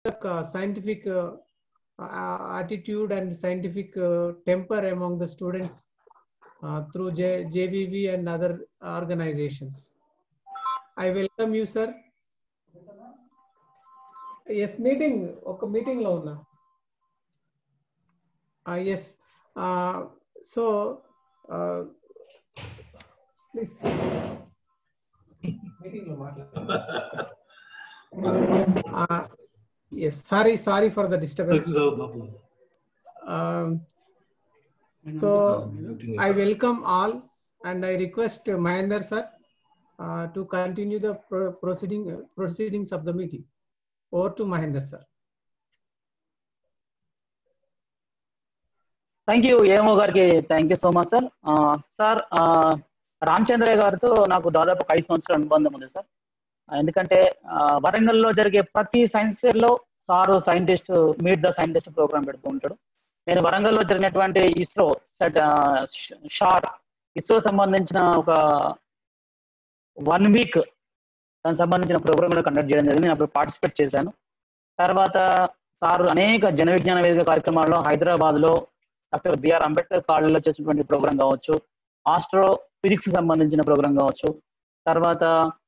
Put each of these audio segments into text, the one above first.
uh, scientific uh, uh, attitude and scientific uh, temper among the students uh, through J- JVV and other organizations. I welcome you, sir. Yes, meeting. ఒక meeting లో ఉన్నా yes so please meeting లో మాట్లాడు yes sorry sorry for the disturbance so I welcome all and I request Mahendra sir uh, to continue the pro- proceeding proceedings of the meeting. Over to Mahendra sir. Thank you ఏమో గారికి thank you so much sir sir Ramachandraiah గారితో నాకు దాదాపు ఒక ఐదు సంవత్సరాల అనుబంధం ఉంది సార్ ఎందుకంటే ఆ, వరంగల్లో జరిగే ప్రతి సైన్స్ ఫేర్ లో sir scientist meet the scientist programme పెడుతూ ఉంటాడు నేను వరంగల్లో జరిగినటువంటి ఇస్రో షార్ ఇస్రో సంబంధించిన ఒక వన్ వీక్ దానికి సంబంధించిన ప్రోగ్రామ్ కూడా కండక్ట్ చేయడం జరిగింది నేను అప్పుడు పార్టిసిపేట్ చేశాను తర్వాత సార్ అనేక జన విజ్ఞాన వేదిక కార్యక్రమాల్లో హైదరాబాద్ లో డాక్టర్ బిఆర్ అంబేద్కర్ కాలేజీలో చేసినటువంటి ప్రోగ్రామ్ కావచ్చు ఆస్ట్రో ఫిజిక్స్ కి సంబంధించిన ప్రోగ్రామ్ కావచ్చు తర్వాత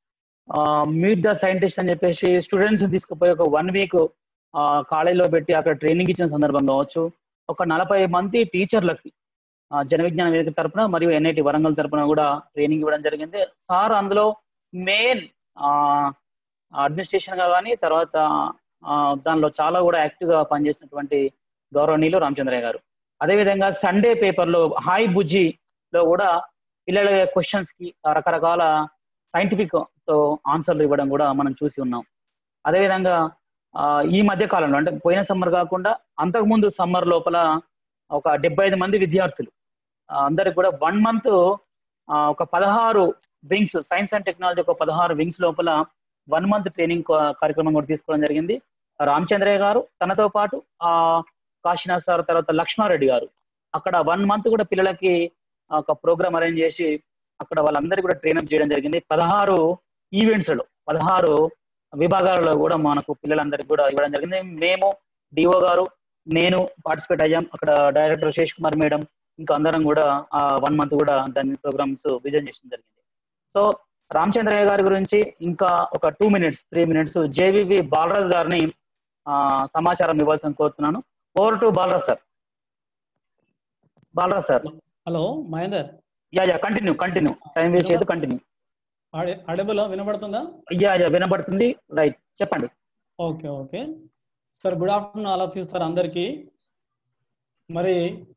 మీట్ ద సైంటిస్ట్ అని చెప్పేసి స్టూడెంట్స్ తీసుకుపోయి ఒక వన్ వీక్ కాలేజీలో పెట్టి అక్కడ ట్రైనింగ్ ఇచ్చిన సందర్భం కావచ్చు ఒక నలభై మంది టీచర్లకి ఆ, జన విజ్ఞాన వేదిక తరపున మరియు ఎన్ఐటి వరంగల్ తరపున కూడా ట్రైనింగ్ ఇవ్వడం జరిగింది సార్ అందులో మెయిన్ అడ్మినిస్ట్రేషన్ గా కానీ తర్వాత ఆ, దానిలో చాలా కూడా యాక్టివ్ గా పనిచేసినటువంటి గౌరవనీయులు రామచంద్రయ్య గారు అదేవిధంగా సండే పేపర్ లో హాయ్ బుజ్జి లో కూడా పిల్లల క్వశ్చన్స్ కి రకరకాల సైంటిఫిక్ తో ఆన్సర్లు ఇవ్వడం కూడా మనం చూసి ఉన్నాం అదేవిధంగా ఆ, ఈ మధ్య కాలంలో అంటే పోయిన సమ్మర్ కాకుండా అంతకుముందు సమ్మర్ లోపల ఒక డెబ్బై ఐదు మంది విద్యార్థులు ఆ, అందరికి కూడా వన్ మంత్ ఒక పదహారు వింగ్స్ సైన్స్ అండ్ టెక్నాలజీ ఒక పదహారు వింగ్స్ లోపల వన్ మంత్ ట్రైనింగ్ కార్యక్రమం కూడా తీసుకోవడం జరిగింది రామచంద్రయ్య గారు తనతో పాటు ఆ కాశీనాథ్ సార్ తర్వాత లక్ష్మారెడ్డి గారు అక్కడ వన్ మంత్ కూడా పిల్లలకి ఒక ప్రోగ్రామ్ అరేంజ్ చేసి అక్కడ వాళ్ళందరికీ కూడా ట్రైనప్ చేయడం జరిగింది పదహారు ఈవెంట్స్ లో పదహారు విభాగాలలో కూడా మనకు పిల్లలందరికీ కూడా ఇవ్వడం జరిగింది మేము డిఓ గారు నేను పార్టిసిపేట్ అయ్యాం అక్కడ డైరెక్టర్ శేష్ కుమార్ మేడం ఇంకా అందరం కూడా ఆ వన్ మంత్ కూడా దాని ప్రోగ్రామ్స్ విజన్ చేయడం జరిగింది సో రామచంద్రయ్య గారి గురించి ఇంకా ఒక two minutes three minutes JVV Balaraj గారిని ఆ, సమాచారం ఇవ్వాల్సిన కోరుతున్నాను over to Balaraj sir Balaraj sir hello Mahender yeah yeah continue continue time waste చేయదు కంటిన్యూ ఆడబుల్ వినబడుతుందా యా యా వినబడుతుంది రైట్ చెప్పండి okay okay sir good afternoon all of you sir అందరికి మరి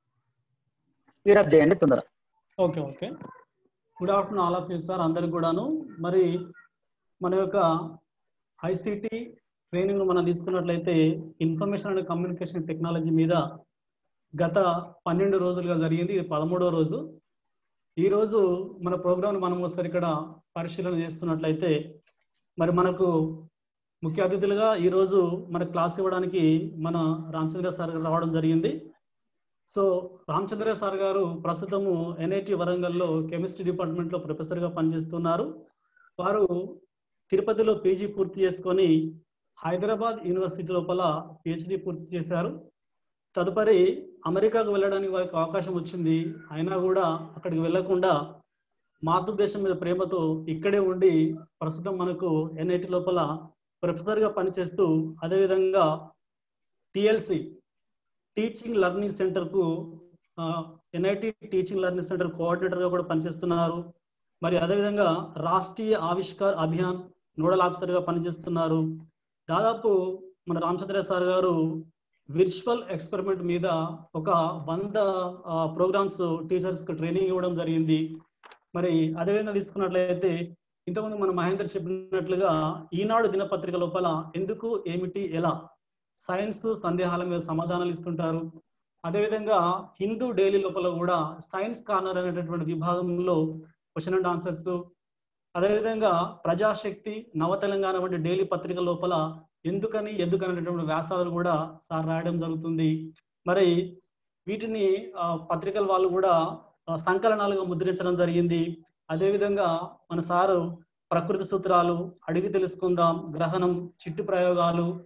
స్పీడప్ చేయండి తొందర okay okay good afternoon all of you sir అందరికి కూడాను మరి మన యొక్క ఐసిటి ట్రైనింగ్ మనం తీసుకున్నట్లయితే ఇన్ఫర్మేషన్ అండ్ కమ్యూనికేషన్ టెక్నాలజీ మీద గత పన్నెండు రోజులుగా జరిగింది ఇది పదమూడవ రోజు ఈ రోజు మన ప్రోగ్రామ్ మనం ఒకసారి ఇక్కడ పరిశీలన చేస్తున్నట్లయితే మరి మనకు ముఖ్య అతిథులుగా ఈ రోజు మన క్లాస్ ఇవ్వడానికి మన రామచంద్ర సార్ గారు రావడం జరిగింది సో రామచంద్ర సార్ గారు ప్రస్తుతము ఎన్ఐటి వరంగల్లో కెమిస్ట్రీ డిపార్ట్మెంట్ లో ప్రొఫెసర్ గా పనిచేస్తున్నారు వారు తిరుపతిలో పీజీ పూర్తి చేసుకొని హైదరాబాద్ యూనివర్సిటీ లోపల పిహెచ్డి పూర్తి చేశారు తదుపరి అమెరికాకు వెళ్ళడానికి వారికి అవకాశం వచ్చింది అయినా కూడా అక్కడికి వెళ్లకుండా మాతృదేశం మీద ప్రేమతో ఇక్కడే ఉండి ప్రస్తుతం మనకు ఎన్ఐటి లోపల ప్రొఫెసర్ గా పనిచేస్తూ అదేవిధంగా టిఎల్సి టీచింగ్ లెర్నింగ్ సెంటర్ కు NIT teaching learning centre coordinator గా కూడా పనిచేస్తున్నారు మరి అదేవిధంగా రాష్ట్రీయ ఆవిష్కార్ అభియాన్ నోడల్ ఆఫీసర్ గా పనిచేస్తున్నారు దాదాపు మన Ramachandra sir garu virtual experiment మీద ఒక వంద ప్రోగ్రామ్స్ టీచర్స్ కి ట్రైనింగ్ ఇవ్వడం జరిగింది మరి అదేవిధంగా తీసుకున్నట్లయితే ఇంతకుముందు మన మహేందర్ చెప్పినట్లుగా ఈనాడు దినపత్రిక లోపల ఎందుకు ఏమిటి ఎలా సైన్స్ సందేహాల మీద సమాధానాలు ఇస్తుంటారు అదేవిధంగా హిందూ డైలీ లోపల కూడా సైన్స్ కార్నర్ అనేటటువంటి విభాగంలో క్వశ్చన్ అండ్ ఆన్సర్స్ అదేవిధంగా ప్రజాశక్తి నవ తెలంగాణ వంటి డైలీ పత్రిక లోపల ఎందుకని ఎందుకని అనేటువంటి వ్యాసాలు కూడా సార్ రాయడం జరుగుతుంది మరి వీటిని ఆ, పత్రికల వాళ్ళు కూడా ఆ, సంకలనాలుగా ముద్రించడం జరిగింది అదేవిధంగా మన సారు ప్రకృతి సూత్రాలు అడిగి తెలుసుకుందాం గ్రహణం చిట్టు ప్రయోగాలు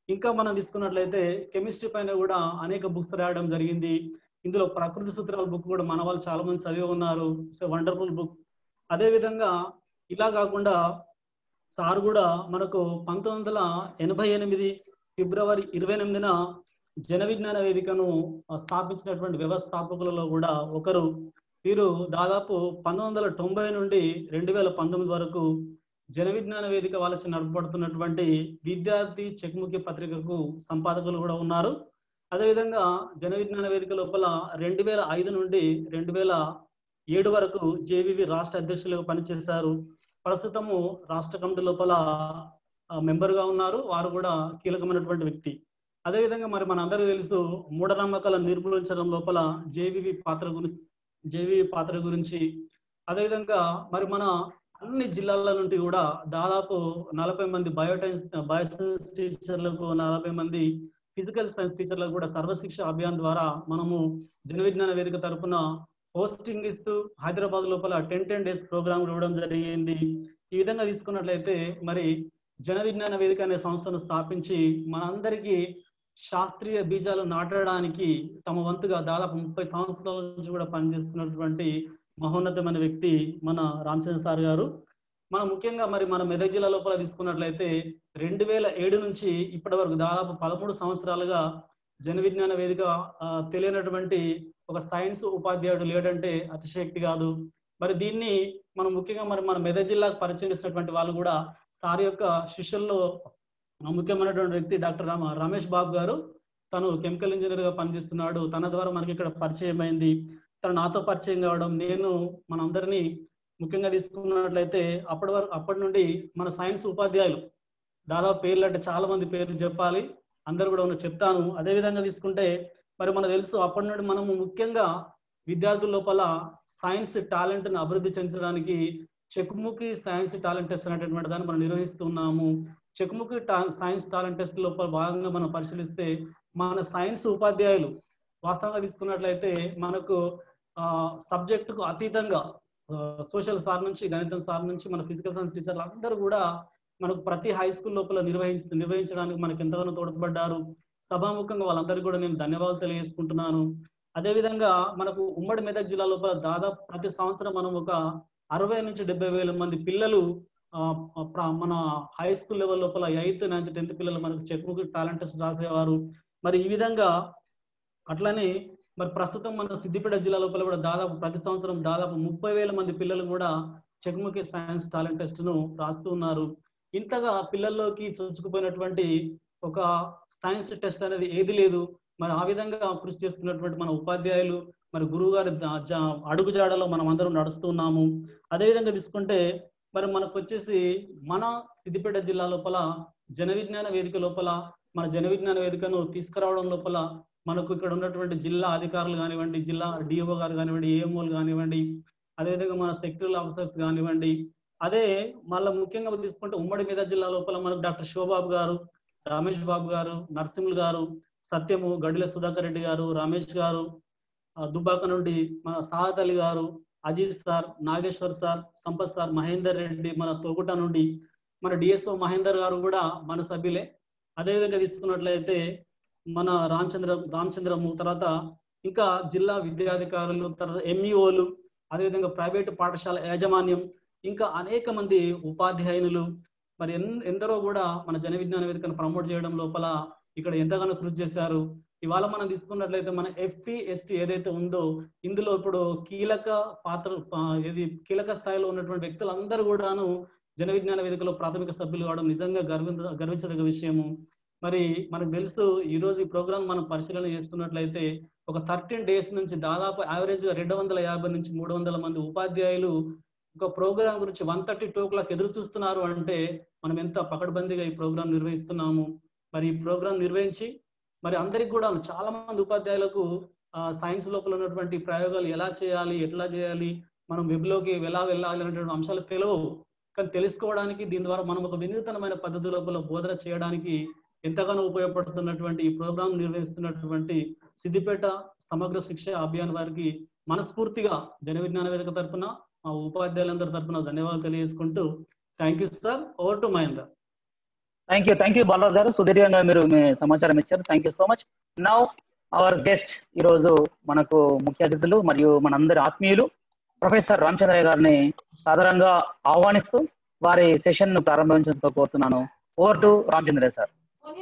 ఇంకా మనం తీసుకున్నట్లయితే కెమిస్ట్రీ పైన కూడా అనేక బుక్స్ రాయడం జరిగింది ఇందులో ప్రకృతి సూత్రాల బుక్ కూడా మన వాళ్ళు చాలా మంది చదివి ఉన్నారు సో వండర్ఫుల్ బుక్ అదే విధంగా ఇలా కాకుండా సార్ కూడా మనకు పంతొమ్మిది వందల ఎనభై ఎనిమిది ఫిబ్రవరి ఇరవై ఎనిమిదిన జన విజ్ఞాన వేదికను ఆ, స్థాపించినటువంటి వ్యవస్థాపకులలో కూడా ఒకరు వీరు దాదాపు పంతొమ్మిది వందల తొంభై నుండి రెండు వేల పంతొమ్మిది వరకు జన విజ్ఞాన వేదిక వాళ్ళకి నడపబడుతున్నటువంటి విద్యార్థి చెక్ముఖి పత్రికకు సంపాదకులు కూడా ఉన్నారు అదేవిధంగా జన విజ్ఞాన వేదిక లోపల రెండు వేల ఐదు నుండి రెండు వేల ఏడు వరకు జేవివి రాష్ట్ర అధ్యక్షులుగా పనిచేశారు ప్రస్తుతము రాష్ట్ర కమిటీ లోపల ఆ, మెంబర్ గా ఉన్నారు వారు కూడా కీలకమైనటువంటి వ్యక్తి అదేవిధంగా మరి మన అందరికీ తెలుసు మూఢనమ్మకాలను నిర్మూలించడం లోపల జేవివి పాత్ర గురించి జేవివి పాత్ర గురించి అదేవిధంగా మరి మన అన్ని జిల్లాల నుండి కూడా దాదాపు నలభై మంది బయోటైన్స్ బయోసైన్స్ టీచర్లకు నలభై మంది ఫిజికల్ సైన్స్ టీచర్లకు కూడా సర్వశిక్ష అభియాన్ ద్వారా మనము జన విజ్ఞాన వేదిక తరపున పోస్టింగ్ ఇస్తూ హైదరాబాద్ లోపల టెన్ టెన్ డేస్ ప్రోగ్రామ్ ఇవ్వడం జరిగింది ఈ విధంగా తీసుకున్నట్లయితే మరి జన విజ్ఞాన వేదిక అనే సంస్థను స్థాపించి మనందరికీ శాస్త్రీయ బీజాలు నాటడానికి తమ వంతుగా దాదాపు ముప్పై సంవత్సరాల నుంచి కూడా పనిచేస్తున్నటువంటి మహోన్నతమైన వ్యక్తి మన రామచంద్ర సార్ గారు మనం ముఖ్యంగా మరి మన మెదక్ జిల్లా లోపల తీసుకున్నట్లయితే రెండు వేల ఏడు నుంచి ఇప్పటి వరకు దాదాపు పదమూడు సంవత్సరాలుగా జన విజ్ఞాన వేదిక ఆ, తెలియనటువంటి ఒక సైన్స్ ఉపాధ్యాయుడు లేడంటే అతిశయక్తి కాదు మరి దీన్ని మనం ముఖ్యంగా మరి మన మెదక్ జిల్లాకు పరిచయం చేసినటువంటి వాళ్ళు కూడా సార్ యొక్క శిష్యుల్లో ముఖ్యమైనటువంటి వ్యక్తి డాక్టర్ రామ రమేష్ బాబు గారు తను కెమికల్ ఇంజనీర్ గా పనిచేస్తున్నాడు తన ద్వారా మనకి ఇక్కడ పరిచయం అయింది తను నాతో పరిచయం కావడం నేను మనందరినీ ముఖ్యంగా తీసుకున్నట్లయితే అప్పటి వరకు అప్పటి నుండి మన సైన్స్ ఉపాధ్యాయులు దాదాపు పేర్లు అంటే చాలా మంది పేర్లు చెప్పాలి అందరు కూడా ఉన్న చెప్తాను అదే విధంగా తీసుకుంటే మరి మనకు తెలుసు అప్పటి నుండి మనము ముఖ్యంగా విద్యార్థుల లోపల సైన్స్ టాలెంట్ ను అభివృద్ధి చెందడానికి చెక్ముఖి సైన్స్ టాలెంట్ టెస్ట్ అనేటటువంటి దాన్ని మనం నిర్వహిస్తున్నాము చెక్ముఖి సైన్స్ టాలెంట్ టెస్ట్ లోపల భాగంగా మనం పరిశీలిస్తే మన సైన్స్ ఉపాధ్యాయులు వాస్తవంగా తీసుకున్నట్లయితే మనకు ఆ సబ్జెక్టుకు అతీతంగా సోషల్ సార్ నుంచి గణితం సార్ నుంచి మన ఫిజికల్ సైన్స్ టీచర్లు అందరూ కూడా మనకు ప్రతి హై స్కూల్ లోపల నిర్వహించ నిర్వహించడానికి మనకు ఎంతగానో తోడ్పడ్డారు సభాముఖంగా వాళ్ళందరికీ కూడా నేను ధన్యవాదాలు తెలియజేసుకుంటున్నాను అదేవిధంగా మనకు ఉమ్మడి మెదక్ జిల్లా లోపల దాదాపు ప్రతి సంవత్సరం మనం ఒక అరవై నుంచి డెబ్బై వేల మంది పిల్లలు ఆ, ప్ర- మన హై స్కూల్ లెవెల్ లోపల ఎయిత్ నైన్త్ టెన్త్ పిల్లలు మనకు చెక్బుక్ టాలెంట్ టెస్ట్ రాసేవారు మరి ఈ విధంగా అట్లనే మరి ప్రస్తుతం మన సిద్దిపేట జిల్లా లోపల కూడా దాదాపు ప్రతి సంవత్సరం దాదాపు ముప్పై వేల మంది పిల్లలు కూడా చెక్ముఖి సైన్స్ టాలెంట్ టెస్ట్ ను రాస్తూ ఉన్నారు ఇంతగా పిల్లల్లోకి చొచ్చుకుపోయినటువంటి ఒక సైన్స్ టెస్ట్ అనేది ఏది లేదు మరి ఆ విధంగా కృషి చేస్తున్నటువంటి మన ఉపాధ్యాయులు మరి గురువు గారి ద- జా- అడుగుజాడలో మనం అందరం నడుస్తున్నాము అదే విధంగా తీసుకుంటే మరి మనకు వచ్చేసి మన సిద్దిపేట జిల్లా లోపల జన విజ్ఞాన వేదిక లోపల మన జన విజ్ఞాన వేదికను తీసుకురావడం లోపల మనకు ఇక్కడ ఉన్నటువంటి జిల్లా అధికారులు కానివ్వండి జిల్లా డిఓ గారు కానివ్వండి ఏఎంఓలు కానివ్వండి అదేవిధంగా మన సెక్టరల్ ఆఫీసర్స్ కానివ్వండి అదే మళ్ళీ ముఖ్యంగా తీసుకుంటే ఉమ్మడి మీద జిల్లా లోపల మనకు డాక్టర్ శివబాబు గారు రమేష్ బాబు గారు నరసింహులు గారు సత్యము గడిల సుధాకర్ రెడ్డి గారు రమేష్ గారు ఆ, దుబ్బాక నుండి మన Sahat Ali garu Aziz sir Nageshwar sir Sampath sir Mahender Reddy మన తోగుట నుండి మన డిఎస్ఓ మహేందర్ గారు కూడా మన సభ్యులే అదేవిధంగా తీసుకున్నట్లయితే మన రామచంద్ర రామచంద్రము తర్వాత ఇంకా జిల్లా విద్యాధికారులు తర్వాత ఎంఈఓలు అదేవిధంగా ప్రైవేటు పాఠశాల యాజమాన్యం ఇంకా అనేక మంది ఉపాధ్యాయునులు మరి ఎన్- ఎందరో కూడా మన జన విజ్ఞాన వేదికను ప్రమోట్ చేయడం లోపల ఇక్కడ ఎంతగానో కృషి చేశారు ఇవాళ మనం తీసుకున్నట్లయితే మన ఎఫ్పి ఎస్టీ ఏదైతే ఉందో ఇందులో ఇప్పుడు కీలక పాత్ర ఆ, ఏది కీలక స్థాయిలో ఉన్నటువంటి వ్యక్తులందరూ కూడాను జన విజ్ఞాన వేదికలో ప్రాథమిక సభ్యులు కావడం నిజంగా గర్వించ గర్వించదగ్గ విషయము మరి మనకు తెలుసు ఈ రోజు ఈ ప్రోగ్రామ్ మనం పరిశీలన చేస్తున్నట్లయితే ఒక థర్టీన్ డేస్ నుంచి దాదాపు యావరేజ్ గా రెండు వందల యాభై నుంచి మూడు వందల మంది ఉపాధ్యాయులు ఒక ప్రోగ్రామ్ గురించి వన్ థర్టీ టూ క్లాక్ ఎదురు చూస్తున్నారు అంటే మనం ఎంత పకడ్బందీగా ఈ ప్రోగ్రామ్ నిర్వహిస్తున్నాము మరి ఈ ప్రోగ్రామ్ నిర్వహించి మరి అందరికి కూడా చాలా మంది ఉపాధ్యాయులకు సైన్స్ లోపల ఉన్నటువంటి ప్రయోగాలు ఎలా చేయాలి ఎట్లా చేయాలి మనం వెబ్ లోకి ఎలా వెళ్ళాలి అనేటువంటి అంశాలు తెలియవు కానీ తెలుసుకోవడానికి దీని ద్వారా మనం ఒక వినూతనమైన పద్ధతి లోపల బోధన చేయడానికి ఎంతగానో ఉపయోగపడుతున్నటువంటి ఈ ప్రోగ్రాం నిర్వహిస్తున్నటువంటి సిద్దిపేట సమగ్ర శిక్ష అభియాన్ వారికి మనస్ఫూర్తిగా జన విజ్ఞాన వేదిక తరపున మా ఉపాధ్యాయులందరి తరపున ధన్యవాదాలు తెలియజేసుకుంటూ thank you sir over to Mahender thank you thank you Balaraj garu సుదీర్ఘంగా మీరు మీ సమాచారం ఇచ్చారు thank you so much now our guest ఈరోజు మనకు ముఖ్య అతిథులు మరియు మనందరి ఆత్మీయులు ప్రొఫెసర్ రామచంద్రయ్య గారిని సాధారణంగా ఆహ్వానిస్తూ వారి సెషన్ ను ప్రారంభించడంతో కోరుతున్నాను ఓవర్ టు రామచంద్రయ్య సార్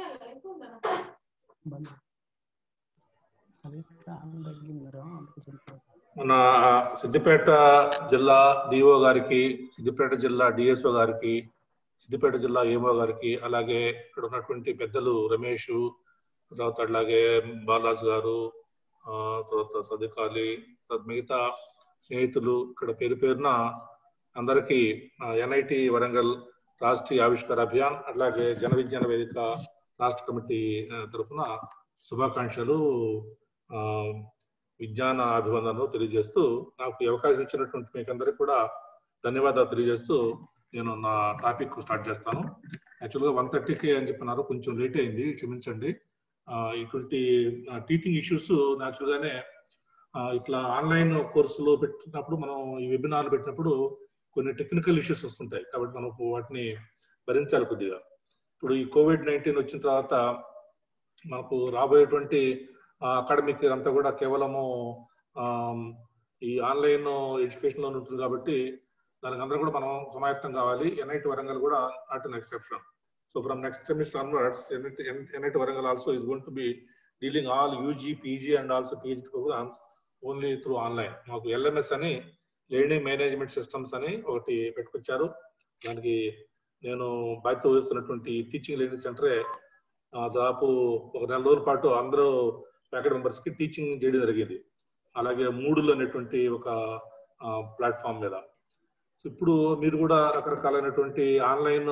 మన సిద్దిపేట జిల్లా డిఓ గారికి సిద్దిపేట జిల్లా డిఎస్ఓ గారికి సిద్దిపేట జిల్లా ఏమో గారికి అలాగే ఇక్కడ ఉన్నటువంటి పెద్దలు రమేష్ తర్వాత అలాగే బాలాజ్ గారు ఆ, తర్వాత సదిక్ అలీ తర్వాత మిగతా స్నేహితులు ఇక్కడ పేరు పేరున అందరికీ ఎన్ఐటి వరంగల్ రాష్ట్రీయ ఆవిష్కార అభియాన్ అట్లాగే జన విజ్ఞాన వేదిక రాష్ట్ర కమిటీ ఆ, తరఫున శుభాకాంక్షలు ఆ, విజ్ఞాన అభివందనలు తెలియజేస్తూ నాకు ఈ అవకాశం ఇచ్చినటువంటి మీకు అందరికీ కూడా ధన్యవాదాలు తెలియజేస్తూ నేను నా టాపిక్ స్టార్ట్ చేస్తాను యాక్చువల్గా వన్ థర్టీకే అని చెప్పినారు కొంచెం లేట్ అయింది క్షమించండి ఆ, ఇటువంటి టీచింగ్ ఇష్యూస్ న్యాచురల్గానే ఇట్లా ఆన్లైన్ కోర్సులు పెట్టినప్పుడు మనం ఈ వెబినార్లు పెట్టినప్పుడు కొన్ని టెక్నికల్ ఇష్యూస్ వస్తుంటాయి కాబట్టి మనకు వాటిని భరించాలి కొద్దిగా ఇప్పుడు ఈ కోవిడ్ నైన్టీన్ వచ్చిన తర్వాత మనకు రాబోయేటువంటి అకాడమిక్ అంతా కూడా కేవలము ఆ, ఈ ఆన్లైన్ ఎడ్యుకేషన్ లో ఉంటుంది కాబట్టి దానికి అందరూ కూడా మనం సమాయత్తం కావాలి ఎన్ఐటి వరంగల్ కూడా not an exception so from next semester onwards NIT Warangal also is going to be dealing all UG PG and also PhD programmes only through online మాకు ఎల్ఎంఎస్ అని లెర్నింగ్ మేనేజ్మెంట్ సిస్టమ్స్ అని ఒకటి పెట్టుకొచ్చారు దానికి నేను బాధ్యత వహిస్తున్నటువంటి టీచింగ్ లెర్నింగ్ సెంటరే ఆ, దాదాపు ఒక నెల రోజుల పాటు అందరూ ఫ్యాకల్టీ మెంబర్స్ కి టీచింగ్ చేయడం జరిగేది అలాగే మూడులు అనేటువంటి ఒక ప్లాట్ఫామ్ మీద సో ఇప్పుడు మీరు కూడా రకరకాలైనటువంటి ఆన్లైన్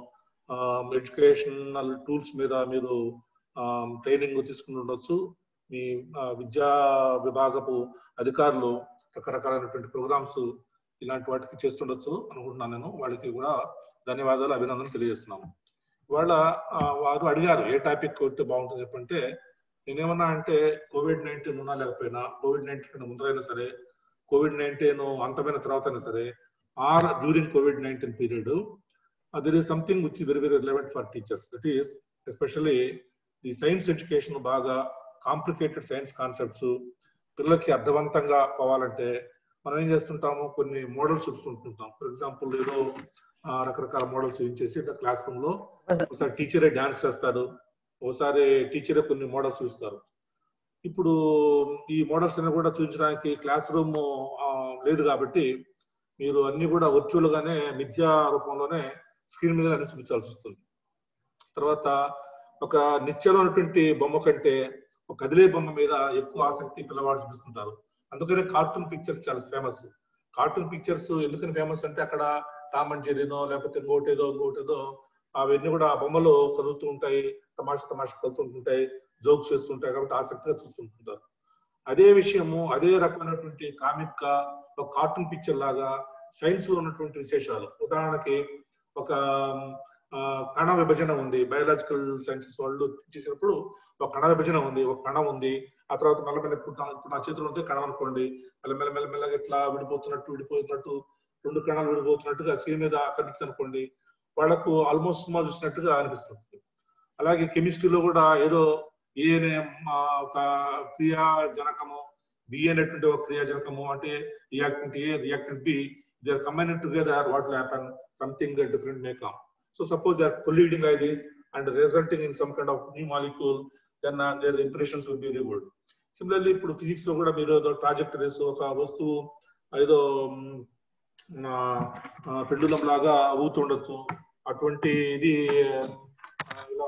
ఎడ్యుకేషనల్ టూల్స్ మీద మీరు ట్రైనింగ్ తీసుకుని ఉండొచ్చు మీ ఆ, విద్యా విభాగపు అధికారులు రకరకాలైనటువంటి ప్రోగ్రామ్స్ ఇలాంటి వాటికి చేస్తుండొచ్చు అనుకుంటున్నాను నేను వాళ్ళకి కూడా ధన్యవాదాలు అభినందనలు తెలియజేస్తున్నాను ఇవాళ ఆ, వారు అడిగారు ఏ టాపిక్ కొట్టి బాగుంటుంది చెప్పంటే నేనేమన్నా అంటే కోవిడ్ నైన్టీన్ ఉన్నా లేకపోయినా కోవిడ్ నైన్టీన్ కన్నా ముందరైనా సరే కోవిడ్ నైన్టీన్ అంతమైన తర్వాత అయినా సరే or during Covid nineteen period there is something which very very relevant for teachers that is especially the science education బాగా కాంప్లికేటెడ్ సైన్స్ కాన్సెప్ట్స్ పిల్లలకి అర్థవంతంగా పోవాలంటే మనం ఏం చేస్తుంటాము కొన్ని మోడల్స్ చూస్తుంటుంటాం ఫర్ ఎగ్జాంపుల్ ఏదో ఆ, రకరకాల మోడల్స్ చూపించేసి క్లాస్ రూమ్ లో ఒకసారి టీచరే డాన్స్ చేస్తాడు ఒకసారి టీచరే కొన్ని మోడల్స్ చూస్తారు ఇప్పుడు ఈ మోడల్స్ అన్ని కూడా చూపించడానికి క్లాస్ రూమ్ లేదు కాబట్టి మీరు అన్ని కూడా వర్చువల్ గానే మిథ్యా రూపంలోనే స్క్రీన్ మీద అన్ని చూపించాల్సి వస్తుంది తర్వాత ఒక నిత్యంలో ఉన్నటువంటి బొమ్మ కంటే ఒక కదిలే బొమ్మ మీద ఎక్కువ ఆసక్తి పిల్లవాడు చూపిస్తుంటారు అందుకనే కార్టూన్ పిక్చర్స్ చాలా ఫేమస్ కార్టూన్ పిక్చర్స్ ఎందుకని ఫేమస్ అంటే అక్కడ టామ్ అండ్ జెరీనో లేకపోతే ఇంకోటేదో ఇంకోటేదో అవన్నీ కూడా ఆ బొమ్మలు చదువుతూ ఉంటాయి తమాషా తమాషా కలుతుంటుంటాయి జోక్స్ చేస్తుంటాయి కాబట్టి ఆసక్తిగా చూస్తుంటుంటారు అదే విషయము అదే రకమైనటువంటి కామిక్ గా ఒక కార్టూన్ పిక్చర్ లాగా సైన్స్ లో ఉన్నటువంటి విశేషాలు ఉదాహరణకి ఒక ఆ, కణ విభజన ఉంది బయాలజికల్ సైన్సెస్ వాళ్ళు చేసినప్పుడు ఒక కణ విభజన ఉంది ఒక కణం ఉంది ఆ తర్వాత మెల్లమెల్ల ఇప్పుడు నా- ఇప్పుడు నా చేతిలో ఉంటే కణం అనుకోండి మెల్లమెల్ల మెల్లమెల్లగా ఇట్లా విడిపోతున్నట్టు విడిపోతున్నట్టు రెండు కణాలు విడిపోతున్నట్టుగా స్క్రీన్ మీద కనిపిస్తుంది అనుకోండి వాళ్ళకు ఆల్మోస్ట్ సినిమా చూసినట్టుగా అనిపిస్తుంది అలాగే కెమిస్ట్రీలో కూడా ఏదో ఏ అనే ఆ, ఒక క్రియా జనకము బి అనేటువంటి ఒక క్రియా జనకము అంటే reactant A reactant B they are combining together what will happen something different may come so suppose they are colliding like this and resulting in some kind of new molecule then uh, their impressions will be very good similarly ఇప్పుడు physics లో కూడా మీరు ఏదో ట్రాజెక్టరీస్ ఒక వస్తువు ఏదో మ్, మన pendulum లాగా ఊతుండొచ్చు అటువంటి ఇది ఆ, ఇలా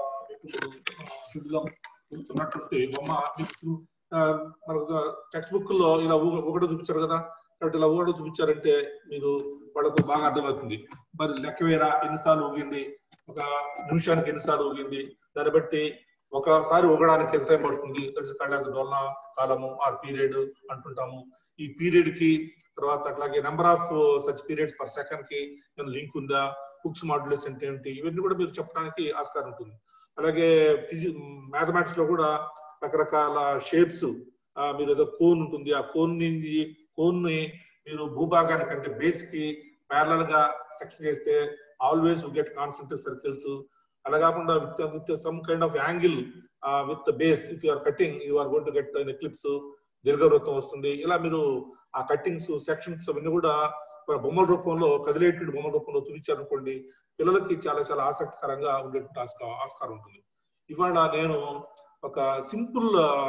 పెండులం ఊతున్నటువంటి బొమ్మ మీకు, ఆ, మనకు టెక్స్ట్ బుక్ లో ఇలా ఊగ- ఊగడం చూపించారు కదా కాబట్టి ఇలా ఊగడం చూపించారంటే మీరు వాళ్ళకు బాగా అర్థమవుతుంది మరి లెక్క వేరా ఎన్నిసార్లు ఊగింది ఒక నిమిషానికి ఎన్నిసార్లు ఊగింది దాన్ని బట్టి ఒకసారి ఊగడానికి ఎంత టైం పడుతుంది తెలిసి కళ్ళ డోలన కాలము ఆ పీరియడ్ అంటుంటాము ఈ పీరియడ్ కి తర్వాత అట్లాగే number of such periods per second కి లింక్ ఉందా బుక్స్ మాడ్యులేస్ అంటే ఏంటి ఇవన్నీ కూడా మీరు చెప్పడానికి ఆస్కారం ఉంటుంది అలాగే ఫిజి మ్యాథమెటిక్స్ లో కూడా రకరకాల షేప్స్ మీరు ఏదో కోన్ ఉంటుంది ఆ కోన్ నుంచి కోన్ ని మీరు భూభాగానికి అంటే బేస్ కి ప్యారల్ గా సెక్షన్ చేస్తే ఆల్వేస్ గెట్ కాన్సెంట్రిక్ సర్కిల్స్ అలా కాకుండా with with some kind of angle with base if you're cutting you are going to get ellipse దీర్ఘవృత్తం వస్తుంది ఇలా మీరు ఆ కట్టింగ్స్ సెక్షన్స్ అవన్నీ కూడా ఒక బొమ్మల రూపంలో కదిలేటువంటి బొమ్మల రూపంలో చూపించారనుకోండి పిల్లలకి చాలా చాలా ఆసక్తికరంగా ఉండేటువంటి ఆస్కా- ఆస్కారం ఉంటుంది ఇవాళ నేను ఒక సింపుల్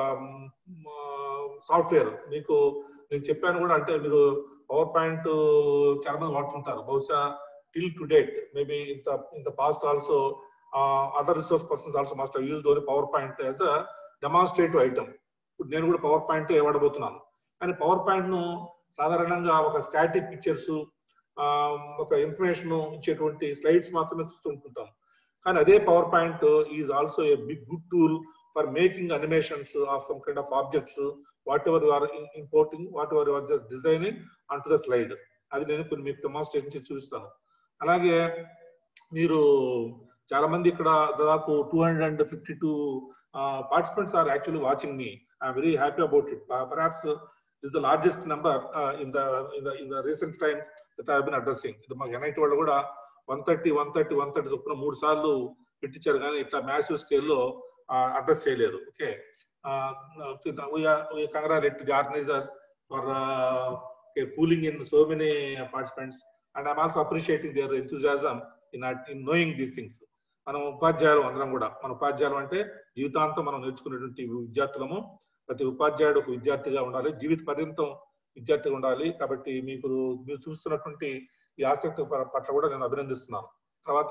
సాఫ్ట్వేర్ మీకు నేను చెప్పాను కూడా అంటే మీరు పవర్ పాయింట్ చాలా మంది వాడుతుంటారు బహుశా టిల్ టు డేట్ మేబీ ఇంత ఇంత past also other resource persons also must used only PowerPoint as a demonstrative item ఇప్పుడు నేను కూడా పవర్ పాయింట్ వాడబోతున్నాను కానీ పవర్ పాయింట్ ను సాధారణంగా ఒక స్టాటిక్ పిక్చర్స్ ఒక ఇన్ఫర్మేషన్ ఇచ్చేటువంటి స్లైడ్స్ మాత్రమే చూస్తుంటుంటాం కానీ అదే PowerPoint is also a big good tool for making animations of some kind of objects whatever you are importing whatever you are just designing on to the slide అది నేను కొన్ని మీకు demonstration చేసి చూపిస్తాను అలాగే మీరు చాలా మంది ఇక్కడ దాదాపు two hundred and fifty two participants are actually watching me I'm very happy about it perhaps is the largest number in the in the in the recent times that I been addressing ఇది మాకు NIT వాళ్ళు కూడా one thirty one thirty one thirty చొప్పున మూడు సార్లు పెట్టించారు కానీ ఇట్లా మ్యాసివ్ స్కేల్లో అడ్రస్ చేయలేరు okay congratulate the organisers for pooling in so many participants and I'm also appreciating their enthusiasm in in knowing these things మనం ఉపాధ్యాయులు అందరం కూడా మన ఉపాధ్యాయులు అంటే జీవితాంతం మనం నేర్చుకునేటువంటి విద్యార్థులము ప్రతి ఉపాధ్యాయుడు ఒక విద్యార్థిగా ఉండాలి జీవిత పర్యంతం విద్యార్థిగా ఉండాలి కాబట్టి మీకు మీరు చూస్తున్నటువంటి ఈ ఆసక్తి ప- పట్ల కూడా నేను అభినందిస్తున్నాను తర్వాత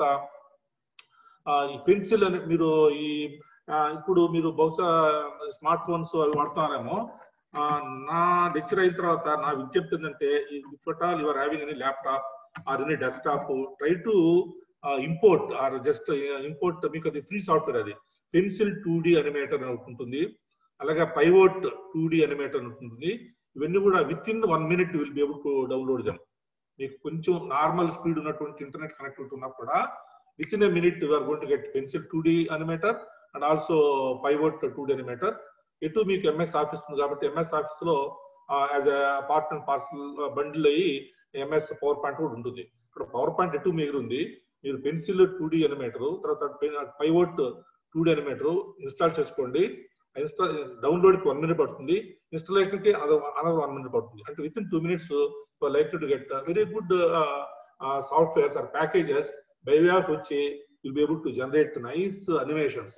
ఆ, ఈ పెన్సిల్ అని మీరు ఈ ఆ, ఇప్పుడు మీరు బహుశా స్మార్ట్ ఫోన్స్ అవి వాడుతున్నారేమో ఆ, నా లెక్చర్ అయిన తర్వాత నా విజ్ఞప్తి ఏంటంటే if at all your having any laptop or any desktop try to import or just import మీకు అది ఫ్రీ సాఫ్ట్వేర్ అది పెన్సిల్ టూ డి అనిమేటర్ అని ఒకటి ఉంటుంది అలాగే పైవోట్ టూ డి అనిమేటర్ అని ఉంటుంది ఇవన్నీ కూడా within one minute will be able to download them మీకు కొంచెం నార్మల్ స్పీడ్ ఉన్నటువంటి ఇంటర్నెట్ కనెక్టివిటీ ఉన్నా కూడా within a minute are going to get Pencil two D animator and also Pivot two D animator ఎటు మీకు MS Office ఉంది కాబట్టి MS Office లో as part and parcel bundle అయ్యి MS PowerPoint కూడా ఉంటుంది ఇక్కడ పవర్ పాయింట్ ఎటు మిగిలి ఉంది మీరు పెన్సిల్ టూ డి అనిమేటర్ తర్వాత Pivot two D animator install చేసుకోండి ఇన్స్టాల్ డౌన్లోడ్ కి వన్ మినిట్ పడుతుంది ఇన్స్టాలేషన్ కి అనదర్ వన్ మినిట్ పడుతుంది అంటే within two minutes like to get very good softwares or packages by way of వచ్చి will be able to generate nice animations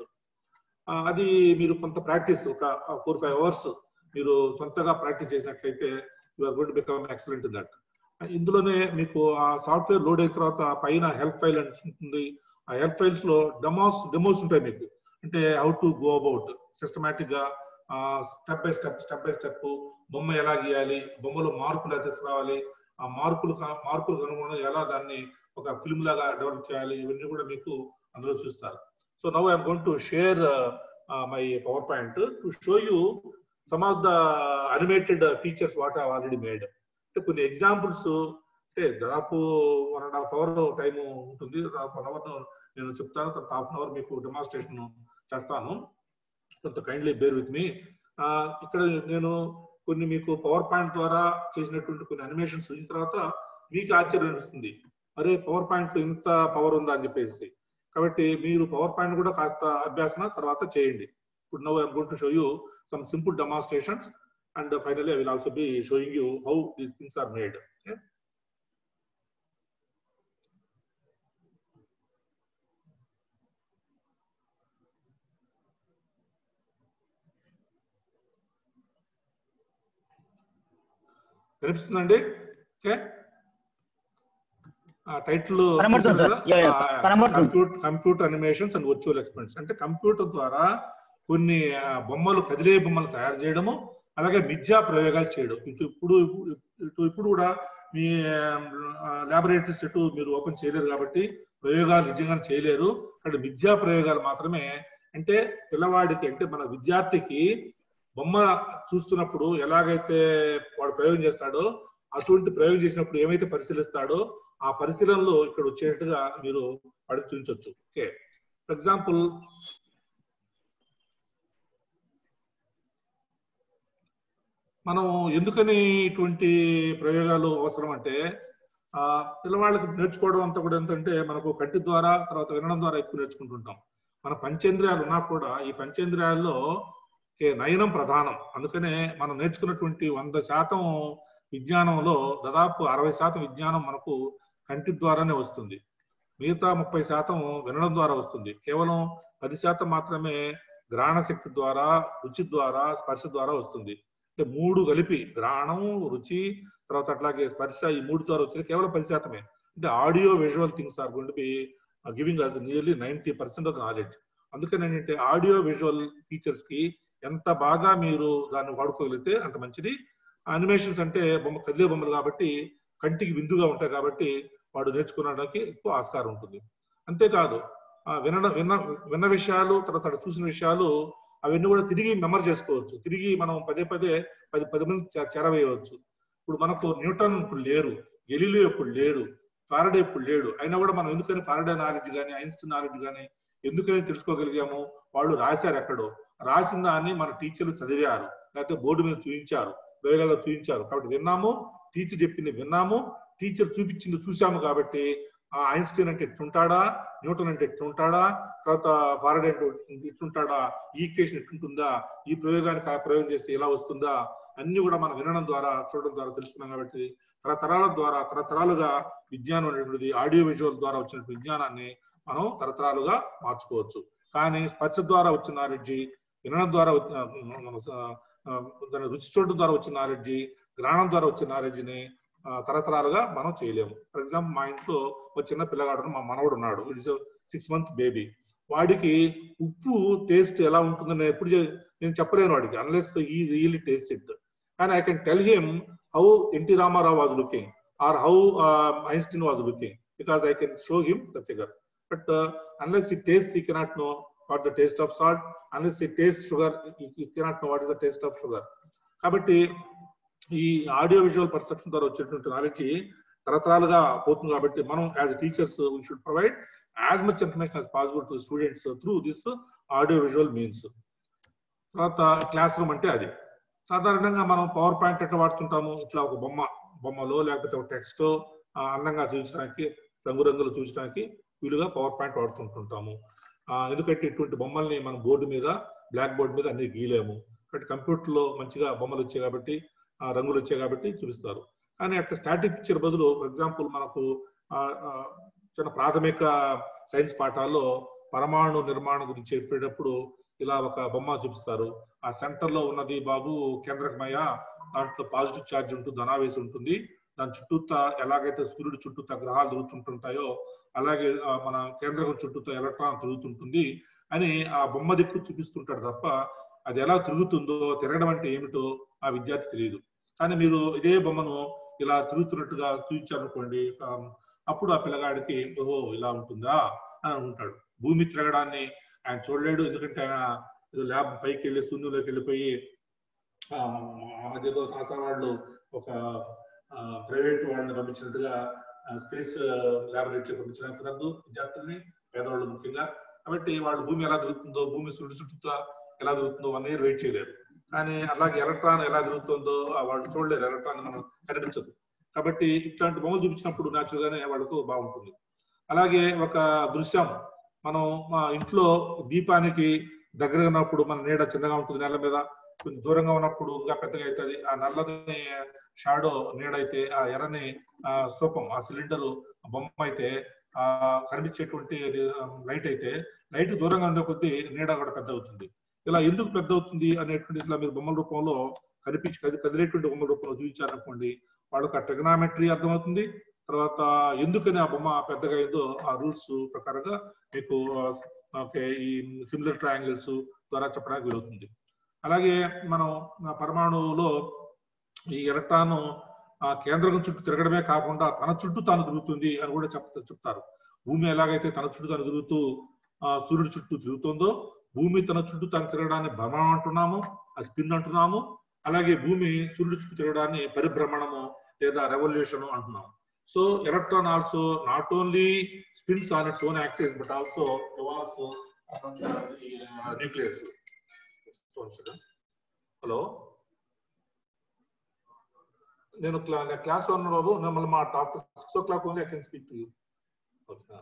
అది మీరు కొంత ప్రాక్టీస్ ఒక ఫోర్ ఫైవ్ అవర్స్ మీరు సొంతగా ప్రాక్టీస్ చేసినట్లయితే you are good become excellent in that ఇందులోనే మీకు ఆ సాఫ్ట్వేర్ లోడ్ అయిన తర్వాత పైన హెల్ప్ ఫైల్ అని ఉంటుంది ఆ హెల్ప్ ఫైల్స్ లో డెమోస్ డెమోస్ ఉంటాయి మీకు అంటే how to go about systematic గా step by step step by step బొమ్మ ఎలా గీయాలి బొమ్మలో మార్పులు ఎలా తీసుకురావాలి ఆ మార్పులు క- మార్పులకు అనుగుణంగా ఎలా దాన్ని ఒక ఫిల్మ్ లాగా డెవలప్ చేయాలి ఇవన్నీ కూడా మీకు అందులో చూస్తారు so now I'm going to share my PowerPoint to show you some of the animated features what I already made అంటే కొన్ని ఎగ్జాంపుల్స్ అంటే దాదాపు one and half hour time ఉంటుంది దాదాపు వన్ అవర్ నేను చెప్తాను తర్వాత హాఫ్ అన్ అవర్ మీకు డెమాన్స్ట్రేషన్ చేస్తాను కొంత కైండ్లీ బేర్ విత్ మీ ఇక్కడ నేను కొన్ని మీకు పవర్ పాయింట్ ద్వారా చేసినటువంటి కొన్ని అనిమేషన్స్ చూసిన తర్వాత మీకు ఆశ్చర్యం అనిపిస్తుంది అరే పవర్ పాయింట్ ఇంత పవర్ ఉందా అని చెప్పేసి కాబట్టి మీరు పవర్ పాయింట్ కూడా కాస్త అభ్యాసన తర్వాత చేయండి ఇప్పుడు now I'm going to show you some simple demonstrations and finally I will also be showing you how these things are made కనిపిస్తుందండి ఓకే టైటిల్ కనబడుతుంది సార్. Yeah, yeah. కనబడుతుంది. Computer computer animations and virtual experiments అంటే computer ద్వారా కొన్ని ఆ, బొమ్మలు కదిలే బొమ్మలు తయారు చేయడము అలాగే మిథ్యా ప్రయోగాలు చేయడం ఇటు ఇప్పుడు ఇటు ఇప్పుడు కూడా మీ ల్యాబొరేటరీస్ ఇటు మీరు ఓపెన్ చేయలేరు కాబట్టి ప్రయోగాలు నిజంగా చేయలేరు ఇక్కడ మిథ్యా ప్రయోగాలు మాత్రమే అంటే పిల్లవాడికి అంటే మన విద్యార్థికి బొమ్మ చూస్తున్నప్పుడు ఎలాగైతే వాడు ప్రయోగం చేస్తాడో అటువంటి ప్రయోగం చేసినప్పుడు ఏమైతే పరిశీలిస్తాడో ఆ పరిశీలనలో ఇక్కడ వచ్చేట్టుగా మీరు వాడికి చూపించవచ్చు ఓకే ఫర్ ఎగ్జాంపుల్ మనం ఎందుకని ఇటువంటి ప్రయోగాలు అవసరం అంటే ఆ పిల్లవాళ్ళకి నేర్చుకోవడం అంతా కూడా ఏంటంటే మనకు కంటి ద్వారా తర్వాత వినడం ద్వారా ఎక్కువ నేర్చుకుంటుంటాం మన పంచేంద్రియాలు ఉన్నా కూడా ఈ పంచేంద్రియాల్లో ఏ నయనం ప్రధానం అందుకనే మనం నేర్చుకున్నటువంటి వంద శాతం విజ్ఞానంలో దాదాపు అరవై శాతం విజ్ఞానం మనకు కంటి ద్వారానే వస్తుంది మిగతా ముప్పై శాతం వినడం ద్వారా వస్తుంది కేవలం పది శాతం మాత్రమే గ్రహణ శక్తి ద్వారా రుచి ద్వారా స్పర్శ ద్వారా వస్తుంది అంటే మూడు కలిపి గ్రహణం రుచి తర్వాత అట్లాగే స్పర్శ ఈ మూడు ద్వారా వచ్చేది కేవలం పది శాతమే అంటే audio visual things are going be giving us nearly ninety percent of knowledge అందుకని ఏంటంటే ఆడియో విజువల్ ఫీచర్స్ కి ఎంత బాగా మీరు దాన్ని వాడుకోగలిగితే అంత మంచిది అనిమేషన్స్ అంటే బొమ్మ కదిలే బొమ్మలు కాబట్టి కంటికి విందుగా ఉంటాయి కాబట్టి వాడు నేర్చుకోవడానికి ఎక్కువ ఆస్కారం ఉంటుంది అంతేకాదు ఆ విన విన్న విన్న విషయాలు తర్వాత అక్కడ చూసిన విషయాలు అవన్నీ కూడా తిరిగి మెమర్ చేసుకోవచ్చు తిరిగి మనం పదే పదే పది పది మంది చె- చేరవేయవచ్చు ఇప్పుడు మనకు న్యూటన్ ఇప్పుడు లేరు గెలీలియో ఇప్పుడు లేరు ఫారడే ఇప్పుడు లేడు అయినా కూడా మనం ఎందుకని ఫారడే నాలెడ్జ్ కానీ ఐన్స్టీన్ నాలెడ్జ్ కానీ ఎందుకని తెలుసుకోగలిగాము వాళ్ళు రాశారు ఎక్కడో రాసిన దాన్ని మన టీచర్లు చదివారు లేకపోతే బోర్డు మీద చూపించారు వేరేగా చూపించారు కాబట్టి విన్నాము టీచర్ చెప్పింది విన్నాము టీచర్ చూపించింది చూసాము కాబట్టి ఆ ఐన్స్టీన్ అంటే ఎట్లుంటాడా న్యూటన్ అంటే ఎట్లుంటాడా తర్వాత ఫారడే అంటే ఎట్లుంటాడా ఈ ఈక్వేషన్ ఎట్లుంటుందా ఈ ప్రయోగానికి ఆ ప్రయోగం చేస్తే ఎలా వస్తుందా అన్ని కూడా మనం వినడం ద్వారా చూడడం ద్వారా తెలుసుకున్నాం కాబట్టి తరతరాల ద్వారా తరతరాలుగా విజ్ఞానం అనేటువంటిది ఆడియో విజువల్ ద్వారా వచ్చిన విజ్ఞానాన్ని మనం తరతరాలుగా మార్చుకోవచ్చు కానీ స్పర్శ ద్వారా వచ్చిన నాలెడ్జి వినడం ద్వారా వచ్చిన మన స- ఆ, దాన్ని రుచి చూడడం ద్వారా వచ్చిన నాలెడ్జి గ్రహణం ద్వారా వచ్చిన నాలెడ్జిని తరతరాలుగా మనం చేయలేము ఫర్ ఎగ్జాంపుల్ మా ఇంట్లో ఒక చిన్న పిల్లగాడు మా మనవడు ఉన్నాడు ఇట్స్ సిక్స్ మంత్ బేబీ వాడికి ఉప్పు టేస్ట్ ఎలా ఉంటుందని నేను ఎప్పుడు చె- నేను చెప్పలేను వాడికి unless he really taste it కానీ I can tell him how NT Rama Rao was looking or how Einstein was looking because I can show him the figure but unless he taste he cannot know what the taste of salt unless he taste sugar he cannot know what is the taste of sugar కాబట్టి ఈ audio visual perception ద్వారా వచ్చేటువంటి knowledge తరతరాలుగా పోతుంది కాబట్టి మనం as teachers we should provide as much information as possible to students through this audio visual means తర్వాత classroom అంటే అది సాధారణంగా మనం పవర్ పాయింట్ ఎట్లా వాడుతుంటాము ఇట్లా ఒక బొమ్మ బొమ్మలో లేకపోతే ఒక టెక్స్ట్ అందంగా చూపించడానికి రంగురంగులు చూపించడానికి వీలుగా పవర్ పాయింట్ వాడుతుంటుంటాము ఆ, ఎందుకంటే ఇటువంటి బొమ్మల్ని మనం బోర్డు మీద బ్లాక్ బోర్డు మీద అన్ని గీయలేము కాబట్టి కంప్యూటర్ లో మంచిగా బొమ్మలు వచ్చాయి కాబట్టి ఆ రంగులు వచ్చాయి కాబట్టి చూపిస్తారు కానీ అట్లా స్టాటిక్ పిక్చర్ బదులు ఫర్ ఎగ్జాంపుల్ మనకు ఆ, ఆ, చిన్న ప్రాథమిక సైన్స్ పాఠాల్లో పరమాణు నిర్మాణం గురించి చెప్పేటప్పుడు ఇలా ఒక బొమ్మ చూపిస్తారు ఆ సెంటర్ లో ఉన్నది బాబు కేంద్రకమయ్య దాంట్లో పాజిటివ్ ఛార్జ్ ఉంటుంది ధనావేశం ఉంటుంది దాని చుట్టూతా ఎలాగైతే సూర్యుడు చుట్టూతా గ్రహాలు తిరుగుతుంటుంటాయో అలాగే ఆ, మన కేంద్రకం చుట్టూతా ఎలక్ట్రాన్ తిరుగుతుంటుంది అని ఆ బొమ్మ దిక్కు చూపిస్తుంటాడు తప్ప అది ఎలా తిరుగుతుందో తిరగడం అంటే ఏమిటో ఆ విద్యార్థి తెలియదు కానీ మీరు ఇదే బొమ్మను ఇలా తిరుగుతున్నట్టుగా చూపించారనుకోండి ఆ, అప్పుడు ఆ పిల్లగాడికి ఓహో ఇలా ఉంటుందా అని అనుకుంటాడు భూమి తిరగడాన్ని ఆయన చూడలేడు ఎందుకంటే ఆయన ఏదో ల్యాబ్ పైకి వెళ్ళి శూన్యంలోకి వెళ్ళిపోయి ఆ, అదేదో నాసా వాళ్ళు ఒక ప్రైవేట్ వాళ్ళని పంపించినట్టుగా స్పేస్ ల్యాబొరేటరీ పంపించడానికి కుదరదు విద్యార్థుల్ని పేదవాళ్ళు ముఖ్యంగా కాబట్టి వాళ్ళు భూమి ఎలా తిరుగుతుందో భూమి చుట్టూ చుట్టూ ఎలా తిరుగుతుందో వన్ ఇయర్ వెయిట్ చేయలేరు కానీ అలాగే ఎలక్ట్రాన్ ఎలా తిరుగుతుందో ఆ వాళ్ళు చూడలేరు ఎలక్ట్రాన్ మనం కనిపించదు కాబట్టి ఇట్లాంటి బొమ్మలు చూపించినప్పుడు న్యాచురల్ గానే వాళ్ళకు బాగుంటుంది అలాగే ఒక దృశ్యం మనం మా ఇంట్లో దీపానికి దగ్గరగా ఉన్నప్పుడు మన నీడ చిన్నగా ఉంటుంది నేల మీద కొంచెం దూరంగా ఉన్నప్పుడు ఇంకా పెద్దగా అవుతుంది ఆ నల్లని షాడో నీడ అయితే ఆ ఎర్రని ఆ స్థూపం ఆ సిలిండర్ బొమ్మ అయితే ఆ కనిపించేటువంటి లైట్ అయితే లైట్ దూరంగా ఉండే కొద్దీ నీడ కూడా పెద్ద అవుతుంది ఇలా ఎందుకు పెద్ద అవుతుంది అనేటువంటి ఇట్లా మీరు బొమ్మల రూపంలో కనిపించి కది కదిలేటువంటి బొమ్మల రూపంలో చూపించారనుకోండి వాళ్ళకి ఆ టెగ్నామెట్రీ అర్థమవుతుంది తర్వాత ఎందుకని ఆ బొమ్మ పెద్దగా అయిందో ఆ రూల్స్ ప్రకారంగా మీకు ఓకే ఈ సిమిలర్ ట్రయాంగిల్స్ ద్వారా చెప్పడానికి వీలవుతుంది అలాగే మనం ఆ పరమాణువులో ఈ ఎలక్ట్రాన్ ఆ కేంద్రం చుట్టూ తిరగడమే కాకుండా తన చుట్టూ తాను తిరుగుతుంది అని కూడా చెప్త చెప్తారు భూమి ఎలాగైతే తన చుట్టూ తాను తిరుగుతూ ఆ సూర్యుడి చుట్టూ తిరుగుతుందో భూమి తన చుట్టూ తాను తిరగడాన్ని భ్రమణం అంటున్నాము ఆ స్పిన్ అంటున్నాము అలాగే భూమి సూర్యుడి చుట్టూ తిరగడాన్ని పరిభ్రమణము లేదా రెవల్యూషన్ అంటున్నాము so electron also not only spins on its own axis but also revolves nucleus hello నేను క్లాస్ లో ఉన్న బాబు నేను మళ్ళీ మా after six o'clock only I can speak to you okay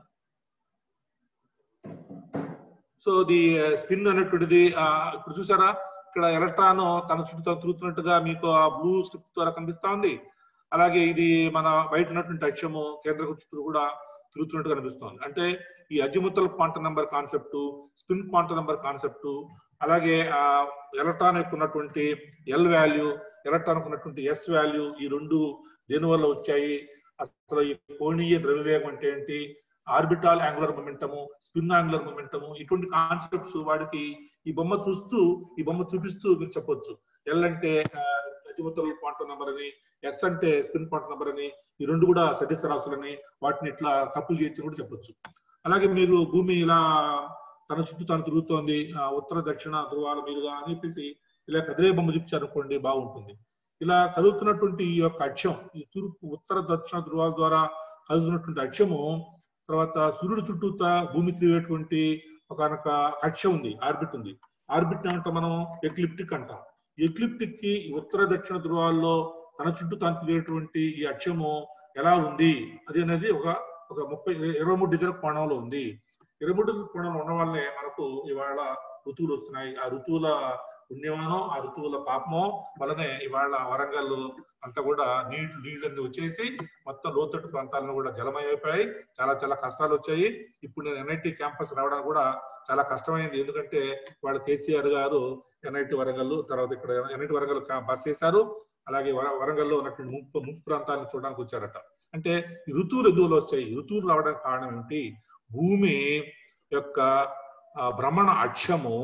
so the spin అనేటువంటిది ఆ, ఇప్పుడు చూసారా ఇక్కడ ఎలక్ట్రాన్ తన చుట్టూ తను తిరుగుతున్నట్టుగా మీకు ఆ బ్లూ స్ట్రిప్ ద్వారా కనిపిస్తా ఉంది అలాగే ఇది మన బయట ఉన్నటువంటి అక్షము కేంద్ర చుట్టూ కూడా తిరుగుతున్నట్టు కనిపిస్తుంది అంటే ఈ azimuthal quantum number concept spin quantum number concept అలాగే ఆ ఎలక్ట్రాన్ యొక్క ఉన్నటువంటి ఎల్ వాల్యూ ఎలక్ట్రాన్ ఉన్నటువంటి ఎస్ వాల్యూ ఈ రెండు దేని వల్ల వచ్చాయి అసలు ఈ కోణీయ ద్రవ్యవేగం అంటే ఏంటి orbital angular momentum spin angular momentum ఇటువంటి కాన్సెప్ట్స్ వాడికి ఈ బొమ్మ చూస్తూ ఈ బొమ్మ చూపిస్తూ మీరు చెప్పొచ్చు ఎల్ అంటే అజిముతల్ క్వాంటం నెంబర్ అని ఎస్ అంటే స్పిన్ క్వాంటం నెంబర్ అని ఈ రెండు కూడా సదస్య రాశులని వాటిని ఇట్లా కప్పులు చేయొచ్చు కూడా చెప్పొచ్చు అలాగే మీరు భూమి ఇలా తన చుట్టూ తను తిరుగుతోంది ఆ, ఉత్తర దక్షిణ ధ్రువాల మీదుగా అని చెప్పేసి ఇలా కదిలే బొమ్మ చూపించారు అనుకోండి బాగుంటుంది ఇలా కదులుతున్నటువంటి ఈ యొక్క అక్షం ఈ తూర్పు ఉత్తర దక్షిణ ధ్రువాల ద్వారా కదులుతున్నటువంటి అక్షము తర్వాత సూర్యుడు చుట్టూతా భూమి తిరిగేటువంటి ఒకనొక అక్షం ఉంది ఆర్బిట్ ఉంది ఆర్బిట్ అంటే మనం ఎక్లిప్టిక్ అంటాం ఎక్లిప్టిక్ కి ఈ ఉత్తర దక్షిణ ధ్రువాల్లో తన చుట్టూ తాను తిరిగేటువంటి ఈ అక్షము ఎలా ఉంది అది అనేది ఒక ఒక ముప్పై ఇరవై మూడు డిగ్రీ కోణంలో ఉంది ఇరవై మూడు డిగ్రీ కోణంలో ఉన్న వల్లే మనకు ఇవాళ ఋతువులు వస్తున్నాయి ఆ ఋతువుల పుణ్యమానో ఆ ఋతువుల పాపమో వలనే ఇవాళ వరంగల్ అంతా కూడా నీళ్లు నీళ్ళన్నీ వచ్చేసి మొత్తం లోతట్టు ప్రాంతాలను కూడా జలమయమైపోయాయి చాలా చాలా కష్టాలు వచ్చాయి ఇప్పుడు నేను ఎన్ఐటి క్యాంపస్ రావడానికి కూడా చాలా కష్టమైంది ఎందుకంటే వాళ్ళు కేసీఆర్ గారు ఎన్ఐటి వరంగల్ తర్వాత ఇక్కడ ఎన్ఐటి వరంగల్ కా- బస్ చేశారు అలాగే వర- వరంగల్లో ఉన్నటువంటి ముంపు ముంపు ప్రాంతాలను చూడడానికి వచ్చారట అంటే ఈ ఋతువులు ఎందువల్ల వచ్చాయి ఈ ఋతువులు రావడానికి కారణం ఏంటి భూమి యొక్క ఆ, భ్రమణ అక్షము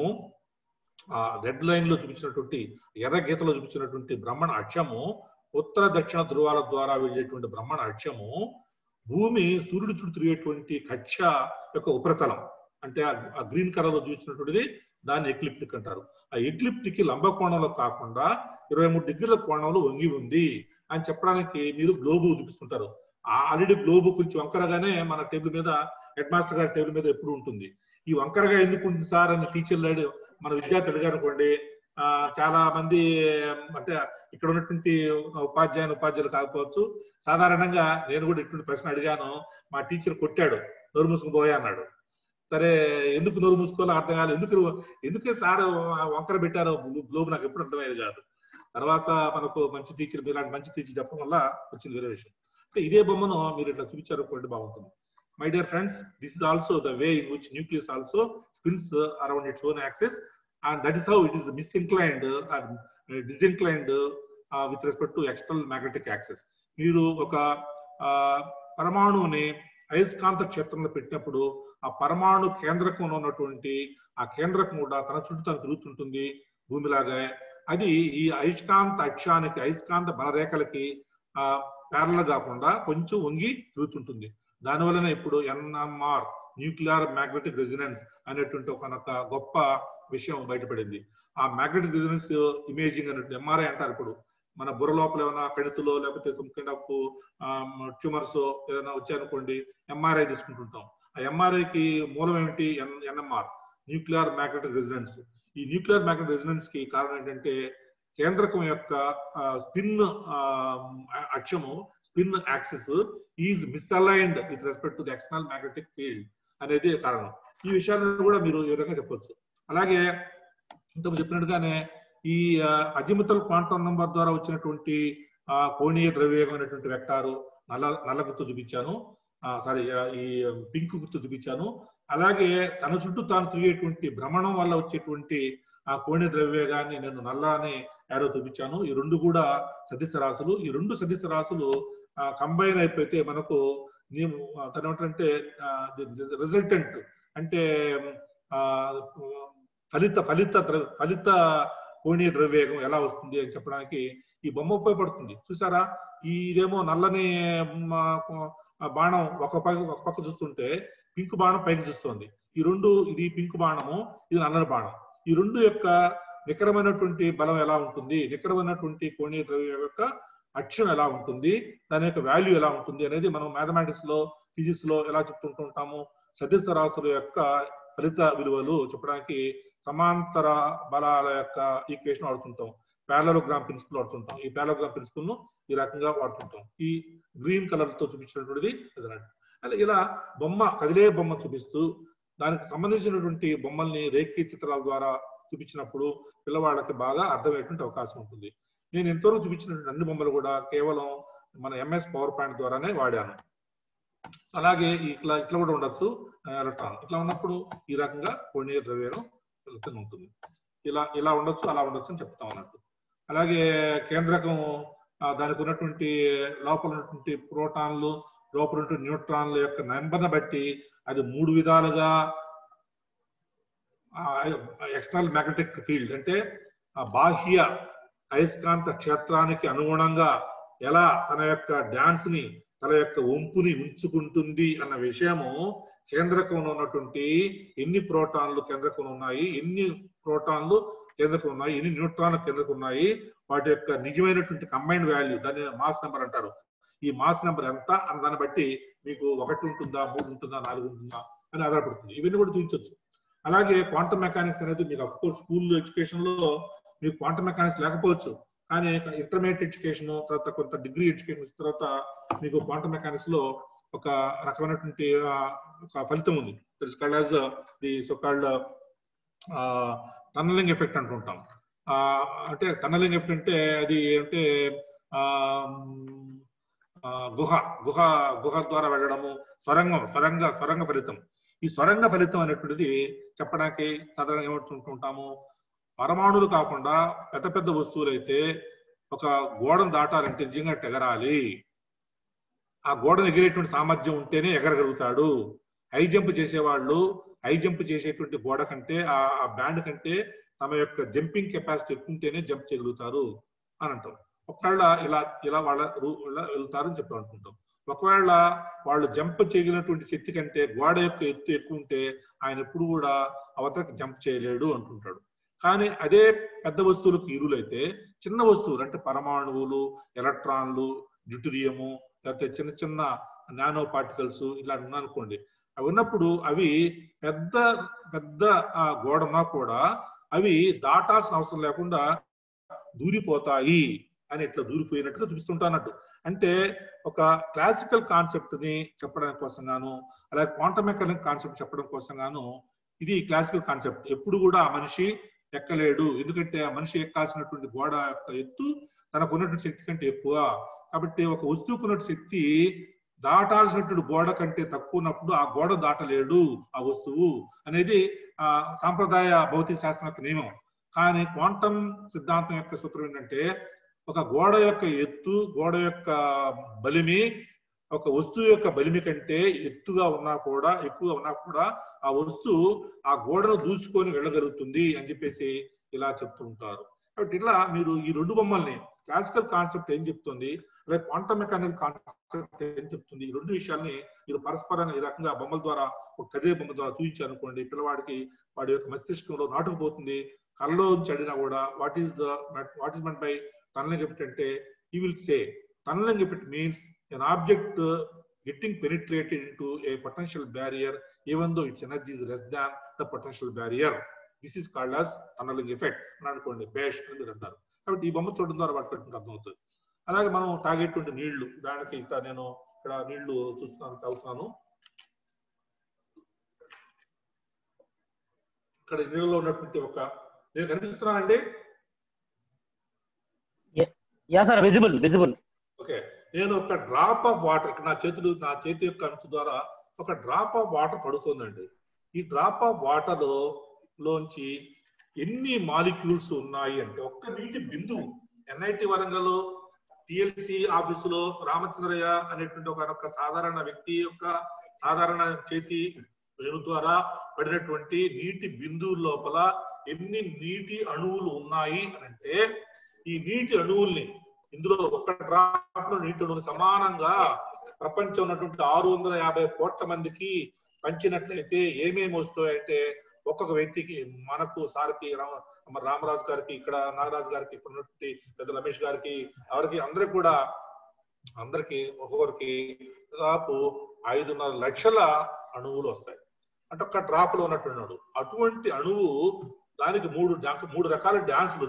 ఆ రెడ్ లైన్ లో చూపించినటువంటి ఎర్ర గీతలో చూపించినటువంటి బ్రహ్మణ అక్షము ఉత్తర దక్షిణ ధ్రువాల ద్వారా వెళ్ళేటువంటి బ్రహ్మణ అక్షము భూమి సూర్యుడు చుట్టూ తిరిగేటువంటి కక్ష యొక్క ఉపరితలం అంటే ఆ- ఆ గ్రీన్ కలర్ లో చూసినటువంటిది దాన్ని ఎక్లిప్టిక్ అంటారు ఆ ఎక్లిప్టిక్ కి లంబ కోణంలో కాకుండా ఇరవై మూడు డిగ్రీల కోణంలో వంగి ఉంది అని చెప్పడానికి మీరు గ్లోబు చూపిస్తుంటారు ఆల్రెడీ గ్లోబు కొంచెం వంకరగానే మన టేబుల్ మీద హెడ్ మాస్టర్ గారి టేబుల్ మీద ఎప్పుడు ఉంటుంది ఈ వంకరగా ఎందుకు ఉంటుంది సార్ అని టీచర్లు మన విద్యార్థులు అడిగారు అనుకోండి ఆ, చాలా మంది అంటే ఇక్కడ ఉన్నటువంటి ఉపాధ్యాయులు ఉపాధ్యాయులు కాకపోవచ్చు సాధారణంగా నేను కూడా ఇటువంటి ప్రశ్న అడిగాను మా టీచర్ కొట్టాడు నోరు మూసుకుని పోయా అన్నాడు సరే ఎందుకు నోరు మూసుకోవాలో అర్థం కాలేదు ఎందుకు ఎందుకే సార్ వంకర పెట్టారో గ్లోబ్ నాకు ఎప్పుడు అర్థమయ్యేది కాదు తర్వాత మనకు మంచి టీచర్ మీలాంటి మంచి టీచర్ చెప్పడం వల్ల వచ్చింది వేరే విషయం అంటే ఇదే బొమ్మను మీరు ఇట్లా చూపించారు అనుకోండి బాగుంటుంది my dear friends this is also the way in which nucleus also spins around its own axis and that is how it is misinclined and uh, disinclined uh, with respect to external magnetic axis మీరు ఒక ఆ, పరమాణువుని అయస్కాంత క్షేత్రంలో పెట్టినప్పుడు ఆ పరమాణు కేంద్రకంలో ఉన్నటువంటి ఆ కేంద్రకం కూడా తన చుట్టూ తను తిరుగుతుంటుంది భూమిలాగా అది ఈ అయస్కాంత అక్షానికి అయస్కాంత బలరేఖలకి ఆ ప్యారల కాకుండా కొంచెం వంగి తిరుగుతుంటుంది దానివలన ఇప్పుడు ఎన్ఎంఆర్ న్యూక్లియర్ మ్యాగ్నెటిక్ రెసినెన్స్ అనేటువంటి ఒక గొప్ప విషయం బయటపడింది ఆ మ్యాగ్నెటిక్ రెసినెన్స్ ఇమేజింగ్ అనేటువంటి ఎంఆర్ఐ అంటారు ఇప్పుడు మన బుర్ర లోపల ఏమైనా కణితులో లేకపోతే సమ్ కైండ్ ఆఫ్ ట్యూమర్స్ ఏదైనా వచ్చాయనుకోండి ఎంఆర్ఐ తీసుకుంటుంటాం ఆ ఎంఆర్ఐకి మూలం ఏమిటి N NMR nuclear magnetic resonance ఈ న్యూక్లియర్ మ్యాగ్నెటిక్ రెసినెన్స్ కి కారణం ఏంటంటే కేంద్రకం యొక్క స్పిన్ అక్షము spin axis is misaligned with respect to the external magnetic field అనేది కారణం ఈ విషయాలను కూడా మీరు ఈ విధంగా చెప్పొచ్చు అలాగే ఇంతకు చెప్పినట్టుగానే ఈ అజిముతల్ క్వాంటం నంబర్ ద్వారా వచ్చినటువంటి ఆ కోణీయ ద్రవ్యవేగం అనేటువంటి వెక్టారు నల్ల నల్ల గుర్తు చూపించాను సారీ ఈ పింక్ గుర్తు చూపించాను అలాగే తన చుట్టూ తాను తిరిగేటువంటి భ్రమణం వల్ల వచ్చేటువంటి ఆ కోణీయ ద్రవ్యవేగాన్ని నేను నల్ల అని యారో చూపించాను ఈ రెండు కూడా సదిశ రాశులు ఈ రెండు సదిశ రాశులు కంబైన్ అయిపోతే మనకు నేను తను ఏమంటే రిజల్టెంట్ అంటే ఆ ఫలిత ఫలిత ద్రవ ఫలిత కోణీయ ద్రవ్యవేగం ఎలా వస్తుంది అని చెప్పడానికి ఈ బొమ్మ ఉపయోగపడుతుంది చూసారా ఈ ఇదేమో నల్లని బాణం ఒక పక్క ఒక పక్క చూస్తుంటే పింక్ బాణం పైకి చూస్తుంది ఈ రెండు ఇది పింక్ బాణము ఇది నల్లని బాణం ఈ రెండు యొక్క నికరమైనటువంటి బలం ఎలా ఉంటుంది నికరమైనటువంటి కోణీయ ద్రవ్యం యొక్క అక్షం ఎలా ఉంటుంది దాని యొక్క వాల్యూ ఎలా ఉంటుంది అనేది మనం మ్యాథమెటిక్స్ లో ఫిజిక్స్ లో ఎలా చెప్తుంటూ ఉంటాము సదస్య రాశుల యొక్క ఫలిత విలువలు చెప్పడానికి సమాంతర బలాల యొక్క ఈక్వేషన్ వాడుతుంటాం ప్యారలోగ్రామ్ ప్రిన్సిపల్ వాడుతుంటాం ఈ ప్యారలోగ్రామ్ ప్రిన్సిపల్ ను ఈ రకంగా వాడుతుంటాం ఈ గ్రీన్ కలర్ తో చూపించినటువంటిది అదనండి అలా ఇలా బొమ్మ కదిలే బొమ్మ చూపిస్తూ దానికి సంబంధించినటువంటి బొమ్మల్ని రేఖీ చిత్రాల ద్వారా చూపించినప్పుడు పిల్లవాళ్ళకి బాగా అర్థమయ్యేటువంటి అవకాశం ఉంటుంది నేను ఎంతవరకు చూపించినటువంటి అన్ని బొమ్మలు కూడా కేవలం మన ఎంఎస్ పవర్ పాయింట్ ద్వారానే వాడాను అలాగే ఇట్లా ఇట్లా కూడా ఉండొచ్చు ఎలక్ట్రాన్ ఇట్లా ఉన్నప్పుడు ఈ రకంగా కోణీయ ద్రవ్యం ఫలితం ఉంటుంది ఇలా ఇలా ఉండొచ్చు అలా ఉండొచ్చు అని చెప్తాం అన్నట్టు అలాగే కేంద్రకం ఆ, దానికి ఉన్నటువంటి లోపల ఉన్నటువంటి ప్రోటాన్లు లోపల ఉన్నటువంటి న్యూట్రాన్ల యొక్క నెంబర్ని బట్టి అది మూడు విధాలుగా ఎక్స్టర్నల్ మ్యాగ్నెటిక్ ఫీల్డ్ అంటే ఆ బాహ్య అయస్కాంత క్షేత్రానికి అనుగుణంగా ఎలా తన యొక్క డాన్స్ ని తన యొక్క వంపుని ఉంచుకుంటుంది అన్న విషయము కేంద్రకంలో ఉన్నటువంటి ఎన్ని ప్రోటాన్లు కేంద్రకంలో ఉన్నాయి ఎన్ని ప్రోటాన్లు కేంద్రకం ఉన్నాయి ఎన్ని న్యూట్రాన్లు కేంద్రకం ఉన్నాయి వాటి యొక్క నిజమైనటువంటి కంబైన్డ్ వాల్యూ దాన్ని మాస్ నెంబర్ అంటారు ఈ మాస్ నెంబర్ ఎంత అన్న దాన్ని బట్టి మీకు ఒకటి ఉంటుందా మూడు ఉంటుందా నాలుగు ఉంటుందా అని ఆధారపడుతుంది ఇవన్నీ కూడా చూపించవచ్చు అలాగే క్వాంటమ్ మెకానిక్స్ అనేది మీకు అఫ్ కోర్స్ స్కూల్ ఎడ్యుకేషన్ లో మీకు క్వాంటమ్ మెకానిక్స్ లేకపోవచ్చు కానీ ఇంటర్మీడియట్ ఎడ్యుకేషన్ తర్వాత కొంత డిగ్రీ ఎడ్యుకేషన్ వచ్చిన తర్వాత మీకు క్వాంటమ్ మెకానిక్స్ లో ఒక రకమైనటువంటి ఆ, ఒక ఫలితం ఉంది that's called as the so called tunnelling effect అంటుంటాం ఆ, అంటే టన్నలింగ్ ఎఫెక్ట్ అంటే అది అంటే ఆ, ఆ, గుహ గుహ గుహ ద్వారా వెళ్ళడము స్వరంగం స్వరంగ స్వరంగ ఫలితం ఈ స్వరంగ ఫలితం అనేటువంటిది చెప్పడానికి సాధారణంగా ఏమంటుంటాము పరమాణువులు కాకుండా పెద్ద పెద్ద వస్తువులు అయితే ఒక గోడను దాటాలంటే నిజంగా ఎగరాలి ఆ గోడను ఎగిరేటువంటి సామర్థ్యం ఉంటేనే ఎగరగలుగుతాడు హై జంప్ చేసేవాళ్ళు హై జంప్ చేసేటువంటి గోడ కంటే ఆ ఆ బ్యాండ్ కంటే తమ యొక్క జంపింగ్ కెపాసిటీ ఎక్కువ ఉంటేనే జంప్ చేయగలుగుతారు అని అంటాం ఒకవేళ ఇలా ఇలా వాళ్ళ రూ- ఇలా వెళ్తారని చెప్పి అనుకుంటాం ఒకవేళ వాళ్ళు జంప్ చేయగలిగినటువంటి శక్తి కంటే గోడ యొక్క ఎత్తు ఎక్కువ ఉంటే ఆయన ఎప్పుడు కూడా అవతలకి జంప్ చేయలేడు అంటుంటాడు కానీ అదే పెద్ద వస్తువులకు ఇరులైతే చిన్న వస్తువులు అంటే పరమాణువులు ఎలక్ట్రాన్లు డ్యూటరియము లేకపోతే చిన్న చిన్న నానో పార్టికల్స్ ఇలా ఉన్నాయనుకోండి అవి ఉన్నప్పుడు అవి పెద్ద పెద్ద ఆ, గోడ ఉన్నా కూడా అవి దాటాల్సిన అవసరం లేకుండా దూరిపోతాయి అని ఇట్లా దూరిపోయినట్టుగా చూపిస్తుంటానట్టు అంటే ఒక క్లాసికల్ కాన్సెప్ట్ ని చెప్పడం కోసం గాను అలాగే క్వాంటమ్ మెకానిక్ కాన్సెప్ట్ చెప్పడం కోసం గాను ఇది క్లాసికల్ కాన్సెప్ట్ ఎప్పుడు కూడా ఆ మనిషి ఎక్కలేడు ఎందుకంటే ఆ మనిషి ఎక్కాల్సినటువంటి గోడ యొక్క ఎత్తు తనకు ఉన్నటువంటి శక్తి కంటే ఎక్కువ కాబట్టి ఒక వస్తువుకు ఉన్న శక్తి దాటాల్సినటువంటి గోడ కంటే తక్కువ ఉన్నప్పుడు ఆ గోడ దాటలేడు ఆ వస్తువు అనేది ఆ సాంప్రదాయ భౌతిక శాస్త్రం యొక్క నియమం కానీ క్వాంటమ్ సిద్ధాంతం యొక్క సూత్రం ఏంటంటే ఒక గోడ యొక్క ఎత్తు గోడ యొక్క బలిమి ఒక వస్తువు యొక్క బలిమి కంటే ఎత్తుగా ఉన్నా కూడా ఎక్కువగా ఉన్నా కూడా ఆ వస్తువు ఆ గోడను దూచుకొని వెళ్ళగలుగుతుంది అని చెప్పేసి ఇలా చెప్తూ ఉంటారు కాబట్టి ఇట్లా మీరు ఈ రెండు బొమ్మల్ని క్లాసికల్ కాన్సెప్ట్ ఏం చెప్తుంది అలాగే క్వాంటమ్ మెకానికల్ కాన్సెప్ట్ ఏం చెప్తుంది ఈ రెండు విషయాల్ని మీరు పరస్పరంగా ఈ రకంగా బొమ్మల ద్వారా ఒక కదే బొమ్మ ద్వారా చూపించారు అనుకోండి పిల్లవాడికి వాడి యొక్క మస్తిష్కంలో నాటుకుపోతుంది కళ్ళలో చడినా కూడా what is what is meant by tunnelling effect అంటే we will say tunnelling effect means an object uh, getting penetrated into a potential barrier even though its energy is less than the potential barrier this is called as tunneling effect అని అనుకోండి బేష్ అని మీరు అంటారు కాబట్టి ఈ బొమ్మ చూడడం ద్వారా వాటి అర్థమవుతుంది అలాగే మనం తాగేటువంటి నీళ్లు దానికి ఇక్కడ నేను ఇక్కడ నీళ్లు చూస్తున్నాను తాగుతున్నాను ఇక్కడ నీళ్ళలో ఉన్నటువంటి ఒక నేను కనిపిస్తున్నానండి yeah sir visible visible okay నేను ఒక డ్రాప్ ఆఫ్ వాటర్ నా చేతులు నా చేతి యొక్క అంచు ద్వారా ఒక డ్రాప్ ఆఫ్ వాటర్ పడుతుందండి ఈ డ్రాప్ ఆఫ్ వాటర్ లోంచి ఎన్ని మాలిక్యూల్స్ ఉన్నాయి అంటే ఒక్క నీటి బిందువు ఎన్ఐటి వరంగల్ టిఎల్సి ఆఫీసులో రామచంద్రయ్య అనేటువంటి ఒక ఒక సాధారణ వ్యక్తి యొక్క సాధారణ చేతి వేణు ద్వారా పడినటువంటి నీటి బిందువు లోపల ఎన్ని నీటి అణువులు ఉన్నాయి అని అంటే ఈ నీటి అణువుల్ని ఇందులో ఒక్క డ్రాప్ లో నీటి అణువులు సమానంగా ప్రపంచం ఉన్నటువంటి ఆరు వందల యాభై కోట్ల మందికి పంచినట్లయితే ఏమేమి వస్తాయంటే ఒక్కొక్క వ్యక్తికి మనకు సార్కి రామ మన రామరాజు గారికి ఇక్కడ నాగరాజు గారికి ఇక్కడ ఉన్నటువంటి పెద్ద రమేష్ గారికి ఎవరికి అందరికి కూడా అందరికి ఒక్కొక్కరికి దాదాపు ఐదున్నర లక్షల అణువులు వస్తాయి అంటే ఒక్క డ్రాప్ లో ఉన్నటువంటి అణువు అటువంటి అణువు దానికి మూడు డా- మూడు రకాల డాన్సులు వచ్చు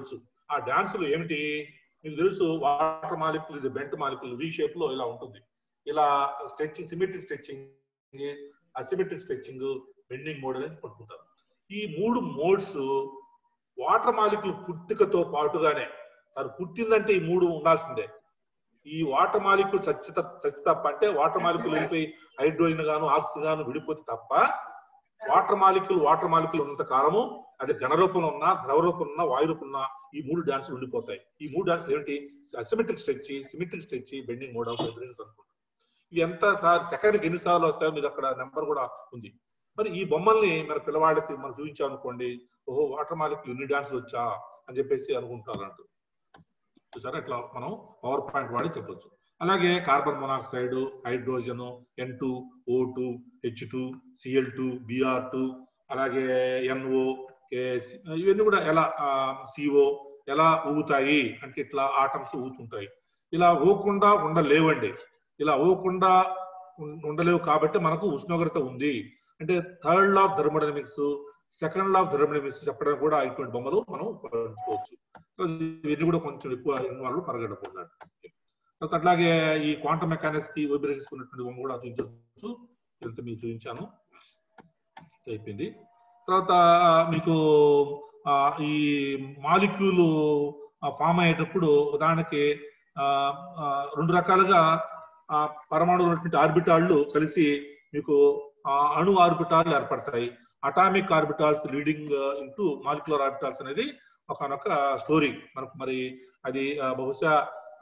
ఆ డాన్సులు ఏమిటి మీకు తెలుసు వాటర్ మాలిక్యూల్ ఇది బెంట్ మాలిక్యూల్ వి షేప్ లో ఇలా ఉంటుంది ఇలా stretching symmetric stretching asymmetric stretching bending mode అనేది పట్టుకుంటారు ఈ మూడు మోడ్స్ వాటర్ మాలిక్యూల్ పుట్టుకతో పాటుగానే తను పుట్టిందంటే ఈ మూడు ఉండాల్సిందే ఈ వాటర్ మాలిక్యూల్ చచ్చి చచ్చి తప్ప అంటే వాటర్ మాలిక్యూల్ వెళ్ళిపోయి హైడ్రోజన్ గాను ఆక్సిజన్ గాను విడిపోతే తప్ప వాటర్ మాలిక్యూల్ వాటర్ మాలిక్యూల్ ఉన్నంత కాలము అది ఘన రూపంలో ఉన్నా ద్రవ రూపంలో ఉన్నా వాయు రూపంలో ఉన్నా ఈ మూడు డాన్సులు ఉండిపోతాయి ఈ మూడు డాన్సులు ఏంటి asymmetric stretch symmetric stretch bending mode of vibrations అనుకుంటాం ఇవి ఎంత సార్ సెకండ్కి ఎన్ని సార్లు వస్తాయో మీరు అక్కడ నెంబర్ కూడా ఉంది మరి ఈ బొమ్మల్ని మన పిల్లవాళ్ళకి మనం చూపించాం అనుకోండి ఓహో వాటర్ మాలిక్యూల్ ఇన్ని డాన్సులు వచ్చా అని చెప్పేసి అనుకుంటారు అంటూ చూసారా ఇట్లా మనం పవర్ పాయింట్ వాడి చెప్పొచ్చు అలాగే carbon monoxide hydrogen N two O two H two CL two BR two అలాగే ఎన్ఓ ఇవన్నీ కూడా ఎలా సిఓ ఎలా ఊగుతాయి అంటే ఇట్లా ఆటమ్స్ ఊగుతుంటాయి ఇలా ఊగకుండా ఉండలేవండి ఇలా ఊగకుండా ఉం- ఉండలేవు కాబట్టి మనకు ఉష్ణోగ్రత ఉంది అంటే third law of thermodynamics second law of thermodynamics చెప్పడం కూడా ఇటువంటి బొమ్మలు మనం ఉపయోగించుకోవచ్చు సో ఇవన్నీ కూడా కొంచెం ఎక్కువ ఇన్వాల్వ్ పరగడకున్నాడు తర్వాత అట్లాగే ఈ క్వాంటమ్ మెకానిక్స్ కి వైబ్రేషన్స్ ఉన్నటువంటి బొమ్మ కూడా చూపించవచ్చు ఇంత మీకు చూపించాను అయిపోయింది తర్వాత మీకు ఆ, ఈ మాలిక్యూల్ ఫామ్ అయ్యేటప్పుడు ఉదాహరణకి ఆ, ఆ, రెండు రకాలుగా ఆ, పరమాణువులు ఉన్నటువంటి ఆర్బిటాళ్ళు కలిసి మీకు ఆ, అణు ఆర్బిటాలు ఏర్పడతాయి atomic orbitals leading into molecular orbitals అనేది ఒకనొక స్టోరీ మనకు మరి అది ఆ, బహుశా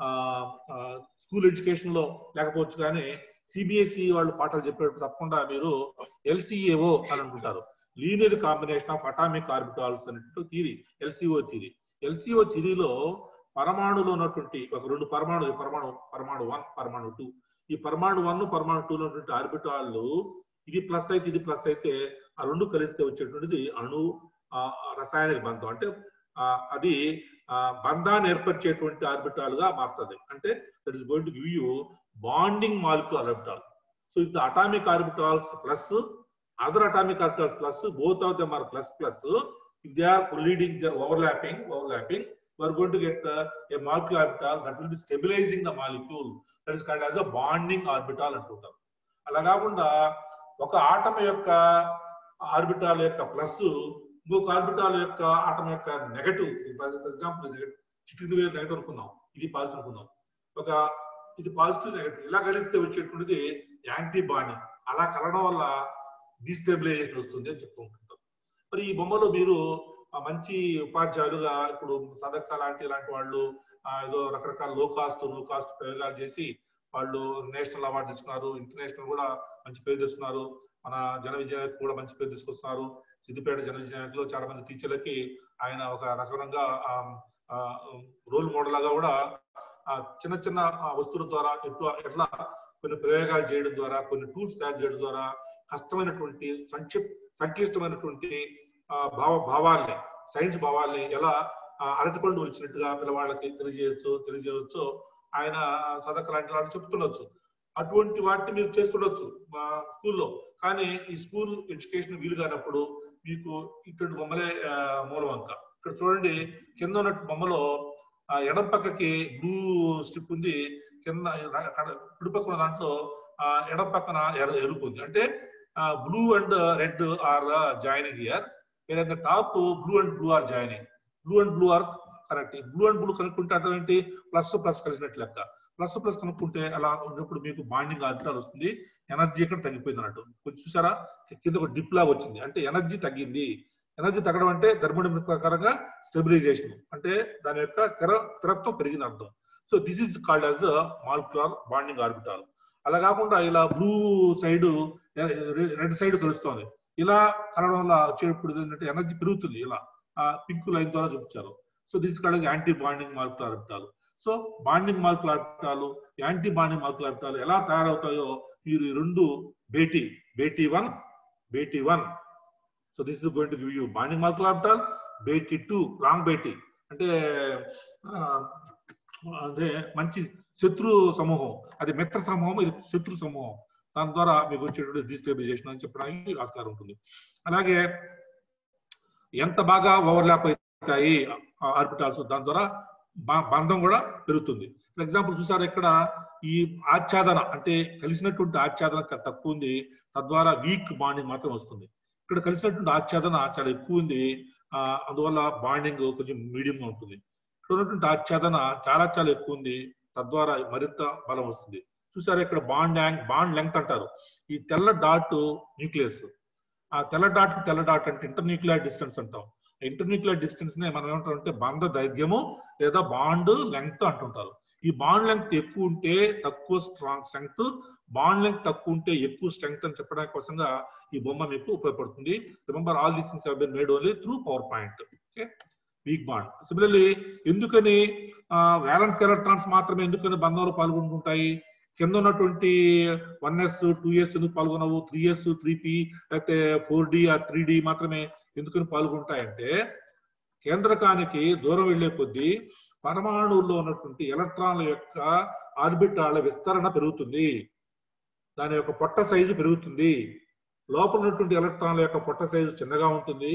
స్కూల్ ఎడ్యుకేషన్ లో లేకపోవచ్చు కానీ సిబిఎస్ఈ వాళ్ళు పాఠాలు చెప్పేటప్పుడు తప్పకుండా మీరు ఎల్సిఏఓ అని అనుకుంటారు linear combination of atomic orbitals అనేటువంటి థీరీ ఎల్సిఓ థీరీ ఎల్సిఓ థీరీలో పరమాణులో ఉన్నటువంటి ఒక రెండు పరమాణు పరమాణు పరమాణు వన్ పరమాణు టూ ఈ పరమాణు వన్ పరమాణు టూ లో ఉన్నటువంటి ఆర్బిటాళ్ళు ఇది ప్లస్ అయితే ఇది ప్లస్ అయితే ఆ రెండు కలిస్తే వచ్చేటువంటిది అణు ఆ, రసాయనిక బంధం అంటే ఆ, అది ఆ, బంధాన్ని ఏర్పరిచేటువంటి ఆర్బిటాల్ గా మారుతుంది అంటే that is going to give you bonding molecular orbital so ఇది atomic orbitals plus other atomic orbitals plus both of them are plus plus if they are colliding they are overlapping overlapping we are going to get uh, a molecular orbital that will be stabilizing the molecule that is called as a bonding orbital అంటుంటాం అలా కాకుండా ఒక atom యొక్క orbital యొక్క plus ఇంకొక orbital యొక్క atom యొక్క negative for example చిటికి వేలు నెగటివ్ అనుకుందాం ఇది పాజిటివ్ అనుకుందాం ఒక ఇది పాజిటివ్ నెగటివ్ ఇలా కలిస్తే వచ్చేటువంటిది యాంటీ బాండింగ్ అలా కలవడం వల్ల డిస్టెబిలైజేషన్ వస్తుంది అని చెప్పుకుంటుంటాం మరి ఈ బొమ్మలో మీరు ఆ, మంచి ఉపాధ్యాయులుగా ఇప్పుడు సదక్క లాంటి ఇలాంటి వాళ్ళు ఆ, ఏదో రకరకాల లో కాస్ట్ నో కాస్ట్ ప్రయోగాలు చేసి వాళ్ళు నేషనల్ అవార్డు తెచ్చుకున్నారు ఇంటర్నేషనల్ కూడా మంచి పేరు తెచ్చుకున్నారు మన జన విజయానికి కూడా మంచి పేరు తీసుకొస్తున్నారు సిద్దిపేట జన విజయానికిలో చాలా మంది టీచర్లకి ఆయన ఒక రకంగా రోల్ మోడల్ లాగా కూడా ఆ, చిన్న చిన్న ఆ, వస్తువుల ద్వారా ఎట్లా ఎట్లా కొన్ని ప్రయోగాలు చేయడం ద్వారా కొన్ని టూల్స్ తయారు చేయడం ద్వారా కష్టమైనటువంటి సంక్షిప్ సంక్లిష్టమైనటువంటి ఆ, భావ భావాల్ని సైన్స్ భావాల్ని ఎలా ఆ, అరటిపండు వచ్చినట్టుగా పిల్లవాళ్ళకి తెలియజేయచ్చు తెలియజేయవచ్చు ఆయన సదక లాంటి వాళ్ళు చెప్తుండొచ్చు అటువంటి వాటిని మీరు చేస్తుండొచ్చు మా స్కూల్లో కానీ ఈ స్కూల్ ఎడ్యుకేషన్ వీలు కానప్పుడు మీకు ఇటువంటి బొమ్మలే ఆ, మూలవంక ఇక్కడ చూడండి కింద ఉన్న బొమ్మలో ఆ, ఎడం పక్కకి బ్లూ స్టిప్ ఉంది కింద అక్కడ కుడి పక్కన దాంట్లో ఆ, ఎడం పక్కన ఎర్ర ఎరుపు ఉంది అంటే blue and red are joining here వేరే the top blue and blue are joining blue and blue are correct blue and blue కనుక్కుంటే అటు ఏంటి ప్లస్ ప్లస్ కలిసినట్లు లెక్క ప్లస్ ప్లస్ కనుక్కుంటే అలా ఉన్నప్పుడు మీకు బాండింగ్ ఆర్బిటాల్ వస్తుంది ఎనర్జీ ఇక్కడ తగ్గిపోయింది అన్నట్టు కొంచెం చూసారా కింద ఒక డిప్ లాగా వచ్చింది అంటే ఎనర్జీ తగ్గింది ఎనర్జీ తగ్గడం అంటే థర్మోడైనమిక్ ప్రకారంగా స్టెబిలైజేషన్ అంటే దాని యొక్క స్థిర స్థిరత్వం పెరిగింది అర్థం so this is called as molecular bonding orbital అలా కాకుండా ఇలా బ్లూ సైడ్ రెడ్ సైడ్ కలుస్తోంది ఇలా కలవడం వల్ల వచ్చేటప్పుడు ఏంటంటే ఎనర్జీ పెరుగుతుంది ఇలా ఆ పింక్ లైన్ ద్వారా చూపించారు so this called anti bonding molecular orbital so bonding molecular orbital anti bonding molecular orbital ఎలా తయారవుతాయో మీరు ఈ రెండు భేటీ భేటీ వన్ భేటీ one so this is going to give you bonding molecular orbital భేటీ టూ రాంగ్ భేటీ అంటే ఆ, అంటే మంచి శత్రు సమూహం అది మిత్ర సమూహం ఇది శత్రు సమూహం దాని ద్వారా మీకు వచ్చేటువంటి డిస్టెబిలైజేషన్ అని చెప్పడానికి ఆస్కారం ఉంటుంది అలాగే ఎంత బాగా ఓవర్లాప్ అవుతాయి ఆర్బిటాల్స్ దాని ద్వారా బ- బంధం కూడా పెరుగుతుంది ఫర్ ఎగ్జాంపుల్ చూసారు ఇక్కడ ఈ ఆచ్ఛాదన అంటే కలిసినటువంటి ఆచ్ఛాదన చాలా తక్కువ ఉంది తద్వారా వీక్ బాండింగ్ మాత్రం వస్తుంది ఇక్కడ కలిసినటువంటి ఆచ్ఛాదన చాలా ఎక్కువ ఉంది ఆ, అందువల్ల బాండింగ్ కొంచెం మీడియం గా ఉంటుంది ఇక్కడ ఉన్నటువంటి ఆచ్ఛాదన చాలా చాలా ఎక్కువ ఉంది తద్వారా మరింత బలం వస్తుంది చూసారా ఇక్కడ బాండ్ యాంగ్ బాండ్ లెంగ్త్ అంటారు ఈ తెల్ల డాట్ న్యూక్లియస్ ఆ తెల్ల డాట్ తెల్ల డాట్ అంటే ఇంటర్న్యూక్లియర్ డిస్టెన్స్ అంటాం ఇంటర్న్యూక్లియర్ డిస్టెన్స్ నే మనం ఏమంటామంటే బంధ దైర్ఘ్యము లేదా బాండ్ లెంగ్త్ అంటుంటారు ఈ బాండ్ లెంగ్త్ ఎక్కువ ఉంటే తక్కువ స్ట్రాంగ్ స్ట్రెంగ్త్ బాండ్ లెంగ్త్ తక్కువ ఉంటే ఎక్కువ స్ట్రెంగ్త్ అని చెప్పడానికి కోసంగా ఈ బొమ్మ మీకు ఉపయోగపడుతుంది remember all these things have been made only through PowerPoint okay weak bond similarly ఎందుకని వ్యాలెన్స్ ఎలక్ట్రాన్స్ మాత్రమే ఎందుకని బంధంలో పాల్గొంటుంటాయి కింద ఉన్నటువంటి వన్ ఎస్ టూ ఎస్ ఎందుకు పాల్గొనవు త్రీ ఎస్ త్రీ పి లేకపోతే ఫోర్ డి ఆ త్రీ డి మాత్రమే ఎందుకని పాల్గొంటాయంటే కేంద్రకానికి దూరం వెళ్లే కొద్దీ పరమాణువుల్లో ఉన్నటువంటి ఎలక్ట్రాన్ల యొక్క ఆర్బిటాల విస్తరణ పెరుగుతుంది దాని యొక్క పొట్ట సైజు పెరుగుతుంది లోపల ఉన్నటువంటి ఎలక్ట్రాన్ల యొక్క పొట్ట సైజు చిన్నగా ఉంటుంది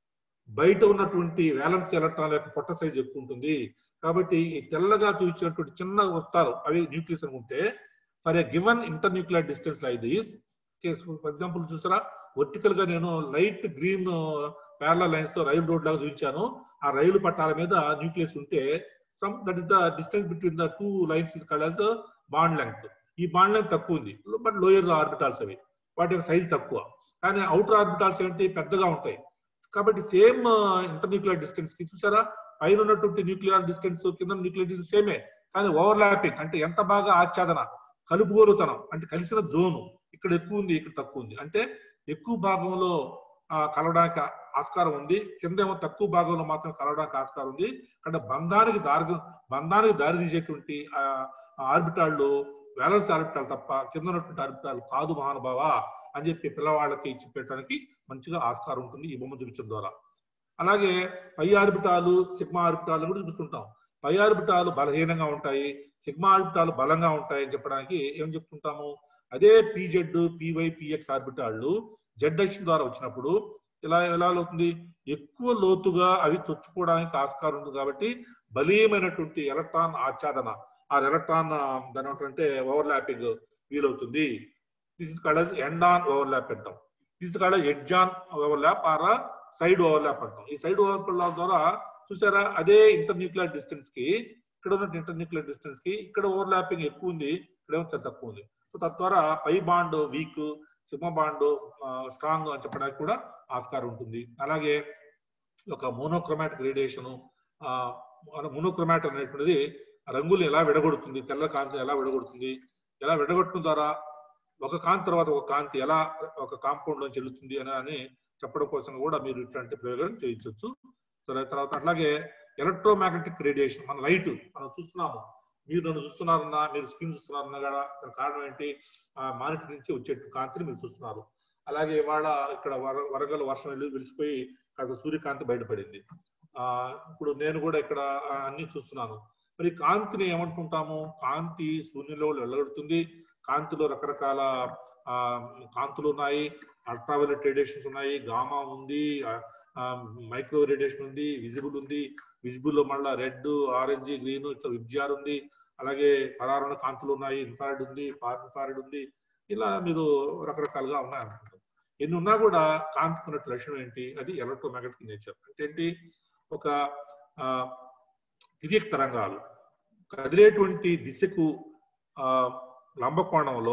బయట ఉన్నటువంటి వ్యాలెన్స్ ఎలక్ట్రాన్ల యొక్క పొట్ట సైజు ఎక్కువ ఉంటుంది కాబట్టి ఈ తెల్లగా చూపించినటువంటి చిన్న వృత్తాలు అవి న్యూక్లియస్ అనుకుంటే for a given inter nuclear distance like these for example చూసారా వర్టికల్ గా నేను లైట్ గ్రీన్ ప్యారల లైన్స్ తో రైలు రోడ్ లాగా చూపించాను ఆ రైలు పట్టాల మీద న్యూక్లియస్ ఉంటే some that is the distance between the two lines is called as bond length ఈ బాండ్ లెంగ్త్ తక్కువ ఉంది బట్ లోయర్ ఆర్బిటాల్స్ అవి వాటి యొక్క సైజ్ తక్కువ కానీ అవుటర్ ఆర్బిటాల్స్ ఏంటి పెద్దగా ఉంటాయి కాబట్టి సేమ్ ఇంటర్ న్యూక్లియర్ డిస్టెన్స్ కి చూసారా పైన ఉన్నటువంటి న్యూక్లియర్ డిస్టెన్స్ కింద న్యూక్లియర్ డిస్టెన్స్ సేమే కానీ ఓవర్లాపింగ్ అంటే ఎంత బాగా ఆచ్ఛాదన కలుపుగోలుతనం అంటే కలిసిన జోను ఇక్కడ ఎక్కువ ఉంది ఇక్కడ తక్కువ ఉంది అంటే ఎక్కువ భాగంలో ఆ, కలవడానికి ఆస్కారం ఉంది కింద ఏమో తక్కువ భాగంలో మాత్రం కలవడానికి ఆస్కారం ఉంది అంటే బంధానికి దారి బంధానికి దారి తీసేటువంటి ఆర్బిటాళ్ళు బ్యాలెన్స్ ఆర్బిటాల్ తప్ప కింద ఉన్నటువంటి ఆర్బిటాల్ కాదు మహానుభావ అని చెప్పి పిల్లవాళ్ళకి చెప్పడానికి మంచిగా ఆస్కారం ఉంటుంది ఈ బొమ్మ చూపించడం ద్వారా అలాగే పై ఆర్బిటాలు సిగ్మా ఆర్బిటాలు కూడా చూపిస్తుంటాం పై ఆర్బిటాలు బలహీనంగా ఉంటాయి సిగ్మా ఆర్బిటాలు బలంగా ఉంటాయి అని చెప్పడానికి ఏం చెప్తుంటాము అదే పీజెడ్ పీవై పిఎక్స్ ఆర్బిటాళ్ళు జెడ్ అక్షం ద్వారా వచ్చినప్పుడు ఇలా ఎలా అవుతుంది ఎక్కువ లోతుగా అవి చొచ్చుకోవడానికి ఆస్కారం ఉంది కాబట్టి బలీయమైనటువంటి ఎలక్ట్రాన్ ఆచ్ఛాదన ఆ ఎలక్ట్రాన్ దాని ఏమంటారంటే ఓవర్లాపింగ్ వీలవుతుంది this is called end on overlap అంటాం this is called edge on overlap or side overlap అంటాం ఈ సైడ్ ఓవర్లాప్ ద్వారా చూసారా అదే ఇంటర్ న్యూక్లియర్ డిస్టెన్స్ కి ఇక్కడ ఉన్న ఇంటర్ న్యూక్లియర్ డిస్టెన్స్ కి ఇక్కడ ఓవర్లాపింగ్ ఎక్కువ ఉంది ఇక్కడేమో చాలా తక్కువ ఉంది సో తద్వారా pi bond weak sigma bond strong అని చెప్పడానికి కూడా ఆస్కారం ఉంటుంది అలాగే ఒక మోనోక్రోమాటిక్ రేడియేషన్ మోనోక్రోమాట్ అనేటువంటిది రంగులు ఎలా విడగొడుతుంది తెల్ల కాంతిని ఎలా విడగొడుతుంది ఎలా విడగొట్టడం ద్వారా ఒక కాంతి తర్వాత ఒక కాంతి ఎలా ఒక కాంపౌండ్ లో చెల్లుతుంది అని అని చెప్పడం కోసం కూడా మీరు ఇట్లాంటి ప్రయోగం చేయించవచ్చు సరే తర్వాత అట్లాగే ఎలక్ట్రోమాగ్నెటిక్ రేడియేషన్ మన లైట్ మనం చూస్తున్నాము మీరు నన్ను చూస్తున్నారన్నా మీరు స్క్రీన్ చూస్తున్నారన్నా కూడా దానికి కారణం ఏంటి ఆ మానిటర్ నుంచి వచ్చే కాంతిని మీరు చూస్తున్నారు అలాగే ఇవాళ ఇక్కడ వర వరగల వర్షం వెళ్ళి వెలిసిపోయి కాస్త సూర్యకాంతి బయటపడింది ఆ ఇప్పుడు నేను కూడా ఇక్కడ ఆ, అన్ని చూస్తున్నాను మరి కాంతిని ఏమనుకుంటాము కాంతి శూన్యంలో వెళ్ళగొడుతుంది కాంతిలో రకరకాల ఆ కాంతులు ఉన్నాయి అల్ట్రావైలెట్ రేడియేషన్స్ ఉన్నాయి గామా ఉంది మైక్రో రేడియేషన్ ఉంది విజిబుల్ ఉంది విజిబుల్ లో మళ్ళీ రెడ్ ఆరెంజ్ గ్రీన్ ఇట్లా విబ్జిఆర్ ఉంది అలాగే పరారణ కాంతులు ఉన్నాయి ఇన్ఫారెడ్ ఉంది ఫార్ ఇన్ఫారెడ్ ఉంది ఇలా మీరు రకరకాలుగా ఉన్నాయి అనుకుంటాం ఎన్ని ఉన్నా కూడా కాంతికి ఉన్న లక్షణం ఏంటి అది ఎలక్ట్రోమాగ్నెటిక్ నేచర్ అంటే ఏంటి ఒక ఆ, తిరియక్ తరంగాలు కదిలేటువంటి దిశకు ఆ లంబకోణంలో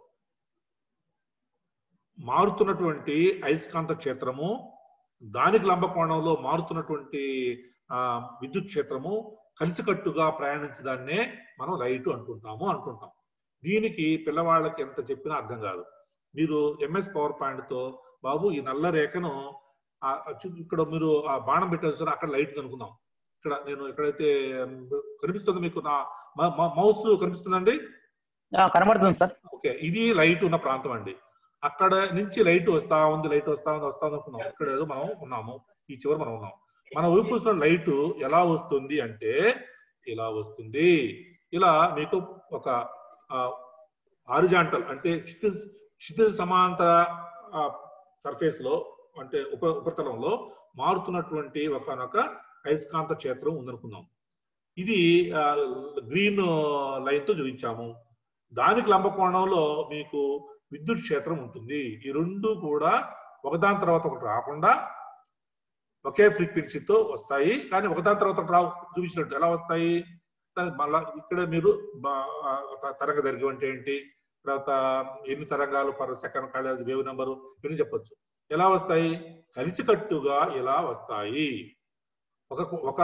మారుతున్నటువంటి అయస్కాంత క్షేత్రము దానికి లంబకోణంలో మారుతున్నటువంటి ఆ విద్యుత్ క్షేత్రము కలిసికట్టుగా ప్రయాణించడాన్నే మనం లైట్ అంటుంటాము అంటుంటాం దీనికి పిల్లవాళ్ళకి ఎంత చెప్పినా అర్థం కాదు మీరు ఎంఎస్ పవర్ పాయింట్ తో బాబు ఈ నల్ల రేఖను ఆ చు- ఇక్కడ మీరు ఆ బాణం పెట్టేస్తారు అక్కడ లైట్ కనుకుందాం ఇక్కడ నేను ఎక్కడైతే కనిపిస్తుంది మీకు నా మౌస్ కనిపిస్తుందండి ఆ, కనబడుతుంది సార్ ఓకే ఇది లైట్ ఉన్న ప్రాంతం అండి అక్కడ నుంచి లైట్ వస్తా ఉంది లైట్ వస్తా ఉంది వస్తా ఉంది అనుకున్నాం ఇక్కడ ఏదో మనం ఉన్నాము ఈ చివరి మనం ఉన్నాం మన వైపు చూసిన లైట్ ఎలా వస్తుంది అంటే ఇలా వస్తుంది ఇలా మీకు ఒక ఆరిజాంటల్ అంటే క్షితిజ క్షితిజ సమాంతర సర్ఫేస్ లో అంటే ఉప ఉపరితలంలో మారుతున్నటువంటి ఒకనొక అయస్కాంత క్షేత్రం ఉందనుకుందాం ఇది గ్రీన్ లైన్ తో చూపించాము దానికి లంబకోణంలో మీకు విద్యుత్ క్షేత్రం ఉంటుంది ఈ రెండు కూడా ఒకదాని తర్వాత ఒకటి రాకుండా ఒకే ఫ్రీక్వెన్సీతో వస్తాయి కానీ ఒకదాని తర్వాత ఒకటి రావు చూపించినట్టు ఎలా వస్తాయి దానికి మళ్ళా ఇక్కడ మీరు బా- ఆ, తరంగ దైర్ఘ్యం అంటే ఏంటి తర్వాత ఎన్ని తరంగాలు పర్ సెకండ్ కాలేజ్ వేవ్ నెంబరు ఇవన్నీ చెప్పొచ్చు ఎలా వస్తాయి కలిసికట్టుగా ఎలా వస్తాయి ఒక ఒక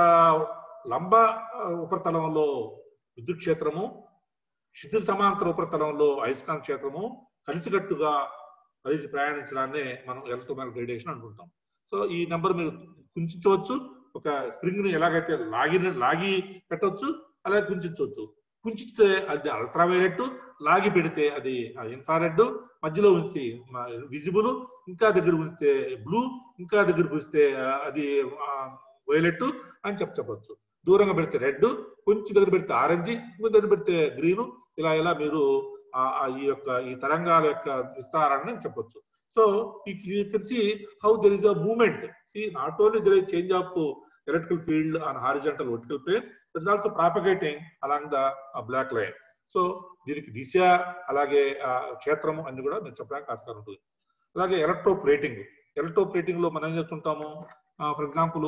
లంబ ఆ, ఉపరితలంలో విద్యుత్ క్షేత్రము క్షితిజ సమాంతర ఉపరితలంలో అయస్కాంత క్షేత్రము కలిసికట్టుగా కలిసి ప్రయాణించడాన్నే మనం ఎలక్ట్రోమాగ్నెటిక్ రేడియేషన్ అనుకుంటాం సో ఈ నెంబర్ మీరు కుంచవచ్చు ఒక స్ప్రింగ్ ని ఎలాగైతే లాగి లాగి పెట్టవచ్చు అలాగే కుంచవచ్చు కుంచితే అది అల్ట్రావైలెట్ లాగి పెడితే అది ఇన్ఫారెడ్ మధ్యలో ఉంచి విజిబుల్ ఇంకా దగ్గర ఉంచితే బ్లూ ఇంకా దగ్గర ఉంచితే ఆ, అది వైలెట్ అని చెప్ప చెప్పొచ్చు దూరంగా పెడితే రెడ్ కొంచెం దగ్గర పెడితే ఆరెంజ్ ఇంకొక దగ్గర పెడితే గ్రీన్ ఇలా ఇలా మీరు ఆ ఆ ఈ యొక్క ఈ తరంగాల యొక్క విస్తారాన్ని చెప్పొచ్చు so you can see how there is a moment see not only there is change of electrical field on horizontal vertical plane that is also propagating along the black line so దీనికి దిశ అలాగే ఆ, క్షేత్రము అన్ని కూడా నేను చెప్పడానికి ఆస్కారం ఉంటుంది అలాగే ఎలక్ట్రో ప్లేటింగ్ ఎలక్ట్రో ప్లేటింగ్ లో మనం ఏం చెప్తుంటాము ఫర్ ఎగ్జాంపుల్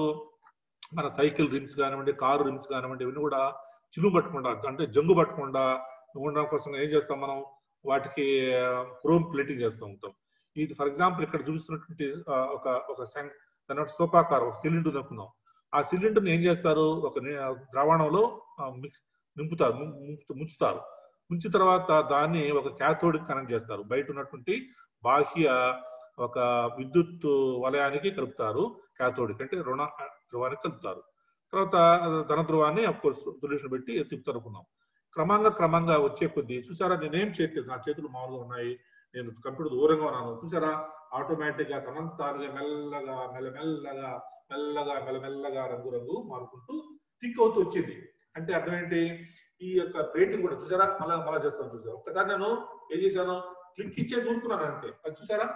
మన సైకిల్ రిమ్స్ కానివ్వండి కారు రిమ్స్ కానివ్వండి ఇవన్నీ కూడా చిలుము పట్టకుండా అంటే జంగు పట్టకుండా ఉండడం కోసం ఏం చేస్తాం మనం వాటికి క్రోమ్ ప్లేటింగ్ చేస్తూ ఉంటాం ఇది ఫర్ ఎగ్జాంపుల్ ఇక్కడ చూపిస్తున్నటువంటి ఆ, ఒక ఒక సెన్ దాని సోపాకార్ ఒక సిలిండర్ అనుకుందాం ఆ సిలిండర్ ఏం చేస్తారు ఒక ని- ద్రావణంలో ఆ, మిక్స్ నింపుతారు ము- ము- ముంచుతారు ముంచిన తర్వాత దాన్ని ఒక క్యాథోడ్ కనెక్ట్ చేస్తారు బయట ఉన్నటువంటి బాహ్య ఒక విద్యుత్ వలయానికి కలుపుతారు క్యాథోడిక్ అంటే రుణ ధ్రువానికి కలుపుతారు తర్వాత ధన ధ్రువాన్ని అఫ్ కోర్స్ సొల్యూషన్ పెట్టి తిప్పుతారు అనుకున్నాం క్రమంగా క్రమంగా వచ్చే కొద్దీ చూసారా నేనేం చేయట్లేదు నా చేతులు మామూలుగా ఉన్నాయి నేను కంప్యూటర్ దూరంగా ఉన్నాను చూసారా ఆటోమేటిక్ గా తనంత తానుగా మెల్లగా మెల్లమెల్లగా మెల్లగా మెల్లమెల్లగా రంగు రంగు మారుకుంటూ థిక్ అవుతూ వచ్చింది అంటే అర్థం ఏంటి ఈ యొక్క రేటింగ్ కూడా చూసారా మళ్ళా మళ్ళా చేస్తాను చూసారా ఒక్కసారి నేను ఏం చేశాను క్లిక్ ఇచ్చేసి ఊరుకున్నాను అంతే అది చూసారా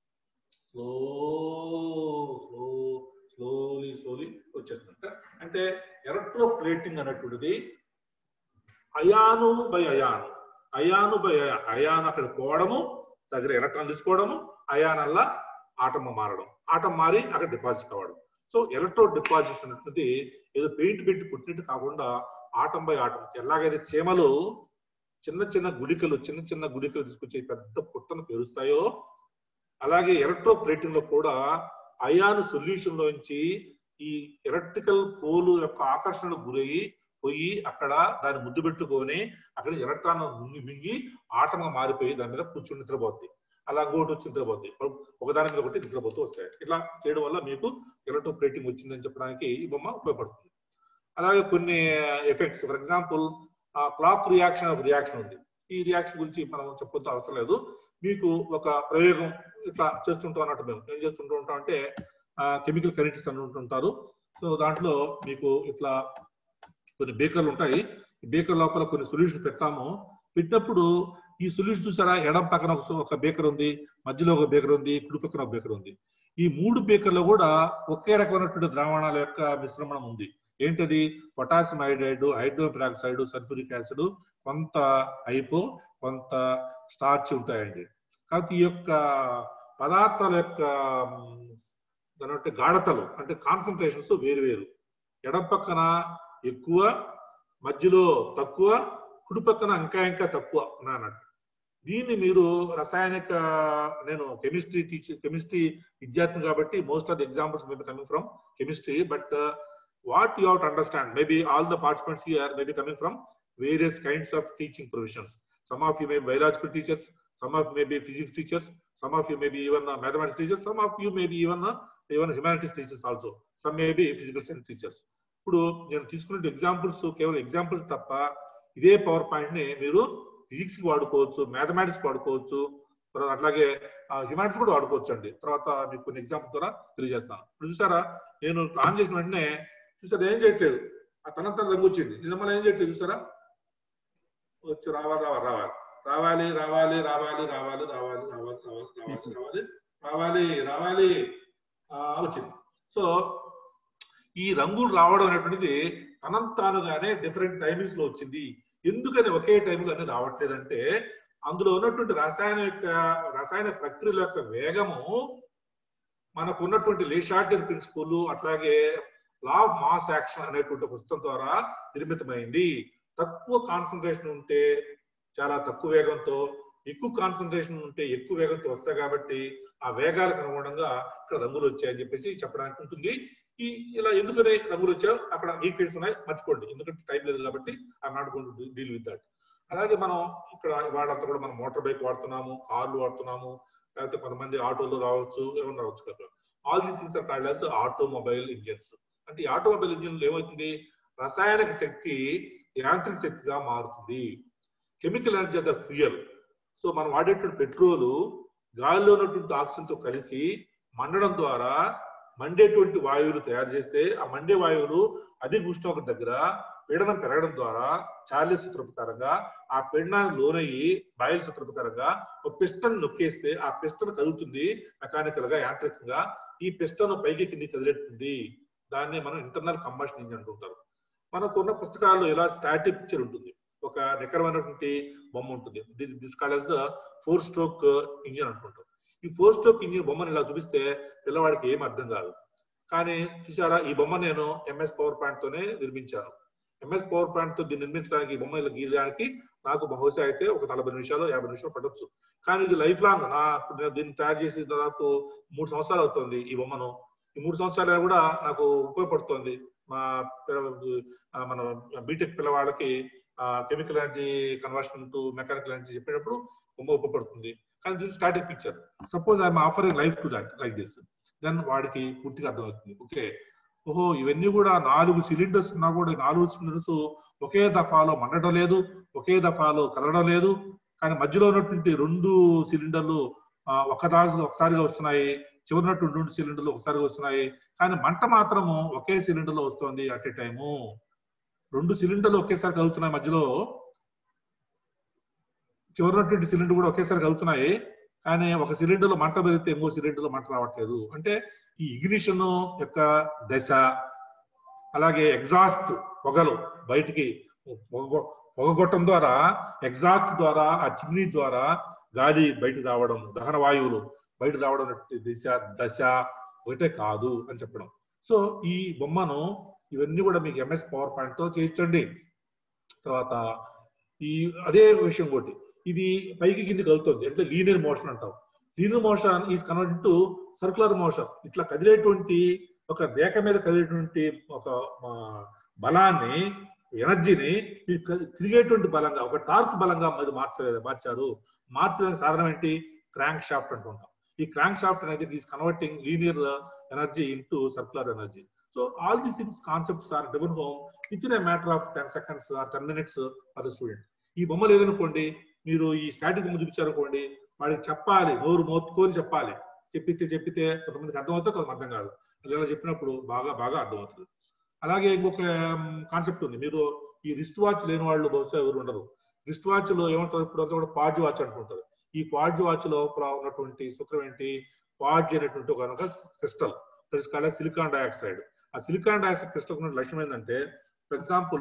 స్లో స్లో స్లోలీ స్లోలీ వచ్చేస్తుంట అంటే ఎలక్ట్రో ప్లేటింగ్ అనేటువంటిది ion by ion ion by ion ion అక్కడ పోవడము దగ్గర ఎలక్ట్రాన్ తీసుకోవడము అయాన్ అల్లా ఆటం మారడం ఆటం మారి అక్కడ డిపాజిట్ కావడం సో ఎలక్ట్రో డిపాజిట్ అనేటువంటి ఏదో పెయింట్ పెట్టి పుట్టినట్టు కాకుండా ఆటం బై ఆటం ఎలాగైతే చీమలు చిన్న చిన్న గుళికలు చిన్న చిన్న గుళికలు తీసుకొచ్చి పెద్ద పుట్టను పెరుస్తాయో అలాగే ఎలక్ట్రో ప్లేటింగ్ లో కూడా అయాను సొల్యూషన్ లోంచి ఈ ఎలక్ట్రికల్ పోలు యొక్క ఆకర్షణకు గురయ్యి పోయి అక్కడ దాన్ని ముద్దు పెట్టుకొని అక్కడ ఎలక్ట్రాన్ మింగి మింగి ఆటంగా మారిపోయి దాని మీద కూర్చుని నిద్రపోద్ది అలా ఇంకోటి వచ్చి నిద్రపోద్ది ఒకదాని మీద ఒకటి నిద్రపోతూ వస్తాయి ఇట్లా చేయడం వల్ల మీకు ఎలక్ట్రో ప్లేటింగ్ వచ్చిందని చెప్పడానికి ఈ బొమ్మ ఉపయోగపడుతుంది అలాగే కొన్ని effects for example clock reaction of reaction ఉంది ఈ రియాక్షన్ గురించి మనం చెప్పొద్దు అవసరం లేదు మీకు ఒక ప్రయోగం ఇట్లా చేస్తుంటాం అన్నట్టు మేము ఏం చేస్తుంటూ ఉంటాం అంటే కెమికల్ కనెక్టివ్స్ అని ఉంటుంటారు సో దాంట్లో మీకు ఇట్లా కొన్ని బేకర్లు ఉంటాయి ఈ బేకర్ లోపల కొన్ని సొల్యూషన్ పెడతాము పెట్టినప్పుడు ఈ సొల్యూషన్ చూసారా ఎడం పక్కన ఒక ఒక బేకర్ ఉంది మధ్యలో ఒక బేకర్ ఉంది కుడి పక్కన ఒక బేకర్ ఉంది ఈ మూడు బేకర్లో కూడా ఒకే రకమైనటువంటి ద్రావణాల యొక్క మిశ్రమణం ఉంది ఏంటది potassium hydride hydroperoxide sulphuric acid కొంత హైపో కొంత స్టార్చ్ ఉంటాయండి కాబట్టి ఈ యొక్క పదార్థాల యొక్క మ్, దాని యొక్క గాఢతలు అంటే కాన్సన్ట్రేషన్స్ వేరు వేరు ఎడం పక్కన ఎక్కువ మధ్యలో తక్కువ కుడి పక్కన ఇంకా ఇంకా తక్కువ ఉన్నాయన్నట్టు దీన్ని మీరు రసాయనిక నేను కెమిస్ట్రీ టీచర్ కెమిస్ట్రీ విద్యార్థిని కాబట్టి most of the examples may coming from chemistry but what you have to understand maybe all the participants here may be coming from various kinds of teaching provisions some of you may be biological teachers some of you may be physics teachers some of you may be even uh, mathematics teachers some of you may be even uh, even humanities teachers also some may be physical science teachers ఇప్పుడు నేను తీసుకున్న examples కేవలం examples తప్ప ఇదే power point ని మీరు physics కి వాడుకోవచ్చు మ్యాథమెటిక్స్ వాడుకోవచ్చు తర్వాత అట్లాగే హ్యుమానిటీస్ కూడా వాడుకోవచ్చు అండి తర్వాత మీకు కొన్ని ఎగ్జాంపుల్ ద్వారా తెలియజేస్తాను ఇప్పుడు చూసారా నేను ఆన్ చేసిన వెంటనే చూసారా ఏం చేయట్లేదు ఆ తనంతా రంగు వచ్చింది నేను మళ్ళీ ఏం చేయట్లేదు చూసారా వచ్చి రావాలి రావాలి రావాలి రావాలి రావాలి రావాలి రావాలి రావాలి రావాలి రావాలి రావాలి రావాలి రావాలి ఆ, వచ్చింది సో ఈ రంగులు రావడం అనేటువంటిది తనంతానుగానే డిఫరెంట్ టైమింగ్స్ లో వచ్చింది ఎందుకని ఒకే టైంలో అన్ని రావట్లేదంటే అందులో ఉన్నటువంటి రసాయన యొక్క రసాయన ప్రక్రియల యొక్క వేగము మనకు ఉన్నటువంటి లేషార్టర్ ప్రిన్సిపల్ అట్లాగే లా ఆఫ్ మాస్ యాక్షన్ అనేటువంటి పుస్తకం ద్వారా నిర్మితమైంది తక్కువ కాన్సన్ట్రేషన్ ఉంటే చాలా తక్కువ వేగంతో ఎక్కువ కాన్సన్ట్రేషన్ ఉంటే ఎక్కువ వేగంతో వస్తాయి కాబట్టి ఆ వేగాలకు అనుగుణంగా ఇక్కడ రంగులు వచ్చాయని చెప్పేసి చెప్పడానికి ఉంటుంది ఈ ఇలా ఎందుకని రంగులు వచ్చాయో అక్కడ ఈక్వేషన్స్ ఉన్నాయి మర్చిపోండి ఎందుకంటే టైం లేదు కాబట్టి I not gonna deal with that అలాగే మనం ఇక్కడ వాళ్ళంతా కూడా మనం మోటార్ బైక్ వాడుతున్నాము కార్లు వాడుతున్నాము లేకపోతే కొంతమంది ఆటోలు రావచ్చు ఏమన్నా రావచ్చు కదా all these things are called as automobile engines అంటే ఈ ఆటోమొబైల్ ఇంజిన్ ఏమవుతుంది రసాయనిక శక్తి యాంత్రిక శక్తిగా మారుతుంది chemical energy the fuel so మనం వాడేటువంటి పెట్రోల్ గాలిలో ఉన్నటువంటి ఆక్సిజన్ తో కలిసి మండడం ద్వారా మండేటువంటి వాయువులు తయారు చేస్తే ఆ మండే వాయువులు అధిక ఉష్ణోగ్రత దగ్గర పీడనం పెరగడం ద్వారా చార్లీ సూత్ర ప్రకారంగా ఆ పీడనానికి లోనయ్యి బాయిల్ సూత్ర ప్రకారంగా ఒక పిస్టన్ నొక్కేస్తే ఆ పిస్టన్ కదులుతుంది మెకానికల్ గా యాంత్రికంగా ఈ పిస్టన్ పైకి కింది కదిలేస్తుంది దాన్ని మనం ఇంటర్నల్ కంబషన్ ఇంజిన్ అంటుంటారు మనకున్న పుస్తకాల్లో ఇలా స్టాటిక్ పిక్చర్ ఉంటుంది ఒక నికరమైనటువంటి బొమ్మ ఉంటుంది this called four stroke engine అనుకుంటాం ఈ ఫోర్ స్ట్రోక్ ఇంజిన్ బొమ్మను ఇలా చూపిస్తే పిల్లవాడికి ఏం అర్థం కాదు కానీ చూసారా ఈ బొమ్మ నేను ఎంఎస్ పవర్ పాయింట్ తోనే నిర్మించాను ఎంఎస్ పవర్ పాయింట్ తో దీన్ని నిర్మించడానికి ఈ బొమ్మ ఇలా గీయడానికి నాకు బహుశా అయితే ఒక నలభై నిమిషాలు యాభై నిమిషాలు పడవచ్చు కానీ ఇది లైఫ్ లాంగ్ నా ఇప్పుడు నేను దీన్ని తయారు చేసి దాదాపు మూడు సంవత్సరాలు అవుతుంది ఈ బొమ్మను ఈ మూడు సంవత్సరాలు కూడా నాకు ఉపయోగపడుతుంది మా ఆ, మన బీటెక్ పిల్లవాళ్ళకి chemical energy conversion to mechanical energy చెప్పేటప్పుడు బొమ్మ ఉపయోగపడుతుంది కానీ this static picture suppose I'm offering life to that like this then వాడికి పూర్తిగా అర్థమవుతుంది ఓకే ఓహో ఇవన్నీ కూడా నాలుగు సిలిండర్స్ ఉన్నా కూడా ఈ నాలుగు సిలిండర్స్ ఒకే దఫాలో మండడం లేదు ఒకే దఫాలో కలగడం లేదు కానీ మధ్యలో ఉన్నటువంటి రెండు సిలిండర్లు ఆ, ఒకదాని ఒకసారిగా వస్తున్నాయి చివరినటువంటి రెండు సిలిండర్లు ఒకసారిగా వస్తున్నాయి కానీ మంట మాత్రము ఒకే సిలిండర్ లో వస్తుంది అట్ ఏ టైము రెండు సిలిండర్లు ఒకేసారి కలుగుతున్నాయి మధ్యలో చివరినటువంటి సిలిండర్ కూడా ఒకేసారి కలుగుతున్నాయి కానీ ఒక సిలిండర్ లో మంట పెరిగితే ఇంకో సిలిండర్ లో మంట రావట్లేదు అంటే ఈ ఇగ్నిషన్ యొక్క దశ అలాగే ఎగ్జాస్ట్ పొగలు బయటికి పొగ- పొగగొట్టడం ద్వారా ఎగ్జాస్ట్ ద్వారా ఆ చిమ్నీ ద్వారా గాలి బయటకు రావడం దహన వాయువులు బయట రావడం అనేటువంటి దిశ దశ ఒకటే కాదు అని చెప్పడం సో ఈ బొమ్మను ఇవన్నీ కూడా మీకు ఎంఎస్ పవర్ పాయింట్ తో చేయించండి తర్వాత ఈ అదే విషయం ఒకటి ఇది పైకి కింది కలుగుతుంది అంటే లీనియర్ మోషన్ అంటాం linear motion is converted to circular motion ఇట్లా కదిలేటువంటి ఒక రేఖ మీద కదిలేటువంటి ఒక ఆ, బలాన్ని ఎనర్జీని ఈ క- తిరిగేటువంటి బలంగా ఒక టార్క్ బలంగా మరి మార్చలేదు మార్చారు మార్చడానికి సాధనం ఏంటి క్రాంక్ షాఫ్ట్ అంటుంటాం ఈ క్రాంక్ షాఫ్ట్ అనేది is converting linear energy into circular energy so all these things concepts are given home it in matter of ten seconds or ten minutes for the student ఈ బొమ్మ లేదనుకోండి మీరు ఈ static బొమ్మ చూపించారనుకోండి వాడికి చెప్పాలి నోరు మోత్తుకొని చెప్పాలి చెప్పితే చెప్పితే కొంతమందికి అర్థమవుతుంది కొంతమంది అర్థం కాదు అది ఇలా చెప్పినప్పుడు బాగా బాగా అర్థమవుతుంది అలాగే ఇంకొక కాన్సెప్ట్ ఉంది మీరు ఈ రిస్ట్ వాచ్ లేని వాళ్ళు బహుశా ఎవరు ఉండరు రిస్ట్ వాచ్ లో ఏమంటారు ఇప్పుడు అంతా కూడా పాడ్జ్ వాచ్ అనుకుంటారు ఈ పాడ్జ్ వాచ్ లోపల ఉన్నటువంటి సూత్రం ఏంటి పాడ్జ్ అనేటువంటి ఒక క్రిస్టల్ కాలే సిలికాన్ డైఆక్సైడ్ ఆ సిలికాన్ డైఆక్సైడ్ క్రిస్టల్ ఉన్న లక్ష్యం ఏంటంటే ఫర్ ఎగ్జాంపుల్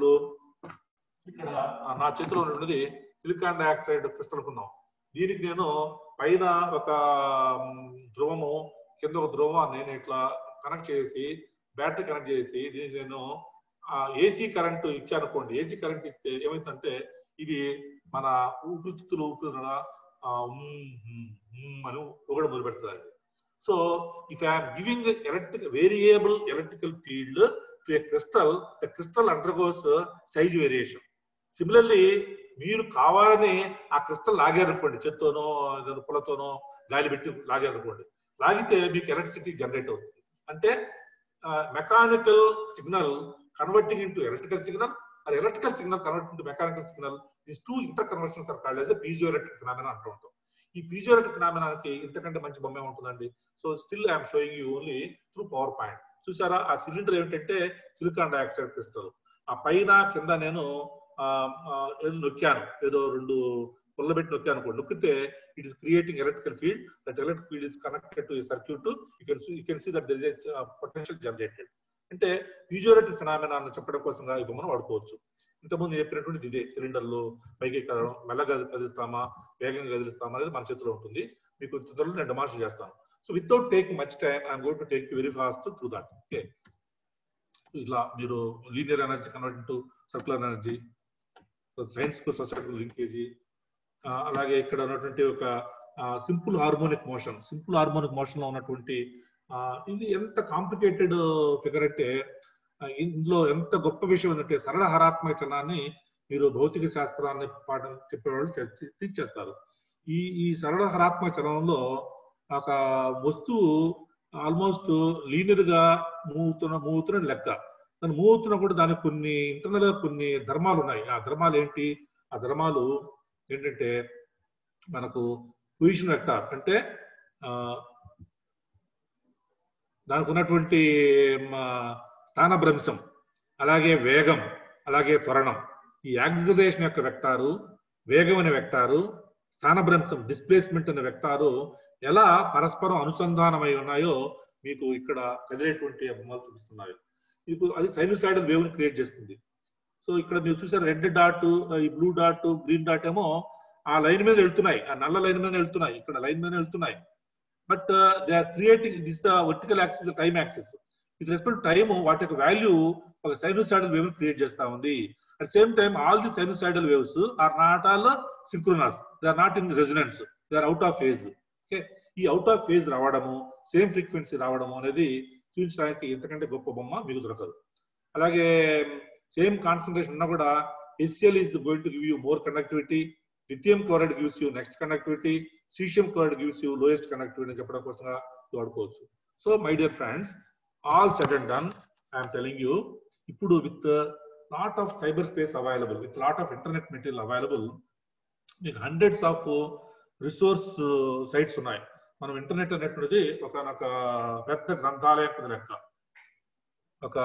ఇక్కడ ఆ నా చేతిలో ఉన్నది సిలికాన్ డైఆక్సైడ్ క్రిస్టల్ అనుకున్నాం దీనికి నేను పైన ఒక మ్, ధ్రువము కింద ఒక ధ్రువం నేను ఇట్లా కనెక్ట్ చేసి బ్యాటరీ కనెక్ట్ చేసి దీనికి నేను ఏసీ కరెంట్ ఇచ్చానుకోండి ఏసీ కరెంట్ ఇస్తే ఏమైందంటే ఇది మన ఊపిరితిత్తులు ఊపిరి ఆ, ఉమ్, ఉమ్, ఉమ్ అని ఒకటి మొదలు పెడుతుంది so if I'm giving electric variable electrical field to a crystal the crystal undergoes size variation similarly మీరు కావాలని ఆ క్రిస్టల్ లాగారనుకోండి చేత్తోనో ఏదైనా పులతోనో గాలి పెట్టి లాగారనుకోండి లాగితే మీకు ఎలక్ట్రిసిటీ జనరేట్ అవుతుంది అంటే mechanical signal converting into electrical signal or electrical signal convert into mechanical signal these two inter conversions are called as piezoelectric phenomena అంటూ ఉంటాం ఈ పీజో ఎలక్ట్రిక్ ఫినామినాకి ఇంతకంటే మంచి బొమ్మ ఉంటుందండి so still I'm showing you only through PowerPoint చూసారా ఆ cylinder ఏమిటంటే సిలికాన్ డైఆక్సైడ్ క్రిస్టల్ ఆ పైన కింద నేను ఆ, ఆ, ఏదో నొక్కాను ఏదో రెండు పుల్లబెట్టి నొక్కాను అనుకోండి నొక్కితే it is creating electrical field that electric field is connected to circuit you can you can see that there is potential generated అంటే ఫ్యూజోరేటివ్ ఫినామినా అని చెప్పడం కోసంగా ఈ బొమ్మను వాడుకోవచ్చు ఇంతకుముందు చెప్పినటువంటిది ఇదే సిలిండర్లు పైకి కదలడం మెల్లగా కదులుతామా వేగంగా కదిలిస్తామా అనేది మన చేతిలో ఉంటుంది మీకు త్వరలో నేను డెమాన్స్ట్రేట్ చేస్తాను so without taking much time I'm going to take very fast through that okay ఇలా మీరు linear energy convert to circular energy science కు సొసైటీ లింకేజీ అలాగే ఇక్కడ ఉన్నటువంటి ఒక simple harmonic motion simple harmonic motion లో ఉన్నటువంటి ఆ, ఇది ఎంత కాంప్లికేటెడ్ ఫిగర్ అంటే ఆ, ఇందులో ఎంత గొప్ప విషయం ఏంటంటే సరళ హరాత్మక చలనాన్ని మీరు భౌతిక శాస్త్రాన్ని పాఠం చెప్పేవాళ్ళు టీచ్ చేస్తారు ఈ ఈ సరళ హరాత్మక చలనంలో ఒక వస్తువు ఆల్మోస్ట్ లీనియర్ గా మూవ్ అవుతున్న మూవ్ అవుతున్న లెక్క దాన్ని మూవ్ అవుతున్నా కూడా దానికి కొన్ని ఇంటర్నల్ గా కొన్ని ధర్మాలు ఉన్నాయి ఆ ధర్మాలు ఏంటి ఆ ధర్మాలు ఏంటంటే మనకు పొజిషన్ వెక్టార్ అంటే ఆ, దానికి ఉన్నటువంటి మ, స్థానభ్రంశం అలాగే వేగం అలాగే త్వరణం ఈ యాక్సిలరేషన్ యొక్క వెక్టారు వేగం అనే వెక్టారు స్థానభ్రంశం డిస్ప్లేస్మెంట్ అనే వెక్టారు ఎలా పరస్పరం అనుసంధానమై ఉన్నాయో మీకు ఇక్కడ కదిలేటువంటి బొమ్మలు చూపిస్తున్నాయి మీకు అది సైనుసాయిడల్ వేవ్ ని క్రియేట్ చేస్తుంది సో ఇక్కడ మీరు చూసారు రెడ్ డాట్ ఈ బ్లూ డాట్ గ్రీన్ డాట్ ఏమో ఆ లైన్ మీద వెళ్తున్నాయి ఆ నల్ల లైన్ మీద వెళ్తున్నాయి ఇక్కడ లైన్ మీద వెళ్తున్నాయి but they are creating this the vertical axis time axis with respect time వాటి యొక్క వాల్యూ ఒక సైనోసైడల్ వేవ్ క్రియేట్ చేస్తా ఉంది at same time all the sinusoidal waves are not all synchronous they are not in residence they are out of phase okay ఈ out of phase రావడము same frequency రావడము అనేది చూపించడానికి ఎంతకంటే గొప్ప బొమ్మ మీకు దొరకదు అలాగే సేమ్ కాన్సన్ట్రేషన్ ఉన్నా కూడా HCl is going to give you more conductivity lithium chloride gives you next conductivity caesium chloride gives you lowest conductivity అని చెప్పడం కోసంగా వాడుకోవచ్చు so my dear friends all set and done I'm telling you ఇప్పుడు with lot of cyber space available with lot of internet material available మీకు hundreds of resource sites ఉన్నాయి మనం internet అనేటువంటిది ఒక ఒక పెద్ద గ్రంథాలయం కింద లెక్క ఒక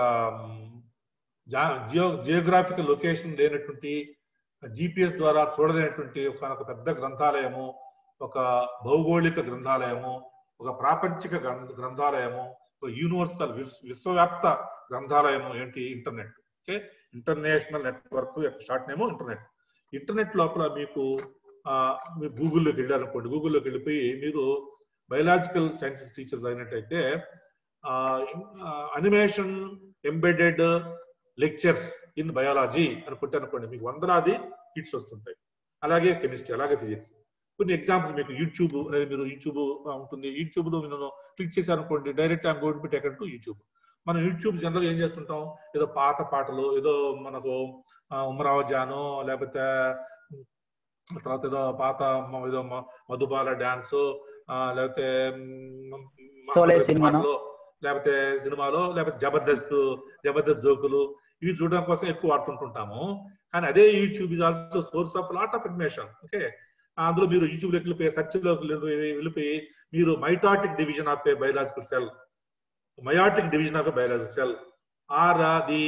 జియో జియోగ్రాఫికల్ లొకేషన్ లేనటువంటి జిపిఎస్ ద్వారా చూడలేనటువంటి ఒక ఒక పెద్ద గ్రంథాలయము ఒక భౌగోళిక గ్రంథాలయము ఒక ప్రాపంచిక గ్రంథ- గ్రంథాలయము ఒక యూనివర్సల్ విశ్వ విశ్వవ్యాప్త గ్రంథాలయము ఏంటి ఇంటర్నెట్ ఓకే ఇంటర్నేషనల్ నెట్వర్క్ యొక్క షార్ట్ నేమ్ ఇంటర్నెట్ ఇంటర్నెట్ లోపల మీకు ఆ, మీరు గూగుల్లోకి వెళ్ళారనుకోండి గూగుల్లోకి వెళ్ళిపోయి మీరు బయలాజికల్ సైన్సెస్ టీచర్స్ అయినట్టయితే animation embedded lectures in biology అని కొట్టారనుకోండి మీకు వందలాది హిట్స్ వస్తుంటాయి అలాగే కెమిస్ట్రీ అలాగే ఫిజిక్స్ కొన్ని ఎగ్జాంపుల్స్ మీకు యూట్యూబ్ అనేది మీరు యూట్యూబ్ ఉంటుంది యూట్యూబ్ లో మీరు క్లిక్ చేశారనుకోండి direct I'm going to taken to YouTube మనం యూట్యూబ్ జనరల్ ఏం చేస్తుంటాం ఏదో పాత పాటలు ఏదో మనకు ఆ, ఉమరావ జాను లేకపోతే తర్వాత ఏదో పాత మ- ఏదో మ- మధుబాల డాన్స్ లేకపోతే మ్, మ- షోలే సినిమాను. పాటలు, లేకపోతే సినిమాలో లేకపోతే జబర్దస్త్ జబర్దస్త్ జోకులు ఇవి చూడడం కోసం ఎక్కువ వాడుతుంటుంటాము కానీ అదే YouTube is also source of lot of information okay అందులో మీరు యూట్యూబ్ లోకి వెళ్ళిపోయి సెర్చ్ లోకి వెళ్ళిపోయి- వెళ్ళిపోయి మీరు mitotic division of a biological cell mitotic division of a biological cell or the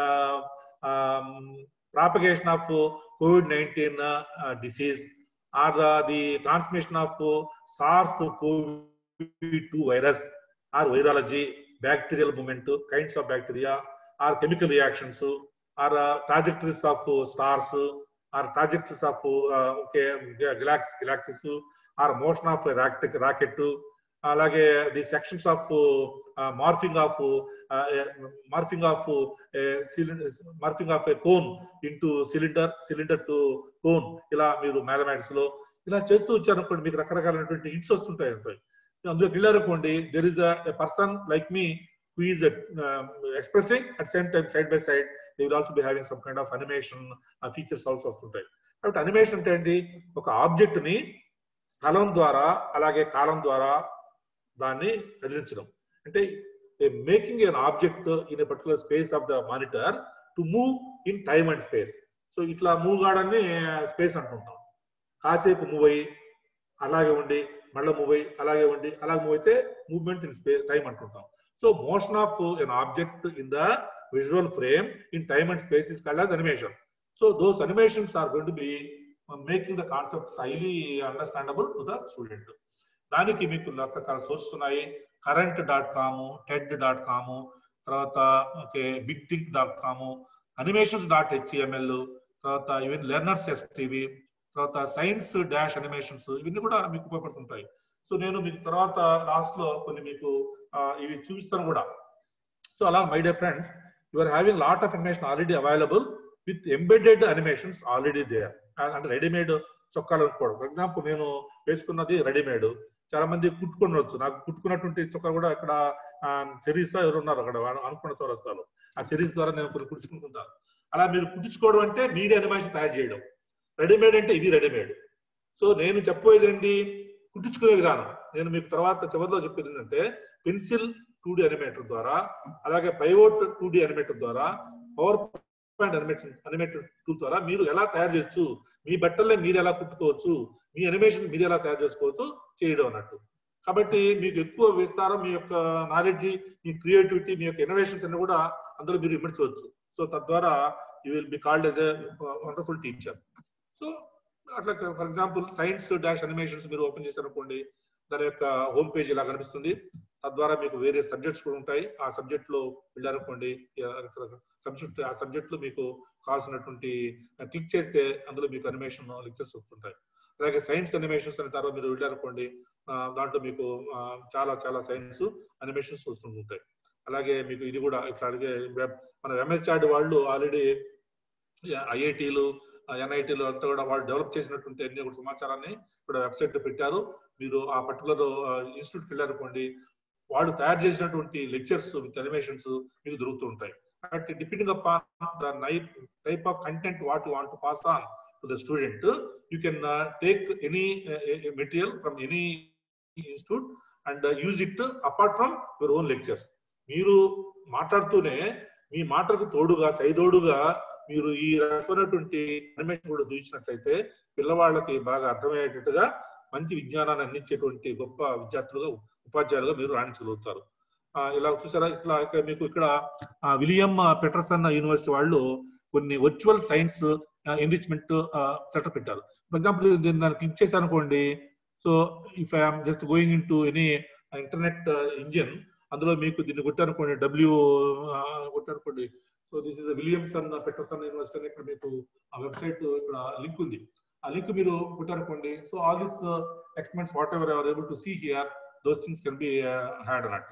propagation of COVID nineteen disease or the transmission of SARS COVID two virus or virology bacterial movement kinds of bacteria or chemical reactions or trajectories of stars or trajectories of okay గిలాక్స్ galaxies or motion of rocket rocket అలాగే the sections of morphing of morphing of morphing of a cone into cylinder cylinder to cone ఇలా మీరు mathematics లో ఇలా చేస్తూ వచ్చారనుకోండి మీకు రకరకాలైనటువంటి హిట్స్ వస్తుంటాయి ఉంటాయి అందులోకి వెళ్ళారనుకోండి there is a person like me who is expressing at same time side by side they will also be having some kind of animation features also వస్తుంటాయి కాబట్టి అనిమేషన్ అంటే ఏంటి ఒక ఆబ్జెక్ట్ ని స్థలం ద్వారా అలాగే కాలం ద్వారా దాన్ని కదిలించడం అంటే making an object in a particular space of the monitor to move in time and space so ఇట్లా మూవ్ కావడాన్ని స్పేస్ అంటుంటాం కాసేపు మూవ్ అయ్యి అలాగే ఉండి మళ్ళీ మూవ్ అయ్యి అలాగే ఉండి అలాగే మూవ్ అయితే మూవ్మెంట్ ఇన్ స్పేస్ టైం అంటుంటాం so motion of an object in the visual frame in time and space is called as animation so those animations are going to be uh, making the concepts highly understandable to the student దానికి మీకు రకరకాల sources ఉన్నాయి current dot com TED dot com తర్వాత okay big think dot com animations dot HTML తర్వాత even learners STV తర్వాత science dash animations ఇవన్నీ కూడా మీకు ఉపయోగపడుతుంటాయి సో నేను మీకు తర్వాత లాస్ట్ లో కొన్ని మీకు ఆ, ఇవి చూపిస్తాను కూడా సో అలా my dear friends you are having lot of information already available with embedded animations already there అంటే రెడీమేడ్ చొక్కాలు అనుకోవడం ఫర్ ఎగ్జాంపుల్ నేను వేసుకున్నది రెడీమేడ్ చాలా మంది కుట్టుకునవచ్చు నాకు కుట్టుకున్నటువంటి చొక్కా కూడా ఇక్కడ చెరీస్ ఎవరు ఉన్నారు అక్కడ అను- అనుకున్న చౌరస్తాలో ఆ చెరీస్ ద్వారా నేను కొన్ని కుట్టించుకుంటాను అలా మీరు కుట్టించుకోవడం అంటే మీరే అనిమేషన్ తయారు చేయడం రెడీమేడ్ అంటే ఇది రెడీమేడ్ సో నేను చెప్పబోయేది ఏంటి కుట్టించుకునే విధానం నేను మీకు తర్వాత చివరిలో చెప్పేది ఏంటంటే పెన్సిల్ టూ డి అనిమేటర్ ద్వారా అలాగే పైవోట్ టూ డి అనిమేటర్ ద్వారా PowerPoint animation animator tool ద్వారా మీరు ఎలా తయారు చేయొచ్చు మీ బట్టల్ని మీరు ఎలా కుట్టుకోవచ్చు మీ అనిమేషన్ మీరు ఎలా తయారు చేసుకోవచ్చు చేయడం అన్నట్టు కాబట్టి మీకు ఎక్కువ విస్తారం మీ యొక్క నాలెడ్జ్ మీ క్రియేటివిటీ మీ యొక్క ఇన్నోవేషన్స్ అన్ని కూడా అందులో మీరు ఇమిడ్చవచ్చు సో తద్వారా you will be called as a wonderful teacher so అట్లా for example science dash animations మీరు ఓపెన్ చేశారనుకోండి దాని యొక్క హోమ్ పేజ్ ఇలా కనిపిస్తుంది తద్వారా మీకు వేరే సబ్జెక్ట్స్ కూడా ఉంటాయి ఆ సబ్జెక్ట్ లో వెళ్ళారనుకోండి సబ్జెక్ట్ ఆ సబ్జెక్ట్ లో మీకు కావాల్సినటువంటి క్లిక్ చేస్తే అందులో మీకు అనిమేషన్ లెక్చర్స్ వస్తుంటాయి అలాగే సైన్స్ అనిమేషన్స్ అనే తర్వాత మీరు వెళ్ళారనుకోండి ఆ, దాంట్లో మీకు ఆ, చాలా చాలా సైన్స్ అనిమేషన్స్ వస్తుంటాయి అలాగే మీకు ఇది కూడా ఇట్లా అడిగే వెబ్ మన ఎంఎస్ఆర్డి వాళ్ళు ఆల్రెడీ ఐఐటీలు ఎన్ఐటీలు అంతా కూడా వాళ్ళు డెవలప్ చేసినటువంటి అన్ని కూడా సమాచారాన్ని కూడా వెబ్సైట్ లో పెట్టారు మీరు ఆ పర్టికులర్ ఇన్స్టిట్యూట్కి వెళ్ళారనుకోండి వాళ్ళు తయారు చేసినటువంటి లెక్చర్స్ విత్ అనిమేషన్స్ మీకు దొరుకుతూ ఉంటాయి కాబట్టి depending upon the type of content what you want to pass on to the student you can take any material from any institute and use it apart from your own lectures మీరు మాట్లాడుతూనే మీ మాటలకు తోడుగా సైదోడుగా మీరు ఈ రకమైనటువంటి animation కూడా చూపించినట్లయితే పిల్లవాళ్ళకి బాగా అర్థమయ్యేటట్టుగా మంచి విజ్ఞానాన్ని అందించేటువంటి గొప్ప విద్యార్థులుగా ఉపాధ్యాయులుగా మీరు రాణించగలుగుతారు ఆ, ఇలా చూసారా ఇట్లా ఇక్కడ మీకు ఇక్కడ ఆ, విలియం పెటర్సన్ యూనివర్సిటీ వాళ్ళు కొన్ని వర్చువల్ సైన్స్ ఎన్రిచ్మెంట్ సెటప్ పెట్టారు ఫర్ ఎగ్జాంపుల్ దీన్ని దాన్ని క్లిక్ చేశాను అనుకోండి so if I'm just going into any internet engine అందులో మీకు దీన్ని కొట్టారనుకోండి డబ్ల్యూ కొట్టారనుకోండి so this is Williamson Paterson university అని ఇక్కడ మీకు ఆ వెబ్సైట్ ఇక్కడ లింక్ ఉంది ఆ లింక్ మీరు కొట్టారనుకోండి so all this experiments whatever ever able to see here those things can be had అన్నట్టు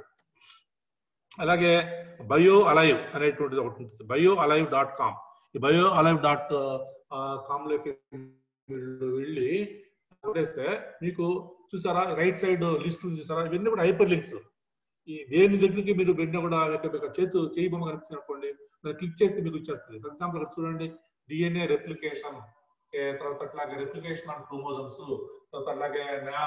అలాగే బయో అలైవ్ అనేటువంటిది ఒకటి ఉంటుంది బయో అలైవ్ డాట్ కామ్ ఈ బయో అలైవ్ డాట్ కామ్ లోకి మీరు వెళ్ళి కొట్టేస్తే మీకు చూసారా రైట్ సైడ్ లిస్ట్ చూసారా ఇవన్నీ కూడా హైపర్ లింక్స్ ఈ దేని దగ్గరికి మీరు వెళ్ళినా కూడా యొక్క యొక్క చేతు చేయి బొమ్మ కనిపిస్తుంది అనుకోండి దాన్ని క్లిక్ చేస్తే మీకు వచ్చేస్తుంది ఫర్ ఎగ్జాంపుల్ ఇక్కడ చూడండి డిఎన్ఏ రెప్లికేషన్ తర్వాత అట్లాగే రెప్లికేషన్ ఆన్ క్రోమోజమ్స్ తర్వాత అట్లాగే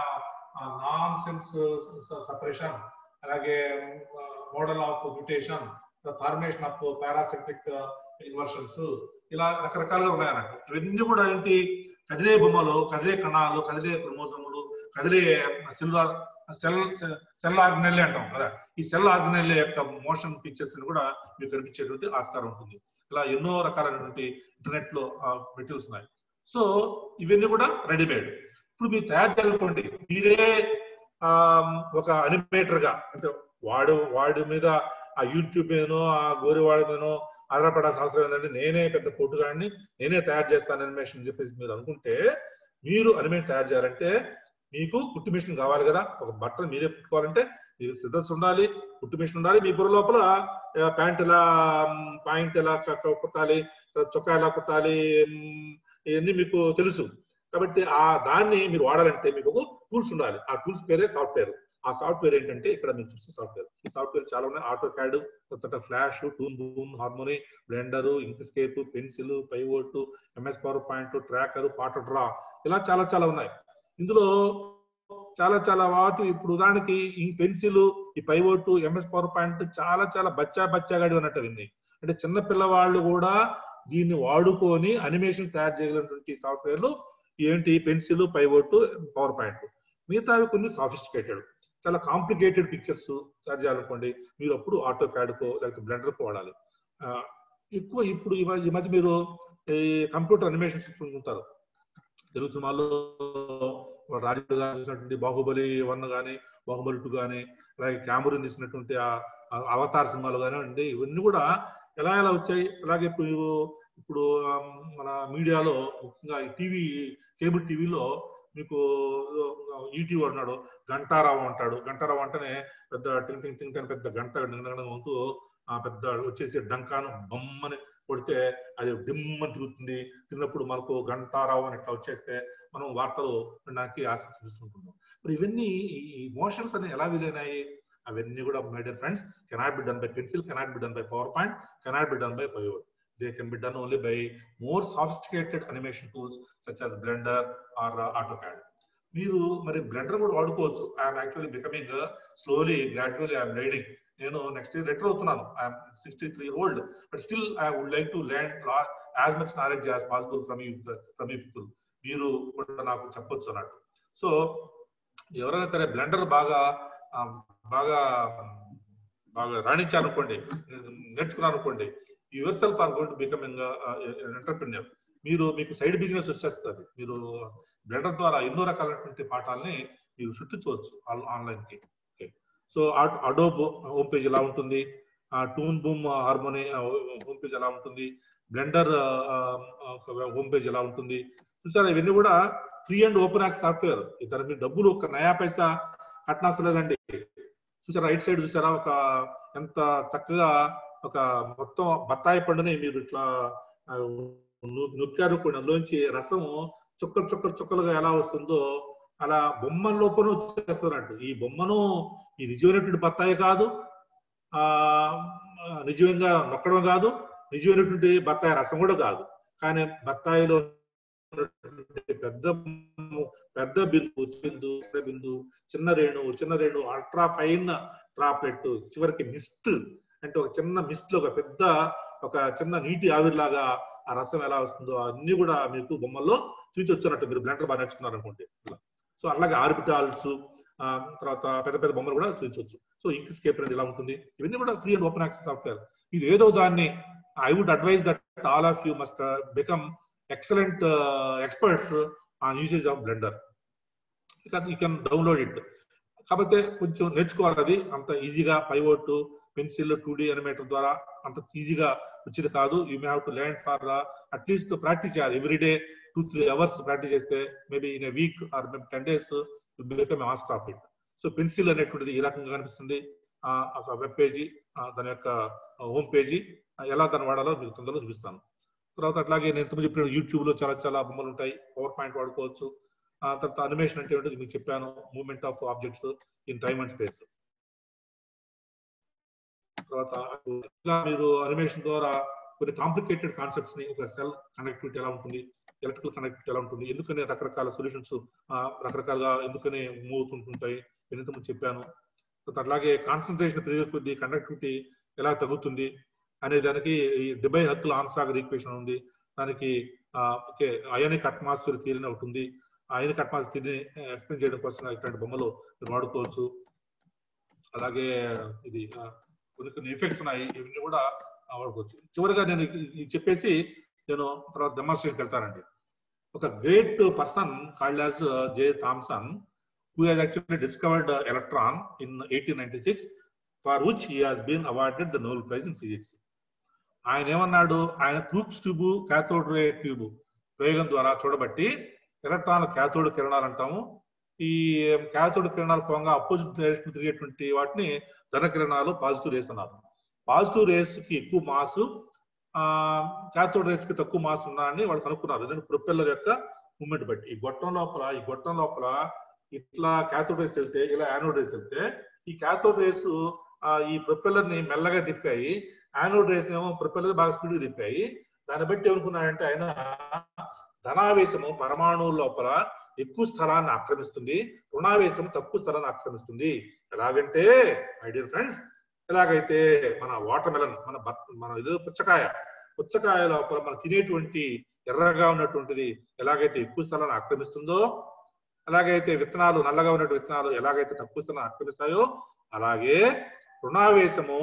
నాన్ సెన్స్ సపరేషన్ అలాగే model of mutation formation of paracentric inversions ఇలా రకరకాలుగా ఉన్నాయన్నట్టు ఇవన్నీ కూడా ఏంటి కదిలే బొమ్మలు కదిలే కణాలు కదిలే క్రోమోజములు కదిలే సెల్యులార్ సెల్ సెల్ ఆర్గనెల్ అంటాం కదా ఈ సెల్ ఆర్గనెల్ యొక్క మోషన్ పిక్చర్స్ కూడా మీకు కనిపించేటువంటి ఆస్కారం ఉంటుంది ఇలా ఎన్నో రకాలైనటువంటి ఇంటర్నెట్ లో మెటీరియల్స్ ఉన్నాయి సో ఇవన్నీ కూడా రెడీమేడ్ ఇప్పుడు మీరు తయారు చేయాలనుకోండి మీరే ఆ, ఒక అనిమేటర్ గా అంటే వాడు వాడి మీద ఆ యూట్యూబ్ మీదనో ఆ గోరివాడి మీదనో ఆధారపడాల్సిన అవసరం ఏంటంటే నేనే పెద్ద పొట్టుగాడిని నేనే తయారు చేస్తాను అనిమేషన్ అని చెప్పేసి మీరు అనుకుంటే మీరు అనిమేషన్ తయారు చేయాలంటే మీకు కుట్టు మిషన్ కావాలి కదా ఒక బట్టలు మీరే కుట్టుకోవాలంటే మీరు సిద్ధస్ ఉండాలి కుట్టు మిషన్ ఉండాలి మీ బుర్ర లోపల ప్యాంట్ ఎలా పాయింట్ ఎలా క- క- కుట్టాలి చొక్కా ఎలా కుట్టాలి మ్, ఇవన్నీ మీకు తెలుసు కాబట్టి ఆ దాన్ని మీరు వాడాలంటే మీకు టూల్స్ ఉండాలి ఆ టూల్స్ పేరే సాఫ్ట్వేర్ ఆ సాఫ్ట్వేర్ ఏంటంటే ఇక్కడ మీరు చూసే సాఫ్ట్వేర్ ఈ సాఫ్ట్వేర్ చాలా ఉన్నాయి ఆటో క్యాడ్ కొత్త Flash Toon Boom Harmony Blender Inkscape Pencil Pivot MS PowerPoint tracker పాట డ్రా ఇలా చాలా చాలా ఉన్నాయి ఇందులో చాలా చాలా వాటి ఇప్పుడు ఉదాహరణకి ఈ పెన్సిల్ ఈ పైవోట్ ఎంఎస్ పవర్ పాయింట్ చాలా చాలా బచ్చా బచ్చాగాడి ఉన్నట్టు వింది అంటే చిన్న పిల్లవాళ్ళు కూడా దీన్ని వాడుకొని అనిమేషన్ తయారు చేయగలిగినటువంటి సాఫ్ట్వేర్లు ఏంటి పెన్సిల్ పైవోట్ పవర్ పాయింట్ మిగతావి కొన్ని సాఫిస్టికేటెడ్ చాలా కాంప్లికేటెడ్ పిక్చర్స్ తయారు చేయాలనుకోండి మీరు అప్పుడు ఆటో క్యాడ్కో లేకపోతే బ్లెండర్కో వాడాలి ఆ, ఎక్కువ ఇప్పుడు ఈ మ- ఈ మధ్య మీరు ఈ కంప్యూటర్ అనిమేషన్ చూస్తుంటారు తెలుగు సినిమాల్లో రాజు గారు చేసినటువంటి బాహుబలి వన్ గానీ బాహుబలి టూ గానీ అలాగే క్యామరూన్ తీసినటువంటి ఆ అ- అవతార్ సినిమాలు కానివ్వండి ఇవన్నీ కూడా ఎలా ఎలా వచ్చాయి అలాగే ఇప్పుడు ఇప్పుడు ఆమ్, మన మీడియాలో ముఖ్యంగా ఈ టీవీ కేబుల్ టీవీలో మీకు ఈటీవీ అన్నాడు గంటారావు అంటాడు గంటారావు అంటేనే పెద్ద టింగ్ టింగ్ టింగ్ అని పెద్ద గంట నింగనగన వంతు ఆ పెద్ద వచ్చేసి డంకాను బొమ్మని కొడితే అది డిమ్ అని తిరుగుతుంది తిన్నప్పుడు మనకు గంటారావు అని ఇట్లా వచ్చేస్తే మనం వార్తలు వినడానికి ఆసక్తి చూస్తుంటున్నాం మరి ఇవన్నీ ఈ మోషన్స్ అని ఎలా వీలైనాయి అవన్నీ కూడా my dear friends cannot be done by Pencil cannot be done by PowerPoint cannot be done by Pivot they can be done only by more sophisticated animation tools such as Blender or AutoCAD మీరు మరి Blender కూడా వాడుకోవచ్చు I'm actually becoming slowly gradually I'm లైడింగ్ నేను next year లెటర్ అవుతున్నాను I'm sixty three old but still I would like to learn as much knowledge as possible from you from you people మీరు కూడా నాకు చెప్పొచ్చు అన్నట్టు సో ఎవరైనా సరే బ్లెండర్ బాగా ఆ, బాగా బాగా రాణించాలనుకోండి నేర్చుకున్నారనుకోండి yourself are going to becoming entrepreneur మీరు మీకు సైడ్ బిజినెస్ వచ్చేస్తుంది మీరు బ్లెండర్ ద్వారా ఎన్నో రకాలైనటువంటి పాఠాలని మీరు సృష్టించవచ్చు ఆన్లైన్ కి సో అడోబ్ హోమ్ పేజ్ ఎలా ఉంటుంది Toon Boom Harmony home page ఎలా ఉంటుంది బ్లెండర్ హోమ్ పేజ్ ఎలా ఉంటుంది చూసారా ఇవన్నీ కూడా free and open access software ఇతర మీరు డబ్బులు ఒక నయా పైసా కట్టనవసరం లేదండి చూసారా రైట్ సైడ్ చూసారా ఒక ఎంత చక్కగా ఒక మొత్తం బత్తాయి పండుని మీరు ఇట్లా ఆ, ను- నొక్కారు కూడా అందులోంచి రసం చుక్కలు చుక్కలు చుక్కలుగా ఎలా వస్తుందో అలా బొమ్మ లోపల వచ్చేస్తున్నట్టు ఈ బొమ్మను ఈ నిజమైనటువంటి బత్తాయి కాదు ఆ ఆ, నిజంగా నొక్కడం కాదు నిజమైనటువంటి బత్తాయి రసం కూడా కాదు కానీ బత్తాయిలో ఉన్నటువంటి పెద్ద పెద్ద బిందు బిందు చిన్న బిందు చిన్న రేణు చిన్న రేణు అల్ట్రా ఫైన్ డ్రాప్లెట్ చివరికి మిస్ట్ అంటే ఒక చిన్న మిస్ట్ లో ఒక పెద్ద ఒక చిన్న నీటి ఆవిరిలాగా ఆ రసం ఎలా వస్తుందో అన్ని కూడా మీకు బొమ్మల్లో చూపించొచ్చినట్టు మీరు బ్లెండర్ బాగా నేర్చుకున్నారు అనుకోండి ఇలా సో అట్లాగే ఆర్బిటాల్స్ తర్వాత పెద్ద పెద్ద బొమ్మలు కూడా చూపించవచ్చు సో ఇంక్ స్కేప్ అనేది ఇలా ఉంటుంది ఇవన్నీ కూడా free and open access software ఇది ఏదో దాన్ని I would advise that all of you must become excellent experts on usage of Blender you can download it కాకపోతే కొంచెం నేర్చుకోవాలి అది అంత ఈజీగా Pivot pencil two D animator ద్వారా అంత ఈజీగా వచ్చేది కాదు you may have to learn for at least practice చేయాలి every day two three hours practice చేస్తే maybe in a week or maybe ten days become master of it so Pencil అనేటువంటిది ఈ రకంగా కనిపిస్తుంది ఆ, ఒక వెబ్ పేజీ దాని యొక్క హోమ్ పేజీ ఎలా దాన్ని వాడాలో మీకు తొందరలో చూపిస్తాను తర్వాత అట్లాగే నేను ఇంతకు చెప్పిన యూట్యూబ్ లో చాలా చాలా బొమ్మలు ఉంటాయి పవర్ పాయింట్ వాడుకోవచ్చు ఆ తర్వాత అనిమేషన్ అంటే ఏంటో మీకు చెప్పాను movement of objects in time and space తర్వాత ఇలా మీరు అనిమేషన్ ద్వారా కొన్ని కాంప్లికేటెడ్ కాన్సెప్ట్స్ ని ఒక సెల్ కనెక్టివిటీ ఎలా ఉంటుంది ఎలక్ట్రికల్ కనెక్టివిటీ ఎలా ఉంటుంది ఎందుకని రకరకాల సొల్యూషన్స్ రకరకాలుగా ఎందుకని మూవ్ అవుతుంటుంటాయి నేను ఇంతకు ముందు చెప్పాను తర్వాత అట్లాగే కాన్సన్ట్రేషన్ పెరిగే కొద్దీ కండక్టివిటీ ఎలా తగ్గుతుంది అనే దానికి ఈ డిబై హక్కుల ఆన్సాగర్ ఈక్వేషన్ ఉంది దానికి ఓకే అయానిక్ అట్మాస్ఫియర్ థియరీ ఒకటి ఉంది ఆ అయానిక్ అట్మాస్ఫియర్ థియరీని ఎక్స్ప్లెయిన్ చేయడం కోసం ఇట్లాంటి బొమ్మలు మీరు వాడుకోవచ్చు అలాగే ఇది ఆ, కొన్ని కొన్ని ఎఫెక్ట్స్ ఉన్నాయి ఇవన్నీ కూడా ఆ, వాడుకోవచ్చు చివరిగా నేను ఇది ఇది చెప్పేసి నేను తర్వాత డెమాన్స్ట్రేషన్కి వెళ్తానండి ఒక great person called as J Thomson who has actually discovered uh, electron in 1896 for which he has been awarded the Nobel Prize in Physics. ఆయన ఏమన్నాడు ఆయన Crookes tube cathode ray tube ప్రయోగం ద్వారా చూడబట్టి ఎలక్ట్రాన్ క్యాథోడ్ కిరణాలు అంటాము ఈ cathode కిరణాలు పోగా అపోజిట్ డైరెక్షన్ తిరిగేటువంటి వాటిని ధన కిరణాలు పాజిటివ్ రేస్ అన్నారు పాజిటివ్ రేస్ కి ఎక్కువ మాస్ ఆ క్యాథోడ్ రేస్ కి తక్కువ మాస్ ఉన్నాయని వాళ్ళు కనుక్కున్నారు ఎందుకంటే ప్రొపెల్లర్ యొక్క మూమెంట్ బట్టి ఈ గొట్టం లోపల ఈ గొట్టం లోపల ఇట్లా క్యాథోడ్ రేస్ వెళ్తే ఇలా యానోడ్ రేస్ వెళ్తే ఈ క్యాథోడ్ రేస్ ఈ ప్రొపెల్లర్ ని మెల్లగా తిప్పాయి యానోడ్ రేస్ ఏమో ప్రొపెల్లర్ బాగా స్పీడ్ గా తిప్పాయి దాన్ని బట్టి ఏమనుకున్నాడంటే ఆయన ధనావేశము పరమాణువు లోపల ఎక్కువ స్థలాన్ని ఆక్రమిస్తుంది రుణావేశం తక్కువ స్థలాన్ని ఆక్రమిస్తుంది ఎలాగంటే మై డియర్ ఫ్రెండ్స్ ఎలాగైతే మన వాటర్ మెలన్ మన బత్- మన ఇది పుచ్చకాయ పుచ్చకాయ లోపల మనం తినేటువంటి ఎర్రగా ఉన్నటువంటిది ఎలాగైతే ఎక్కువ స్థలాన్ని ఆక్రమిస్తుందో ఎలాగైతే విత్తనాలు నల్లగా ఉన్నటువంటి విత్తనాలు ఎలాగైతే తక్కువ స్థలం ఆక్రమిస్తాయో అలాగే రుణావేశము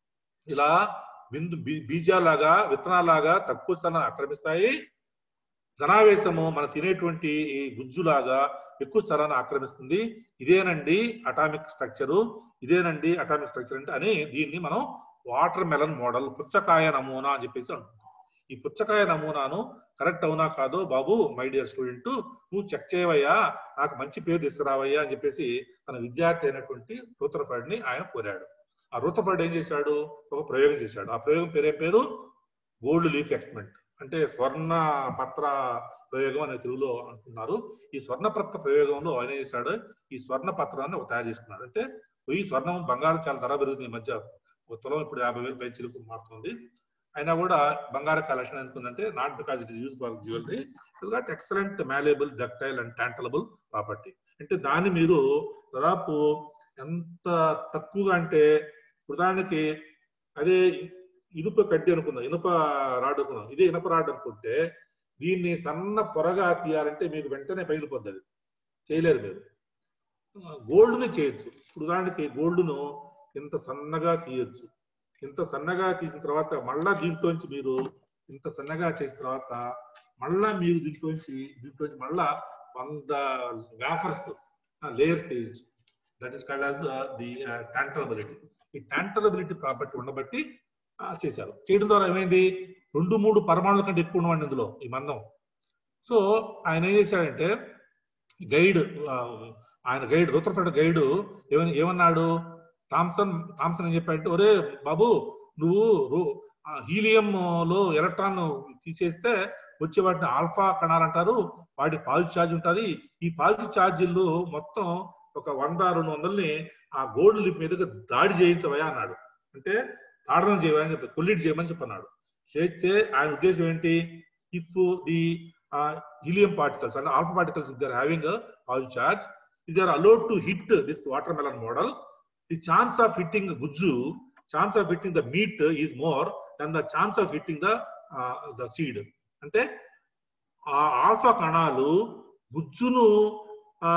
ఇలా బిందు బీ- బీజాలాగా విత్తనాలాగా తక్కువ స్థలాన్ని ఆక్రమిస్తాయి ధనావేశము మనం తినేటువంటి ఈ గుజ్జులాగా ఎక్కువ స్థలాన్ని ఆక్రమిస్తుంది ఇదేనండి అటామిక్ స్ట్రక్చరు ఇదేనండి అటామిక్ స్ట్రక్చర్ అంటే అని దీన్ని మనం వాటర్ మెలన్ మోడల్ పుచ్చకాయ నమూనా అని చెప్పేసి అంటున్నాం ఈ పుచ్చకాయ నమూనాను కరెక్ట్ అవునా కాదో బాబు మై డియర్ స్టూడెంట్ నువ్వు చెక్ చేయవయ్యా నాకు మంచి పేరు తీసుకురావయ్యా అని చెప్పేసి తన విద్యార్థి అయినటువంటి రూతర్ఫర్డ్ ని ఆయన కోరాడు ఆ రూతర్ఫర్డ్ ఏం చేశాడు ఒక ప్రయోగం చేశాడు ఆ ప్రయోగం పేరేం పేరు గోల్డ్ లీఫ్ ఎక్స్పెరిమెంట్ అంటే స్వర్ణ పత్ర ప్రయోగం అనే తెలుగులో అంటున్నారు ఈ స్వర్ణ పత్ర ప్రయోగంలో ఆయన ఏం చేశాడు ఈ స్వర్ణ పత్రాన్ని ఒక తయారు చేసుకున్నాడు అంటే ఈ స్వర్ణం బంగారం చాలా ధర పెరుగుతుంది ఈ మధ్య ఒక తులం ఇప్పుడు యాభై వేలు పై చిలుకు మారుతుంది అయినా కూడా బంగారం కలెక్షన్ ఎందుకుందంటే not because it is use for jewellery it got excellent malleable ductile and tantalable property అంటే దాన్ని మీరు దాదాపు ఎంత తక్కువగా అంటే ఉదాహరణకి అదే ఇనుప కడ్డి అనుకుందాం ఇనుప రాడ్ అనుకుందాం ఇదే ఇనుప రాడ్ అనుకుంటే దీన్ని సన్న పొరగా తీయాలంటే మీకు వెంటనే పగిలిపోద్ది అది చేయలేరు మీరు గోల్డ్ని చేయొచ్చు ఇప్పుడు ఉదాహరణకి గోల్డ్ను ఇంత సన్నగా తీయొచ్చు ఇంత సన్నగా తీసిన తర్వాత మళ్ళా దీంట్లోంచి మీరు ఇంత సన్నగా చేసిన తర్వాత మళ్ళా మీరు దీంట్లోంచి దీంట్లోంచి మళ్ళా వంద వ్యాఫర్స్ లేయర్స్ తీయచ్చు that is called as the tantalability ఈ టాంటలబిలిటీ ప్రాపర్టీ ఉండబట్టి ఆ, చేశారు చేయడం ద్వారా ఏమైంది రెండు మూడు పరమాణుల కంటే ఎక్కువ ఉన్నవాడిని ఇందులో ఈ మందం సో ఆయన ఏం చేశాడంటే గైడ్ ఆయన గైడ్ రుద్రఫెడ్ గైడ్ ఏమని ఏమన్నాడు థామ్సన్ థామ్సన్ ఏం చెప్పాడంటే ఒరే బాబు నువ్వు రు- ఆ హీలియం లో ఎలక్ట్రాన్ తీసేస్తే వచ్చే వాటిని ఆల్ఫా కణాలు అంటారు వాటి పాజిటివ్ ఛార్జ్ ఉంటుంది ఈ పాజిటివ్ ఛార్జీలు మొత్తం ఒక వంద రెండు వందల్ని ఆ గోల్డ్ లిప్ మీదకి దాడి చేయించవయా అన్నాడు అంటే తాడనం చేయమని చెప్పి కొల్లిట్ చేయమని చెప్పన్నాడు చేస్తే ఆయన ఉద్దేశం ఏంటి ఇఫ్ ది హీలియం పార్టికల్స్ అంటే ఆల్ఫా పార్టికల్స్ ఇద్దరు having positive charge is are allowed to hit this watermelon model the chance of hitting గుజ్జు chance of hitting the meat is more than the chance of hitting the the seed అంటే ఆ alpha కణాలు గుజ్జును ఆ,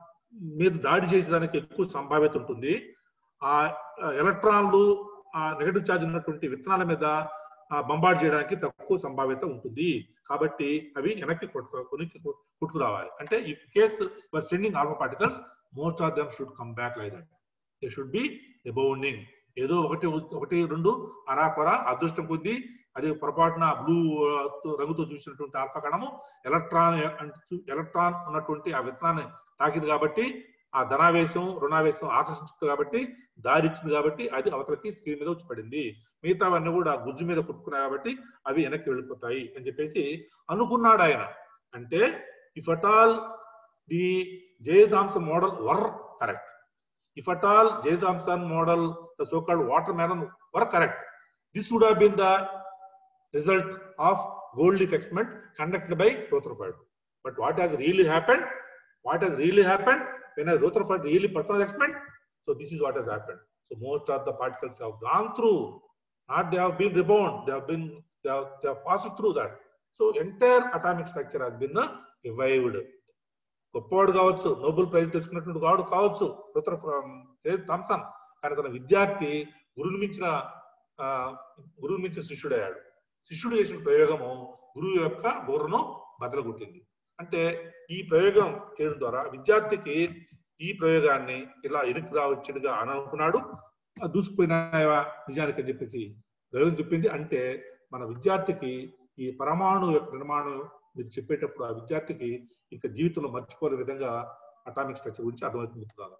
మీద దాడి చేసేదానికి ఎక్కువ సంభావ్యత ఉంటుంది ఆ ఎలక్ట్రాన్లు ఆ నెగటివ్ ఛార్జ్ ఉన్నటువంటి విత్తనాల మీద బంబార్డ్ చేయడానికి తక్కువ సంభావ్యత ఉంటుంది కాబట్టి అవి వెనక్కి కొట్టు కొనికి కొట్టుకు రావాలి అంటే ఈ case sending alpha particles most of them should come back like that they should be abounding ఏదో ఒకటి ఒకటి రెండు అరాకొర అదృష్టం కొద్దీ అది పొరపాటున బ్లూ రంగుతో చూసినటువంటి ఆల్ఫా కణము ఎలక్ట్రాన్ ఎలక్ట్రాన్ ఉన్నటువంటి ఆ విత్తనాన్ని తాకింది కాబట్టి ఆ ధనావేశం రుణావేశం ఆకర్షించుకుంది కాబట్టి దారి ఇచ్చింది కాబట్టి అది అవతలకి స్క్రీన్ మీద వచ్చి పడింది మిగతావన్నీ కూడా గుజ్జు మీద కుట్టుకున్నాయి కాబట్టి అవి వెనక్కి వెళ్ళిపోతాయి అని చెప్పేసి అనుకున్నాడు ఆయన అంటే if at all the J Thomson model were correct if at all J Thomson model the so called watermelon were correct this would have been the result of gold leaf experiment conducted by Rutherford. But what has really happened? What has really happened when a Rutherford really performed the experiment? So this is what has happened. So most of the particles have gone through, not they have been rebound, they have been they have, they have passed through that. So entire atomic structure has been uh, revived. గొప్పవాడు కావచ్చు Nobel prize తెచ్చుకున్నటువంటి వాడు కావచ్చు రుతర్ Thomson కానీ తన విద్యార్థి గురువుని మించిన ఆ, గురువుని మించిన శిష్యుడయ్యాడు శిష్యుడు చేసిన ప్రయోగము గురువు యొక్క బుర్రను బదలగొట్టింది అంటే ఈ ప్రయోగం చేయడం ద్వారా విద్యార్థికి ఈ ప్రయోగాన్ని ఇలా ఎనికి రావచ్చుడుగా అని అనుకున్నాడు ఆ దూసుకుపోయినాయా నిజానికి అని చెప్పేసి ప్రయోగం చెప్పింది అంటే మన విద్యార్థికి ఈ పరమాణు యొక్క నిర్మాణం మీరు చెప్పేటప్పుడు ఆ విద్యార్థికి ఇక జీవితంలో మర్చిపోలే విధంగా అటామిక్ స్ట్రక్చర్ గురించి అర్థమవుతుంది మిత్రులారా.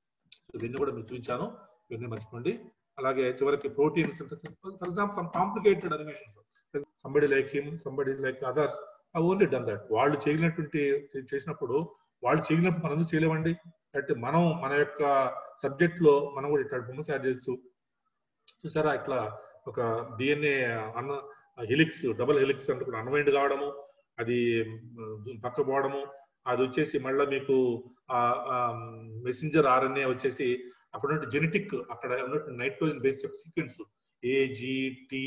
ఇవన్నీ కూడా మీకు చూపించాను ఇవన్నీ మర్చిపోండి అలాగే చివరికి protein synthesis for example some complicated animations somebody like him somebody like others I only done that వాళ్ళు చేయలేనటువంటి చేసినప్పుడు వాళ్ళు చేయలేనప్పుడు మనం ఎందుకు చేయలేమండి అంటే మనం మన యొక్క సబ్జెక్ట్ లో మనం కూడా ఇట్లా బొమ్మ తయారు చేయొచ్చు చూసారా ఇట్లా ఒక డిఎన్ఏ అన్న హెలిక్స్ డబుల్ హెలిక్స్ అంటే కూడా అన్వైండ్ కావడము అది మ్, పక్క పోవడము అది వచ్చేసి మళ్ళీ మీకు ఆ మెసెంజర్ ఆర్ఎన్ఏ వచ్చేసి అక్కడ ఉన్న జెనెటిక్ అక్కడ ఉన్నటువంటి నైట్రోజన్ బేస్ యొక్క sequence AGT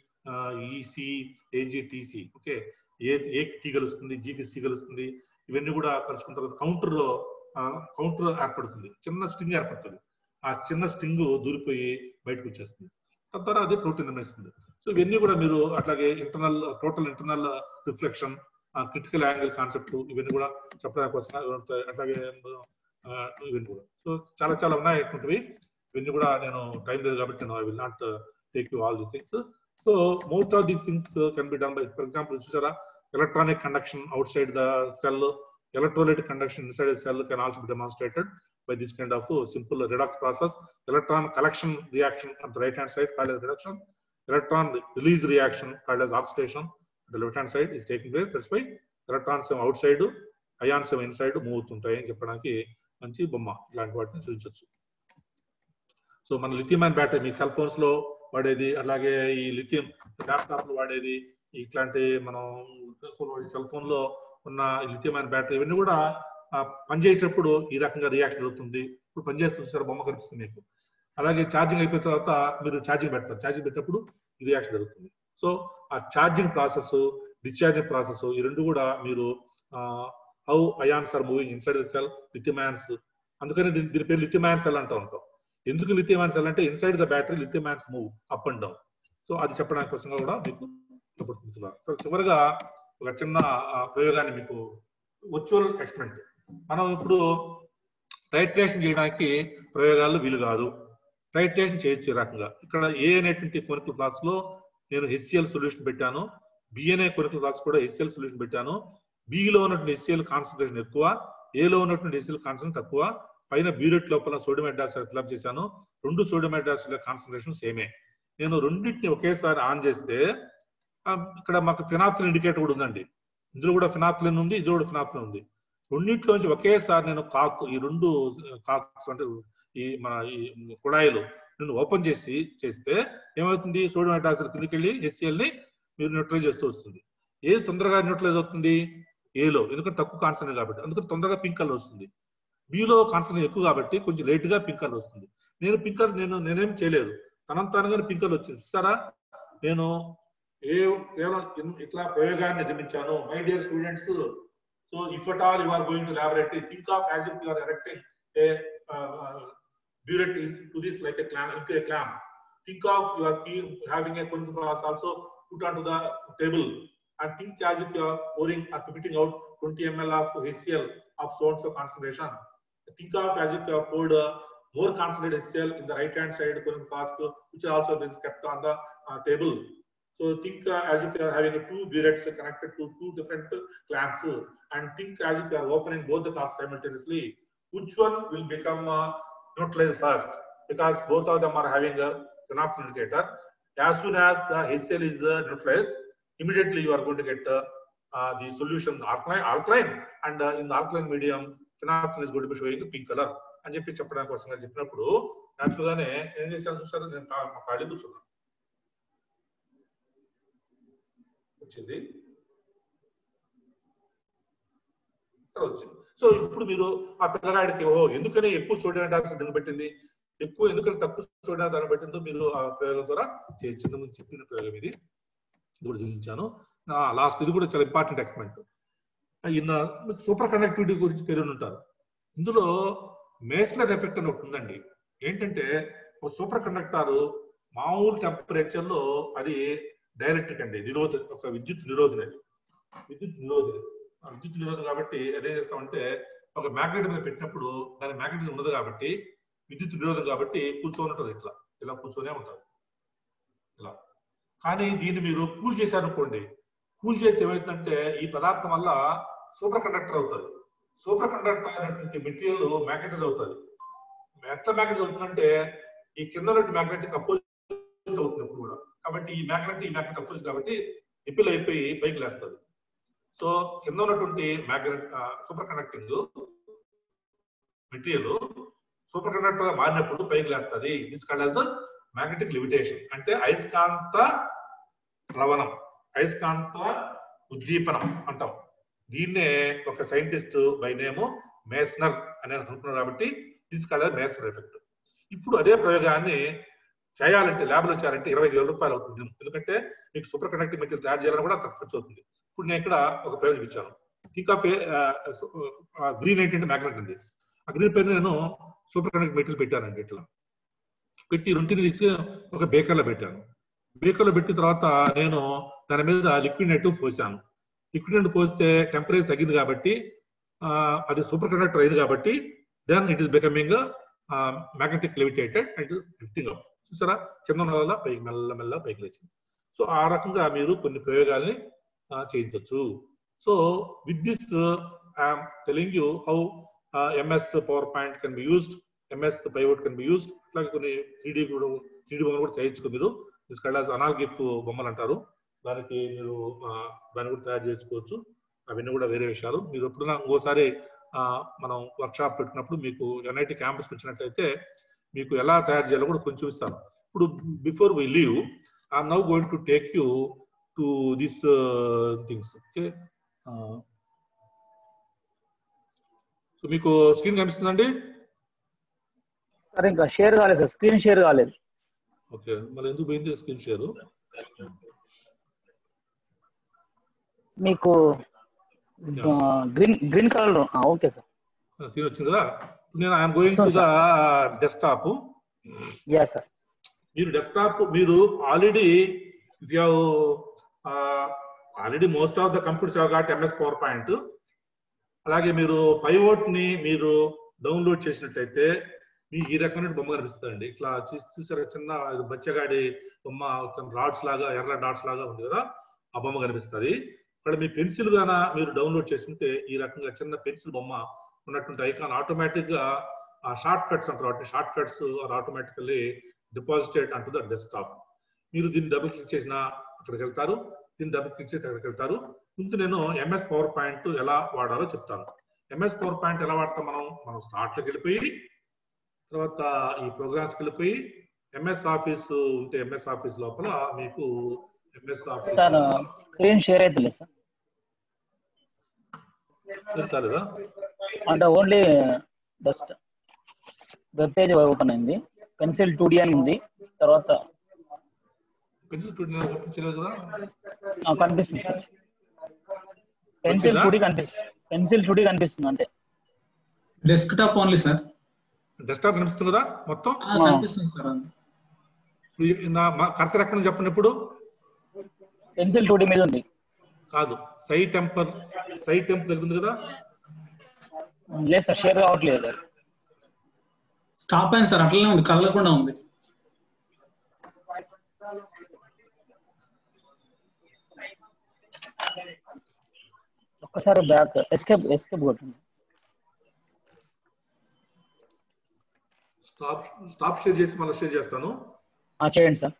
EC AGTC okay A A T కలుస్తుంది జీకి సి కలుస్తుంది ఇవన్నీ కూడా కలుసుకున్న తర్వాత కౌంటర్ కౌంటర్ ఏర్పడుతుంది చిన్న స్ట్రింగ్ ఏర్పడుతుంది ఆ చిన్న స్ట్రింగ్ దూరిపోయి బయటకు వచ్చేస్తుంది తద్వారా అది ప్రోటీన్ నిర్మిస్తుంది సో ఇవన్నీ కూడా మీరు అట్లాగే internal total internal reflection critical angle concept ఇవన్నీ కూడా చెప్పడానికి వస్తున్నా అట్లాగే ఆ, ఇవన్నీ కూడా సో చాలా చాలా ఉన్నాయి ఇటువంటివి ఇవన్నీ కూడా నేను టైం లేదు కాబట్టి నేను I will not take you all these things so most of these things can be done by for example చూసారా electronic conduction outside the cell electrolytic conduction inside a cell can also be demonstrated by this kind of uh, simple redox process. Electron collection reaction on the right hand side called as reduction. Electron release reaction called as oxidation. The left hand side is taking place. That's why electrons ఏమో outside, ions ఏమో inside move అవుతుంటాయి అని చెప్పడానికి మంచి బొమ్మ ఇలాంటి వాటిని చూపించవచ్చు సో మన లిథియం అండ్ బ్యాటరీ మీ సెల్ ఫోన్స్ లో వాడేది అలాగే ఈ లిథియం ల్యాప్టాప్ లో వాడేది ఇట్లాంటి మనం సెల్ ఫోన్ లో ఉన్న లిథియం అండ్ బ్యాటరీ ఇవన్నీ కూడా ఆ, పనిచేసేటప్పుడు ఈ రకంగా రియాక్షన్ జరుగుతుంది ఇప్పుడు పనిచేస్తుంది సార్ బొమ్మ కనిపిస్తుంది మీకు అలాగే ఛార్జింగ్ అయిపోయిన తర్వాత మీరు ఛార్జింగ్ పెడతారు ఛార్జింగ్ పెట్టినప్పుడు ఈ రియాక్షన్ జరుగుతుంది సో ఆ ఛార్జింగ్ ప్రాసెస్ డిశ్చార్జింగ్ ప్రాసెస్ ఈ రెండు కూడా మీరు how ions are moving inside the cell lithium ions అందుకని దీని దీని పేరు లిథియం అయాన్ సెల్ అంటూ ఉంటాం ఎందుకు లిథియం అయాన్ సెల్ అంటే inside the battery lithium ions move up and down so అది చెప్పడానికి కోసంగా కూడా మీకు చెప్పబడుతుంది సో చివరిగా ఒక చిన్న ఆ, ప్రయోగాన్ని మీకు వర్చువల్ ఎక్స్పెరిమెంట్ మనం ఇప్పుడు టైట్రేషన్ చేయడానికి ప్రయోగాలు వీలు కాదు టైట్రేషన్ చేయొచ్చు ఈ రకంగా ఇక్కడ ఏ అనేటువంటి కొనికల్ క్లాస్ లో నేను హెచ్సిఎల్ సొల్యూషన్ పెట్టాను బి అనే కొనికల్ క్లాస్ కూడా హెచ్సిఎల్ సొల్యూషన్ పెట్టాను B లో ఉన్నటువంటి హెచ్సిఎల్ కాన్సన్ట్రేషన్ ఎక్కువ A లో ఉన్నటువంటి హెచ్సిఎల్ కాన్సన్ట్రేషన్ తక్కువ పైన బ్యూరెట్ లోపల సోడియం హైడ్రాక్సైడ్ ఫిల్అప్ చేశాను రెండు సోడియం హైడ్రాక్సైడ్ కాన్సన్ట్రేషన్ సేమే నేను రెండింటిని ఒకేసారి ఆన్ చేస్తే ఆ, ఇక్కడ మాకు ఫినాప్తిన్ ఇండికేటర్ కూడా ఉందండి ఇందులో కూడా ఫినాప్తిలిన్ ఉంది ఇందులో కూడా ఫినాప్తిలిన్ ఉంది రెండింటిలోంచి ఒకేసారి నేను కాక్ ఈ రెండు కాక్స్ అంటే ఈ మన ఈ కుళాయిలు నేను ఓపెన్ చేసి చేస్తే ఏమవుతుంది సోడియం హైడ్రాక్సైడ్ కిందకి వెళ్ళి HCl ని మీరు న్యూట్రలైజ్ చేస్తూ వస్తుంది ఏది తొందరగా న్యూట్రలైజ్ అవుతుంది ఏలో ఎందుకంటే తక్కువ కాన్సన్ట్రేట్ కాబట్టి అందుకని తొందరగా పింక్ కలర్ వస్తుంది బిలో కాన్సన్ట్రేట్ ఎక్కువ కాబట్టి కొంచెం లేట్ గా పింక్ కలర్ వస్తుంది నేను పింక్ కలర్ నేను నేనేం చేయలేదు తనంతానుగానే పింక్ కలర్ వచ్చింది చూసారా నేను ఏ కేవలం ఇన్- ఇట్లా ప్రయోగాన్ని నిర్మించాను my dear students so if at all you are going to laboratory think of as if you are erecting a burette to this like a clam into a clam think of you are pe- having a conical glass also put onto the table and think as if you are pouring or pipetting out 20 ml of HCl of so and so concentration think of as if you have poured uh, more concentrated HCl in the right hand side conical flask which also is kept on the uh, table so think uh, as if you are having a two burettes connected to two different clamps uh, and think as if you are opening both the corks simultaneously. Which one will become uh, neutralized first? Because both of them are having a phenolphthalein indicator. As soon as the HCl is uh, neutralized, immediately you are going to get uh, uh, the solution alkaline, alkaline and uh, in the alkaline medium, phenolphthalein is going to be showing a pink color. అని చెప్పి చెప్పడానికి కోసం చెప్పినప్పుడు natural గానే ఏం చేశాను చూసారు నేను కా- మా ఖాళీ కూర్చున్నాను వచ్చింది ఇక్కడ వచ్చింది సో ఇప్పుడు మీరు ఆ పిల్లగాడికి ఓ ఎందుకని ఎక్కువ సోడియం డయాక్సైడ్ దీన్ని పెట్టింది ఎక్కువ ఎందుకని తక్కువ సోడియం దాన్ని పెట్టిందో మీరు ఆ ప్రయోగం ద్వారా చేయొచ్చు ఇంతకు ముందు చెప్పిన ప్రయోగం ఇది ఇది కూడా చూపించాను లాస్ట్ ఇది కూడా చాలా ఇంపార్టెంట్ ఎక్స్పెరిమెంట్ ఇన్న సూపర్ కండక్టివిటీ గురించి తెలియని ఉంటారు ఇందులో మేస్లర్ ఎఫెక్ట్ అని ఒకటి ఉందండి ఏంటంటే ఒక సూపర్ కండక్టర్ మామూలు టెంపరేచర్ లో అది డైరెక్ట్ అండి నిరోధ ఒక విద్యుత్ నిరోధన అది. విద్యుత్ నిరోధన ఆ విద్యుత్ నిరోధం కాబట్టి అదేం చేస్తామంటే ఒక మ్యాగ్నెట్ మీద పెట్టినప్పుడు దాని మ్యాగ్నెటిజం ఉండదు కాబట్టి విద్యుత్ నిరోధం కాబట్టి కూర్చొని ఉంటుంది ఇట్లా ఇలా కూర్చొనే ఉంటుంది ఇలా కానీ దీన్ని మీరు కూల్ చేశారనుకోండి కూల్ చేస్తే ఏమైతుందంటే ఈ పదార్థం వల్ల సూపర్ కండక్టర్ అవుతుంది సూపర్ కండక్టర్ అయినటువంటి మెటీరియల్ మ్యాగ్నెటైజ్ అవుతుంది ఎట్లా మ్యాగ్నెటైజ్ అవుతుందంటే ఈ కింద మ్యాగ్నెటిక్ అపోజిట్ అవుతుంది ఎప్పుడు కూడా కాబట్టి ఈ మ్యాగ్నెట్ ఈ మ్యాగ్నెట్ అపోజిట్ కాబట్టి రిపిల్ అయిపోయి పైకి లేస్తుంది సో కింద ఉన్నటువంటి magnet superconducting material superconductor గా మారినప్పుడు పైకి లేస్తుంది this called as magnetic limitation అంటే అయస్కాంత ప్రవణం అయస్కాంత ఉద్దీపనం అంటాం దీన్నే ఒక సైంటిస్ట్ బై నేమ్ మేస్నర్ అని అనుకుంటున్నారు కాబట్టి దిస్ కాల్డ్ మేస్నర్ ఎఫెక్ట్ ఇప్పుడు అదే ప్రయోగాన్ని చేయాలంటే ల్యాబ్ లో చేయాలంటే ఇరవై ఐదు వేల రూపాయలు అవుతుంది ఎందుకంటే మీకు సూపర్ కండక్టివ్ మెటీరియల్ తయారు చేయాలని కూడా అంత ఖర్చు అవుతుంది ఇప్పుడు నేను ఇక్కడ ఒక ప్రయోగం ఇచ్చాను ఇంకా గ్రీన్ ఏంటంటే మ్యాగ్నెట్ ఉంది ఆ గ్రీన్ పైన నేను సూపర్ కండక్టివ్ మెటీరియల్ పెట్టానండి ఇట్లా పెట్టి రెంటిని తీసి ఒక బేకర్ లో పెట్టాను బేకర్ లో పెట్టిన తర్వాత నేను దాని మీద లిక్విడ్ నెట్ పోసాను లిక్విడ్ నుండి పోస్తే టెంపరేచర్ తగ్గింది కాబట్టి ఆ, అది సూపర్ కండక్టర్ అయింది కాబట్టి then it is becoming magnetic levitated and lifting up చూసారా కింద ఉన్న వల్ల పైకి మెల్ల మెల్ల పైకి లేచింది సో ఆ రకంగా మీరు కొన్ని ప్రయోగాల్ని ఆ, చేయించవచ్చు so with this I'm telling you how MS PowerPoint can be used MS pivot can be used అట్లాగే కొన్ని త్రీడీ కూడా త్రీడీ బొమ్మలు కూడా చేయించుకో మీరు దిస్ కల్లాస్ అనాల్గిఫ్ బొమ్మలు అంటారు దానికి మీరు ఆ, దాన్ని కూడా తయారు చేసుకోవచ్చు అవన్నీ కూడా వేరే విషయాలు మీరు ఎప్పుడైనా ఇంకోసారి ఆ, మనం వర్క్ షాప్ పెట్టినప్పుడు మీకు ఎన్ఐటి క్యాంపస్ వచ్చినట్లయితే మీకు ఎలా తయారు చేయాలో కూడా కొంచెం ఇస్తాను ఇప్పుడు before we leave I'm now going to take you to this things okay so మీకు స్క్రీన్ కనిపిస్తుందండి సార్ ఇంకా షేర్ కాలేదు సార్ స్క్రీన్ షేర్ కాలేదు ఓకే మరి ఎందుకు పోయింది స్క్రీన్ షేర్ మీకు green green colour okay sir screen వచ్చింది కదా నేను I'm going to the desktop yeah sir మీరు డెస్క్టాప్ మీరు already if you already most of the computers have got MS PowerPoint అలాగే మీరు పైవోట్ ని మీరు డౌన్లోడ్ చేసినట్లయితే మీకు ఈ రకమైన బొమ్మ కనిపిస్తుందండి ఇట్లా చూసి చూసారా చిన్న ఇది బచ్చగాడి బొమ్మ రాడ్స్ లాగా ఎర్ర డాట్స్ లాగా ఉంది కదా ఆ బొమ్మ కనిపిస్తుంది ఇక్కడ మీ పెన్సిల్ గాన మీరు డౌన్లోడ్ చేస్తుంటే ఈ రకంగా చిన్న పెన్సిల్ బొమ్మ ఉన్నటువంటి ఐకాన్ ఆటోమేటిక్ గా ఆ షార్ట్ కట్స్ అంటారు వాటి shortcuts are automatically deposited అంటూ ద డెస్క్టాప్ మీరు దీన్ని డబుల్ క్లిక్ చేసిన అక్కడికి వెళ్తారు దీన్ని డబుల్ క్లిక్ చేసి అక్కడికి వెళ్తారు ముందు నేను ఎంఎస్ పవర్ పాయింట్ ఎలా వాడాలో చెప్తాను ఎంఎస్ పవర్ పాయింట్ ఎలా వాడతాం మనం మనం స్టార్ట్లోకి వెళ్ళిపోయి తర్వాత ఈ ప్రోగ్రామ్స్కి వెళ్ళిపోయి ఎంఎస్ ఆఫీస్ ఉంటే ఎంఎస్ ఆఫీస్ లోపల మీకు MS Office sir screen share అయితే లేదు సార్ కాలేదా అంటే only just web page open అయింది పెన్సిల్ టూ డి అని ఉంది తర్వాత పెన్సిల్ టూ ఓపెన్ చేయలేదు కదా ఆ, కనిపిస్తుంది సార్ పెన్సిల్ టూ డి కనిపిస్తుంది పెన్సిల్ టూ డి కనిపిస్తుంది అంతే desktop only sir desktop కనిపిస్తుంది కదా మొత్తం కనిపిస్తుంది సార్ ఈ- నా కర్సర్ ఎక్కడ నుంచి చెప్పండి ఇప్పుడు పెన్సిల్ టూ డి మీద ఉంది కాదు సై టెంపర్ సై టెంప్ దగ్గర ఉంది కదా లేదు సార్ షేర్ కావట్లేదు స్టాప్ అయింది సార్ అట్లనే ఉంది కదలకుండా ఉంది ఒక్కసారి బ్యాక్ ఎస్కేప్ ఎస్కేప్ కొట్టండి స్టాప్ స్టాప్ షేర్ చేసి మళ్ళీ షేర్ చేస్తాను ఆ, చేయండి సార్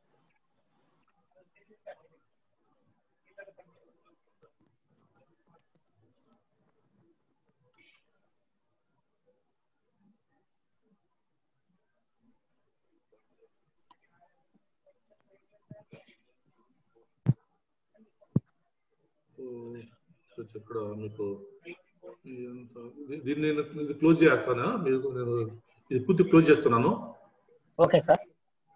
ఓ, చూసి ఇక్కడ మీకు ఈ ఎంత- ఇది- దీన్ని నేను ఇది క్లోజ్ చేస్తాను మీకు నేను ఇది పూర్తి క్లోజ్ చేస్తున్నాను ఓకే సార్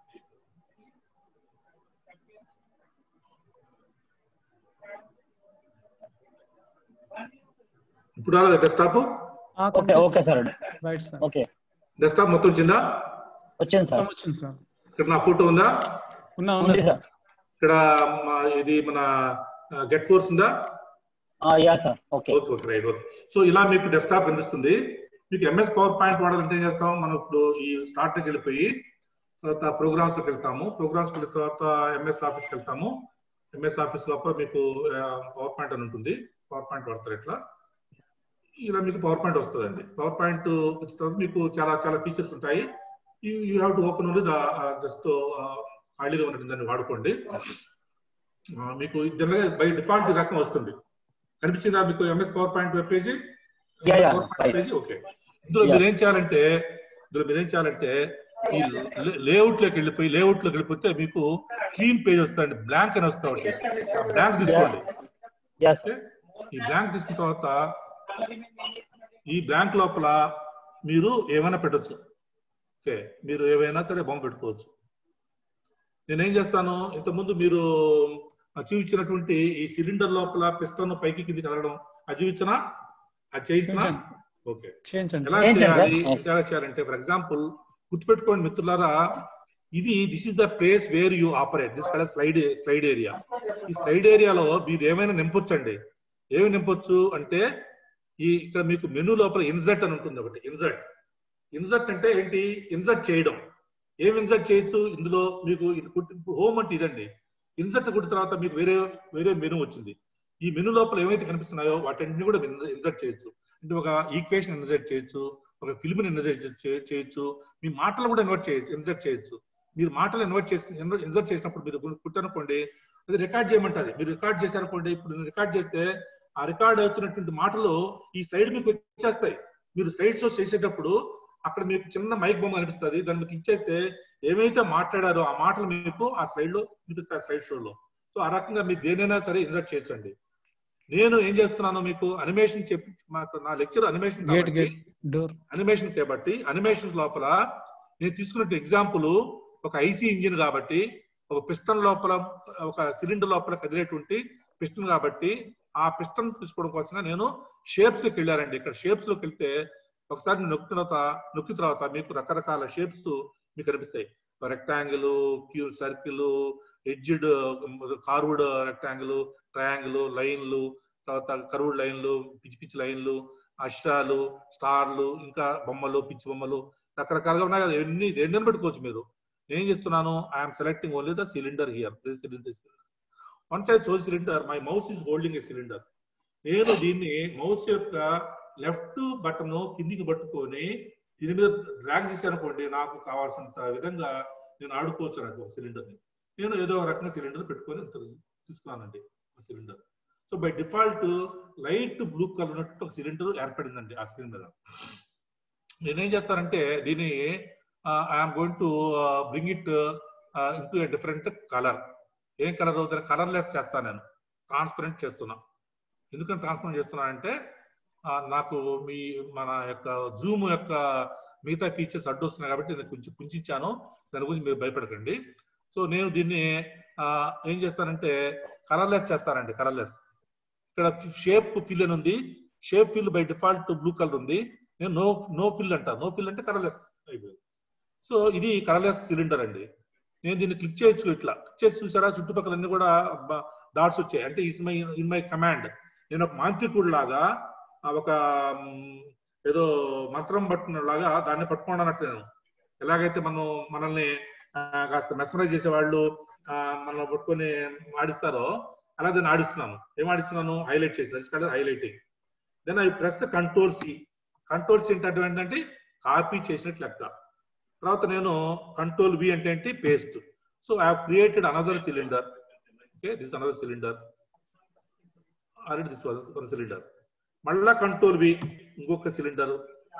ఇప్పుడు రాలేదు desktop okay okay sir right sir okay desktop మొత్తం వచ్చిందా వచ్చింది సార్ వచ్చింది సార్ ఇక్కడ నా ఫోటో ఉందా ఉన్నా ఉన్నా ఉంది సార్ సార్ ఇక్కడ మా- ఇది మన గెట్ ఫోర్స్ ఉందా ఆ, yeah sir okay okay okay right okay so ఇలా మీకు డెస్క్టాప్ కనిపిస్తుంది మీకు ఎంఎస్ పవర్ పాయింట్ వాడాలంటే ఏం చేస్తాం మనం ఇప్పుడు ఈ స్టార్ట్కి వెళ్ళిపోయి తర్వాత ప్రోగ్రామ్స్ లోకి వెళ్తాము ప్రోగ్రామ్స్ వెళ్ళిన తర్వాత ఎంఎస్ ఆఫీస్కి వెళ్తాము ఎంఎస్ ఆఫీస్ లోపల మీకు పవర్ పాయింట్ అని ఉంటుంది పవర్ పాయింట్ వాడతారు ఇట్లా ఇలా మీకు పవర్ పాయింట్ వస్తుందండి పవర్ పాయింట్ వచ్చిన తర్వాత మీకు చాలా చాలా ఫీచర్స్ ఉంటాయి you have to open only just ఖాళీగా ఉంటుంది దాన్ని వాడుకోండి ఆ, మీకు జనరల్గా బై డిఫాల్ట్ ఈ రకం వస్తుంది కనిపించిందా మీకు MS PowerPoint web page Yeah, yeah, PowerPoint right. Page okay ఇందులో Yeah. మీరు ఏం చేయాలంటే ఇందులో మీరు ఏం చేయాలంటే ఈ లేఅవుట్ లోకి వెళ్ళిపోయి లేఅవుట్ లోకి వెళ్ళిపోతే మీకు క్లీన్ పేజ్ వస్తుంది బ్లాంక్ అని వస్తా ఉంటుంది బ్లాంక్ తీసుకోండి యా సార్ ఓకే ఈ బ్లాంక్ తీసుకున్న తర్వాత ఈ బ్లాంక్ లోపల మీరు ఏమైనా పెట్టొచ్చు ఓకే మీరు ఏవైనా సరే బొమ్మ పెట్టుకోవచ్చు నేనేం చేస్తాను ఇంతకుముందు మీరు చూపించినటువంటి ఈ సిలిండర్ లోపల పిస్టన్ పైకి కింది కదలడం అది చూపించనా అది చేయించనా చేయించండి సార్. ఓకే చేయించండి ఎలా సార్ ఏంటండి చేయాలి సార్? ఎలా చేయాలంటే ఫర్ ఎగ్జాంపుల్ గుర్తుపెట్టుకోండి మిత్రులారా ఇది this is the place where you operate this కల స్లైడ్ స్లైడ్ ఏరియా ఈ స్లైడ్ ఏరియాలో మీరు ఏమైనా నింపొచ్చండి ఏమి నింపొచ్చు అంటే ఈ ఇక్కడ మీకు మెనూ లోపల ఇన్సర్ట్ అని ఉంటుంది ఒకటి ఇన్సర్ట్ ఇన్సర్ట్ అంటే ఏంటి ఇన్సర్ట్ చేయడం ఏం ఇన్సర్ట్ చేయొచ్చు ఇందులో మీకు ఇది కుట్టి హోమ్ అంటే ఇదండి ఇన్సర్ట్ కొట్టిన తర్వాత మీకు వేరే వేరే మెనూ వచ్చింది ఈ మెనూ లోపల ఏమైతే కనిపిస్తున్నాయో వాటన్నిటిని కూడా ఇన్సర్ట్ చేయొచ్చు అంటే ఒక ఈక్వేషన్ ఇన్సర్ట్ చేయొచ్చు ఒక ఫిల్మ్ ఇన్సర్ట్ చేయొచ్చు మీ మాటలు కూడా ఇన్వర్ట్ చేయొచ్చు ఇన్సర్ట్ చేయొచ్చు మీరు మాటలు ఇన్వర్ట్ చేసి ఇన్సర్ట్ చేసినప్పుడు మీరు కుట్టనుకోండి అది రికార్డ్ చేయమంటది మీరు రికార్డ్ చేశారనుకోండి ఇప్పుడు రికార్డ్ చేస్తే ఆ రికార్డ్ అవుతున్నటువంటి మాటలు ఈ స్లైడ్ మీకు వచ్చేస్తాయి మీరు స్లైడ్ షో చేసేటప్పుడు అక్కడ మీకు చిన్న మైక్ బొమ్మ కనిపిస్తుంది దాన్ని మీరు క్లిక్ చేస్తే ఏమైతే మాట్లాడారో ఆ మాటలు మీకు ఆ స్లైడ్ లో కనిపిస్తాయి స్లైడ్ షో లో సో ఆ రకంగా మీరు దేనైనా సరే ఇన్సర్ట్ చేయొచ్చండి నేను ఏం చేస్తున్నాను మీకు అనిమేషన్ చెప్పి మాకు నా lecture animation gate gate door animation కాబట్టి అనిమేషన్ లోపల నేను తీసుకున్న ఎగ్జాంపుల్ ఒక ఐసీ ఇంజిన్ కాబట్టి ఒక పిస్టన్ లోపల ఒక సిలిండర్ లోపల కదిలేటువంటి పిస్టన్ కాబట్టి ఆ పిస్టన్ తీసుకోవడం కోసం నేను షేప్స్ లోకి వెళ్ళారండి ఇక్కడ షేప్స్ లోకి వెళ్తే ఒకసారి నొక్కిన తర్వాత నొక్కిన తర్వాత మీకు రకరకాల షేప్స్ మీకు కనిపిస్తాయి రెక్టాంగిల్ క్యూ circle edged curved rectangle triangle లైన్లు తర్వాత కర్వుడ్ లైన్లు పిచ్చి పిచ్చి లైన్లు అష్టాలు స్టార్లు ఇంకా బొమ్మలు పిచ్చి బొమ్మలు రకరకాలుగా ఉన్నాయి కదా ఎన్ని రెండని పెట్టుకోవచ్చు మీరు నేను చేస్తున్నాను I'm selecting only the cylinder here cylinder one side so cylinder my mouse is holding a cylinder నేను దీన్ని మౌస్ యొక్క లెఫ్ట్ బటన్ కిందికి పట్టుకొని దీని మీద డ్రాగ్ చేశానుకోండి నాకు కావాల్సినంత విధంగా నేను ఆడుకోవచ్చు నాకు సిలిండర్ ని నేను ఏదో ఒక రకంగా సిలిండర్ పెట్టుకొని తీసుకున్నానండి cylinder so by default light blue colour ఉన్నట్టు ఒక సిలిండర్ ఏర్పడిందండి ఆ స్క్రీన్ మీద నేనేం చేస్తానంటే దీన్ని I'm going to bring it into a different colour ఏం కలర్ అవుతుంది కలర్లెస్ చేస్తాను నేను ట్రాన్స్పరెంట్ చేస్తున్నా ఎందుకని ట్రాన్స్పరెంట్ చేస్తున్నానంటే నాకు మీ మన యొక్క జూమ్ యొక్క మిగతా ఫీచర్స్ అడ్డు వస్తున్నాయి కాబట్టి నేను కొంచెం కుంచాను దాని గురించి మీరు భయపడకండి సో నేను దీన్ని ఏం చేస్తానంటే కలర్లెస్ చేస్తానండి కలర్లెస్ ఇక్కడ షేప్ ఫిల్ అని ఉంది shape fill by default blue colour ఉంది నేను నో నో ఫిల్ అంట నో ఫిల్ అంటే కలర్లెస్ అయిపోయింది సో ఇది కలర్లెస్ సిలిండర్ అండి నేను దీన్ని క్లిక్ చేయొచ్చు ఇట్లా క్లిక్ చేసి చూసారా చుట్టుపక్కల అన్ని కూడా డాట్స్ వచ్చాయి అంటే it's my in my command నేను ఒక మాంత్రికుడు లాగా ఒక ఏదో మంత్రం పట్టుకున్న లాగా దాన్ని పట్టుకోండి అన్నట్టు నేను ఎలాగైతే మనం మనల్ని కాస్త మెస్మరైజ్ చేసే వాళ్ళు మనం పట్టుకొని ఆడిస్తారో అలా దాన్ని ఆడిస్తున్నాను ఏం ఆడిస్తున్నాను హైలైట్ చేసిన highlighting then I press control C control C అంటే ఏంటంటే కాపీ చేసినట్లు లెక్క తర్వాత నేను కంట్రోల్ వి అంటే ఏంటి paste so I created another cylinder okay this another cylinder already this one cylinder మళ్ళా కంట్రోల్ వి ఇంకొక సిలిండర్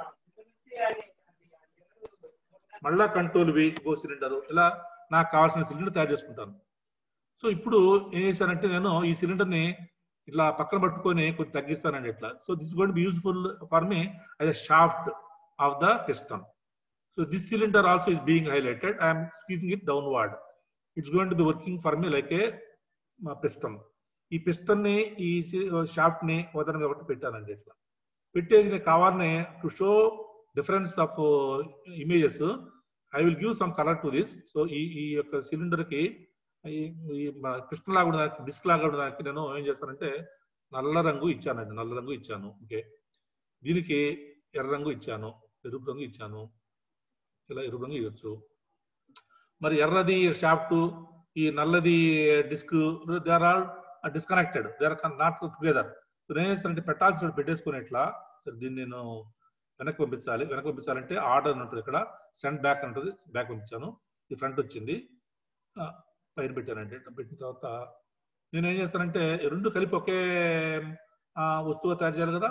మళ్ళా కంట్రోల్ వి ఇంకో సిలిండర్ ఇలా నాకు కావాల్సిన సిలిండర్ తయారు చేసుకుంటాను సో ఇప్పుడు ఏం చేశానంటే నేను ఈ సిలిండర్ ని ఇట్లా పక్కన పట్టుకొని కొంచెం తగ్గిస్తానండి ఇట్లా so this gonna be useful for me as a shaft of the piston so this cylinder also is being highlighted I'm squeezing it downward it's going to be working for me like a piston ఈ piston ని ఈ shaft ని వదనగా ఒకటి పెట్టానండి ఇట్లా పెట్టేసి నేను కావాలని to show difference of images I will give some colour to this so ఈ ఈ యొక్క సిలిండర్ కి ఈ కృష్ణ లాగా ఉండడానికి డిస్క్ లాగా ఉండడానికి నేను ఏం చేస్తానంటే నల్ల రంగు ఇచ్చానండి నల్ల రంగు ఇచ్చాను ఓకే దీనికి ఎర్ర రంగు ఇచ్చాను ఎరుపు రంగు ఇచ్చాను ఇలా ఎరుపు రంగు ఇవ్వచ్చు మరి ఎర్రది షాఫ్ట్ ఈ నల్లది disc they are all disconnected they are not together నేను చేస్తానంటే పెట్టాల్సి పెట్టేసుకుని ఇట్లా సరే దీన్ని నేను వెనక్కి పంపించాలి వెనక్కి పంపించాలంటే ఆర్డర్ ఉంటుంది ఇక్కడ సెండ్ బ్యాక్ ఉంటుంది బ్యాక్ పంపించాను ఈ ఫ్రంట్ వచ్చింది పైన పెట్టానంటే పెట్టిన తర్వాత నేను ఏం చేస్తానంటే రెండు కలిపి ఒకే వస్తువు తయారు చేయాలి కదా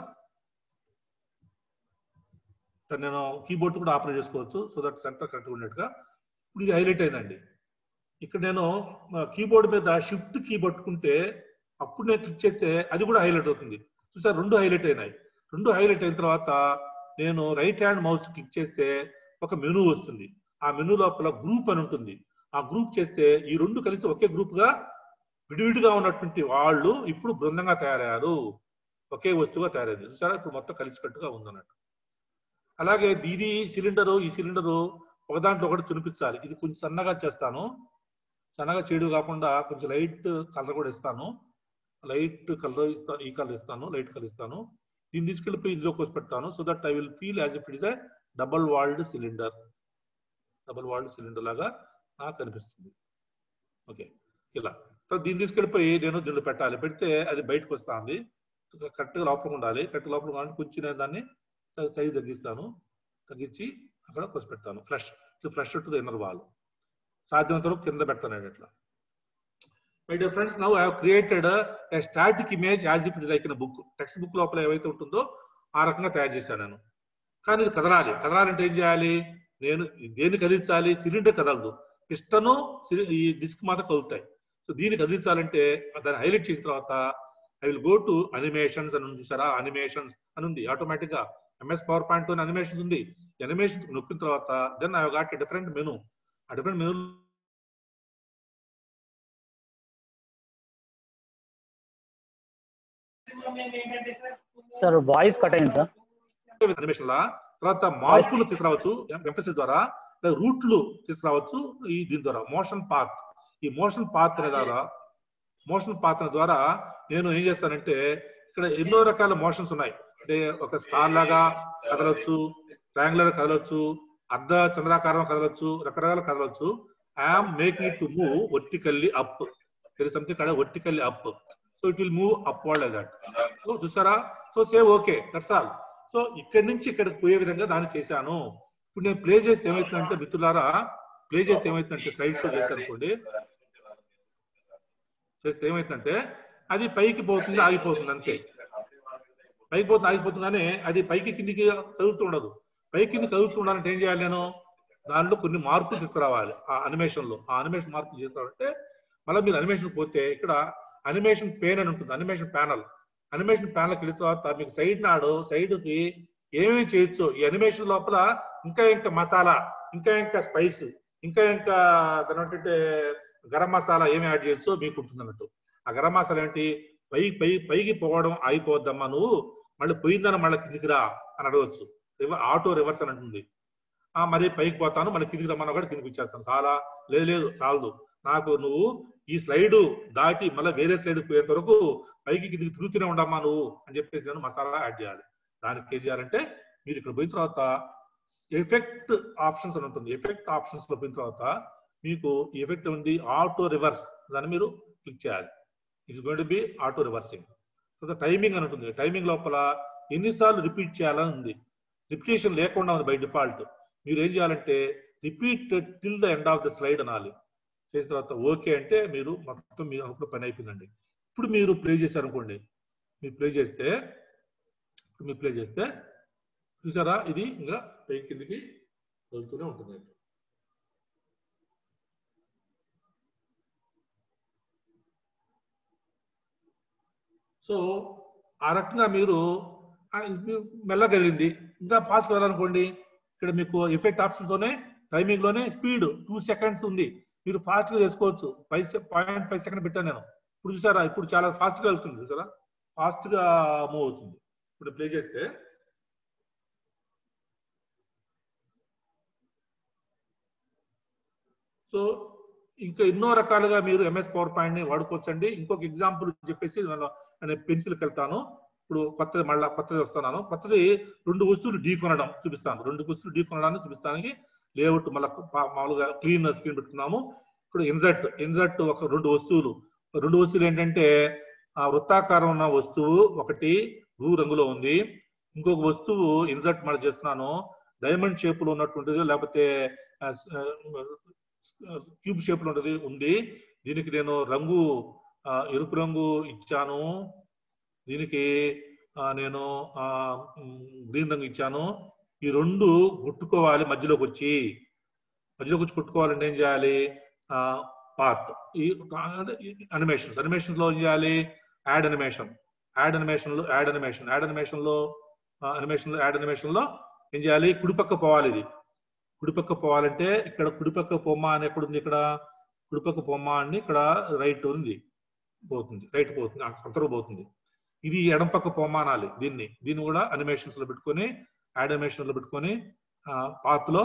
నేను కీబోర్డ్ కూడా ఆపరేట్ చేసుకోవచ్చు సో దట్ సెంటర్ కరెక్ట్ ఉన్నట్టుగా ఇప్పుడు ఇది హైలైట్ అయిందండి ఇక్కడ నేను కీబోర్డ్ మీద షిఫ్ట్ కీ పట్టుకుంటే అప్పుడు నేను క్లిక్ చేస్తే అది కూడా హైలైట్ అవుతుంది చూసారు రెండు హైలైట్ అయినాయి రెండు హైలైట్ అయిన తర్వాత నేను రైట్ హ్యాండ్ మౌస్ క్లిక్ చేస్తే ఒక మెనూ వస్తుంది ఆ మెనూ లోపల గ్రూప్ అని ఉంటుంది ఆ గ్రూప్ చేస్తే ఈ రెండు కలిసి ఒకే గ్రూప్ గా విడివిడిగా ఉన్నటువంటి వాళ్ళు ఇప్పుడు బృందంగా తయారయ్యారు ఒకే వస్తువుగా తయారైంది చూసారా ఇప్పుడు మొత్తం కలిసికట్టుగా ఉందన్నట్టు అలాగే ఇది సిలిండరు ఈ సిలిండరు ఒక దాంట్లో ఒకటి చునిపించాలి ఇది కొంచెం సన్నగా చేస్తాను సన్నగా చేయడం కాకుండా కొంచెం లైట్ కలర్ కూడా ఇస్తాను లైట్ కలర్ ఇస్తాను ఈ కలర్ ఇస్తాను లైట్ కలర్ ఇస్తాను దీన్ని తీసుకెళ్ళిపోయి ఇందులో కోసి పెడతాను so that I will feel as if it is a double walled cylinder double walled cylinder లాగా నాకు కనిపిస్తుంది ఓకే ఇలా తర్వాత దీన్ని తీసుకెళ్ళిపోయి నేను దీనిలో పెట్టాలి పెడితే అది బయటకు వస్తుంది కరెక్ట్గా లోపల ఉండాలి కరెక్ట్ లోపల ఉండాలి కొంచెం నేను దాన్ని సైజ్ తగ్గిస్తాను తగ్గించి అక్కడ కోసి పెడతాను fresh fresh to inner wall సాధ్యమైనంత వరకు కింద పెడతాను నేను ఇట్లా my dear friends now I created a static image as if it like in book text book లోపల ఏవైతే ఉంటుందో ఆ రకంగా తయారు చేశాను నేను కానీ ఇది కదలాలి కదలాలంటే ఏం చేయాలి నేను దేన్ని కదిలించాలి సిలిండర్ కదలదు పిస్టను ఈ డిస్క్ మాత్రం కదులుతాయి సో దీన్ని కదిలించాలంటే దాన్ని హైలైట్ చేసిన తర్వాత I will go to animations అని ఉంది చూసారా అనిమేషన్స్ అని ఉంది ఆటోమేటిక్ గా ఎంఎస్ పవర్ పాయింట్ అనిమేషన్స్ ఉంది అనిమేషన్స్ నొక్కిన తర్వాత then I got different menu ఆ different menu sir voice cut అయింది సార్ అనిమేషన్ లా తర్వాత మార్పులు తీసుకురావచ్చు ఎంఫసిస్ ద్వారా రూట్లు తీసుకురావచ్చు ఈ దీని ద్వారా మోషన్ పాత్ ఈ మోషన్ పాత్ అనే ద్వారా మోషన్ పాత్ ద్వారా నేను ఏం చేస్తానంటే ఇక్కడ ఎన్నో రకాల మోషన్స్ ఉన్నాయి అంటే ఒక స్టార్ లాగా కదలొచ్చు ట్రయాంగులర్ కదలొచ్చు అర్ధ చంద్రాకారం కదలొచ్చు రకరకాల కదలొచ్చు I'm making it to move vertically up there something కదా vertically up so it will move up like that so చూసారా so save okay that's all so ఇక్కడి నుంచి ఇక్కడికి పోయే విధంగా దాన్ని చేశాను ఇప్పుడు నేను ప్లే చేస్తే ఏమవుతుందంటే మిత్రులారా ప్లే చేస్తే ఏమవుతుందంటే స్లైడ్ షో చేశాను అనుకోండి చేస్తే ఏమవుతుందంటే అది పైకి పోతుంది ఆగిపోతుంది అంతే పైకి పోతుంది ఆగిపోతుంది కానీ అది పైకి కిందికి కదులుతూ ఉండదు పైకి కింది కదులుతూ ఉండాలంటే ఏం చేయాలి నేను దాంట్లో కొన్ని మార్పులు తీసుకురావాలి ఆ అనిమేషన్ లో ఆ అనిమేషన్ మార్పులు తీసుకురావాలంటే మళ్ళీ మీరు అనిమేషన్ పోతే ఇక్కడ అనిమేషన్ పేన్ అని ఉంటుంది అనిమేషన్ ప్యానల్ అనిమేషన్ ప్యానల్కి వెళ్ళిన తర్వాత మీకు సైడ్ నాడు సైడ్ కి ఏమేమి చేయొచ్చు ఈ అనిమేషన్ లోపల ఇంకా ఇంకా మసాలా ఇంకా ఇంకా స్పైస్ ఇంకా ఇంకా దాని గరం మసాలా ఏమి యాడ్ చేయొచ్చో మీకు ఉంటుంది అన్నట్టు ఆ గరం మసాలా ఏంటి పై పై పైకి పోవడం ఆగిపోవద్దమ్మా నువ్వు మళ్ళీ పోయిందని మళ్ళీ కిందికి రా అని అడగవచ్చు ఆటో రివర్స్ అని అంటుంది ఆ మరి పైకి పోతాను మళ్ళీ కిందికి రమ్మన్నా కూడా కిందికి ఇచ్చేస్తాను చాలా లేదు లేదు చాలదు నాకు నువ్వు ఈ స్లైడ్ దాటి మళ్ళీ వేరే స్లైడ్ పోయేంత వరకు పైకి కిందికి తిరుగుతూనే ఉండమ్మా నువ్వు అని చెప్పేసి నేను మసాలా యాడ్ చేయాలి దానికి ఏం చేయాలంటే మీరు ఇక్కడ పోయిన తర్వాత ఎఫెక్ట్ ఆప్షన్స్ అని ఉంటుంది ఎఫెక్ట్ ఆప్షన్స్ లో పోయిన తర్వాత మీకు ఎఫెక్ట్ ఉంది ఆటో రివర్స్ దాన్ని మీరు క్లిక్ చేయాలి it's going to be auto reversing తర్వాత టైమింగ్ అని ఉంటుంది టైమింగ్ లోపల ఎన్నిసార్లు రిపీట్ చేయాలని ఉంది రిపిటేషన్ లేకుండా ఉంది బై డిఫాల్ట్ మీరు ఏం చేయాలంటే repeat till the end of the slide అనాలి చేసిన తర్వాత ఓకే అంటే మీరు మొత్తం మీరు అనుకున్న పని అయిపోయిందండి ఇప్పుడు మీరు ప్లే చేశారనుకోండి మీరు ప్లే చేస్తే ఇప్పుడు మీరు ప్లే చేస్తే చూసారా ఇది ఇంకా పై కిందికి వెళ్తూనే ఉంటుంది సో ఆ రకంగా మీరు మెల్లగలిగింది ఇంకా ఫాస్ట్ వెళ్ళాలనుకోండి ఇక్కడ మీకు ఎఫెక్ట్ ఆప్షన్ తోనే టైమింగ్ లోనే స్పీడ్ టూ సెకండ్స్ ఉంది మీరు ఫాస్ట్ గా చేసుకోవచ్చు ఫైవ్ పాయింట్ ఫైవ్ సెకండ్ పెట్టాను నేను ఇప్పుడు చూసారా ఇప్పుడు చాలా ఫాస్ట్ గా వెళ్తుంది చూసారా ఫాస్ట్ గా మూవ్ అవుతుంది ఇప్పుడు ప్లే చేస్తే సో ఇంకా ఎన్నో రకాలుగా మీరు ఎంఎస్ పవర్ పాయింట్ ని వాడుకోవచ్చండి ఇంకొక ఎగ్జాంపుల్ చెప్పేసి నేను పెన్సిల్కి వెళ్తాను ఇప్పుడు కొత్తది మళ్ళీ కొత్తది వస్తున్నాను కొత్తది రెండు వస్తువులు ఢీ కొనడం చూపిస్తాను రెండు వస్తువులు ఢీ కొనడాన్ని చూపిస్తానికి లేఅవుట్ మళ్ళీ మామూలుగా క్లీన్ స్క్రీన్ పెట్టుకున్నాము ఇప్పుడు ఇన్జర్ట్ ఇన్జర్ట్ ఒక రెండు వస్తువులు రెండు వస్తువులు ఏంటంటే ఆ వృత్తాకారం ఉన్న వస్తువు ఒకటి బ్లూ రంగులో ఉంది ఇంకొక వస్తువు ఇన్సర్ట్ మనం చేస్తున్నాను డైమండ్ షేప్ లో ఉన్నటువంటిది లేకపోతే క్యూబ్ షేప్ లో ఉంటుంది ఉంది దీనికి నేను రంగు ఎరుపు రంగు ఇచ్చాను దీనికి నేను గ్రీన్ రంగు ఇచ్చాను ఈ రెండు కొట్టుకోవాలి మధ్యలోకి వచ్చి మధ్యలోకి వచ్చి కొట్టుకోవాలంటే ఏం చేయాలి పాత్ ఈ అనిమేషన్స్ అనిమేషన్స్ లో ఏం చేయాలి యాడ్ అనిమేషన్ యాడ్ అనిమేషన్ లో యాడ్ అనిమేషన్ యాడ్ అనిమేషన్ లో అనిమేషన్ లో యాడ్ అనిమేషన్ లో ఏం చేయాలి కుడిపక్క పోవాలి ఇది కుడిపక్క పోవాలంటే ఇక్కడ కుడిపక్క పొమ్మ అని ఎక్కడ ఉంది ఇక్కడ కుడిపక్క పొమ్మ అని ఇక్కడ రైట్ ఉంది పోతుంది రైట్ పోతుంది అంతరు పోతుంది ఇది ఎడం పక్క పొమ్మ అనాలి దీన్ని దీన్ని కూడా అనిమేషన్స్ లో పెట్టుకొని యాడ్ అనిమేషన్ లో పెట్టుకొని పాత్ లో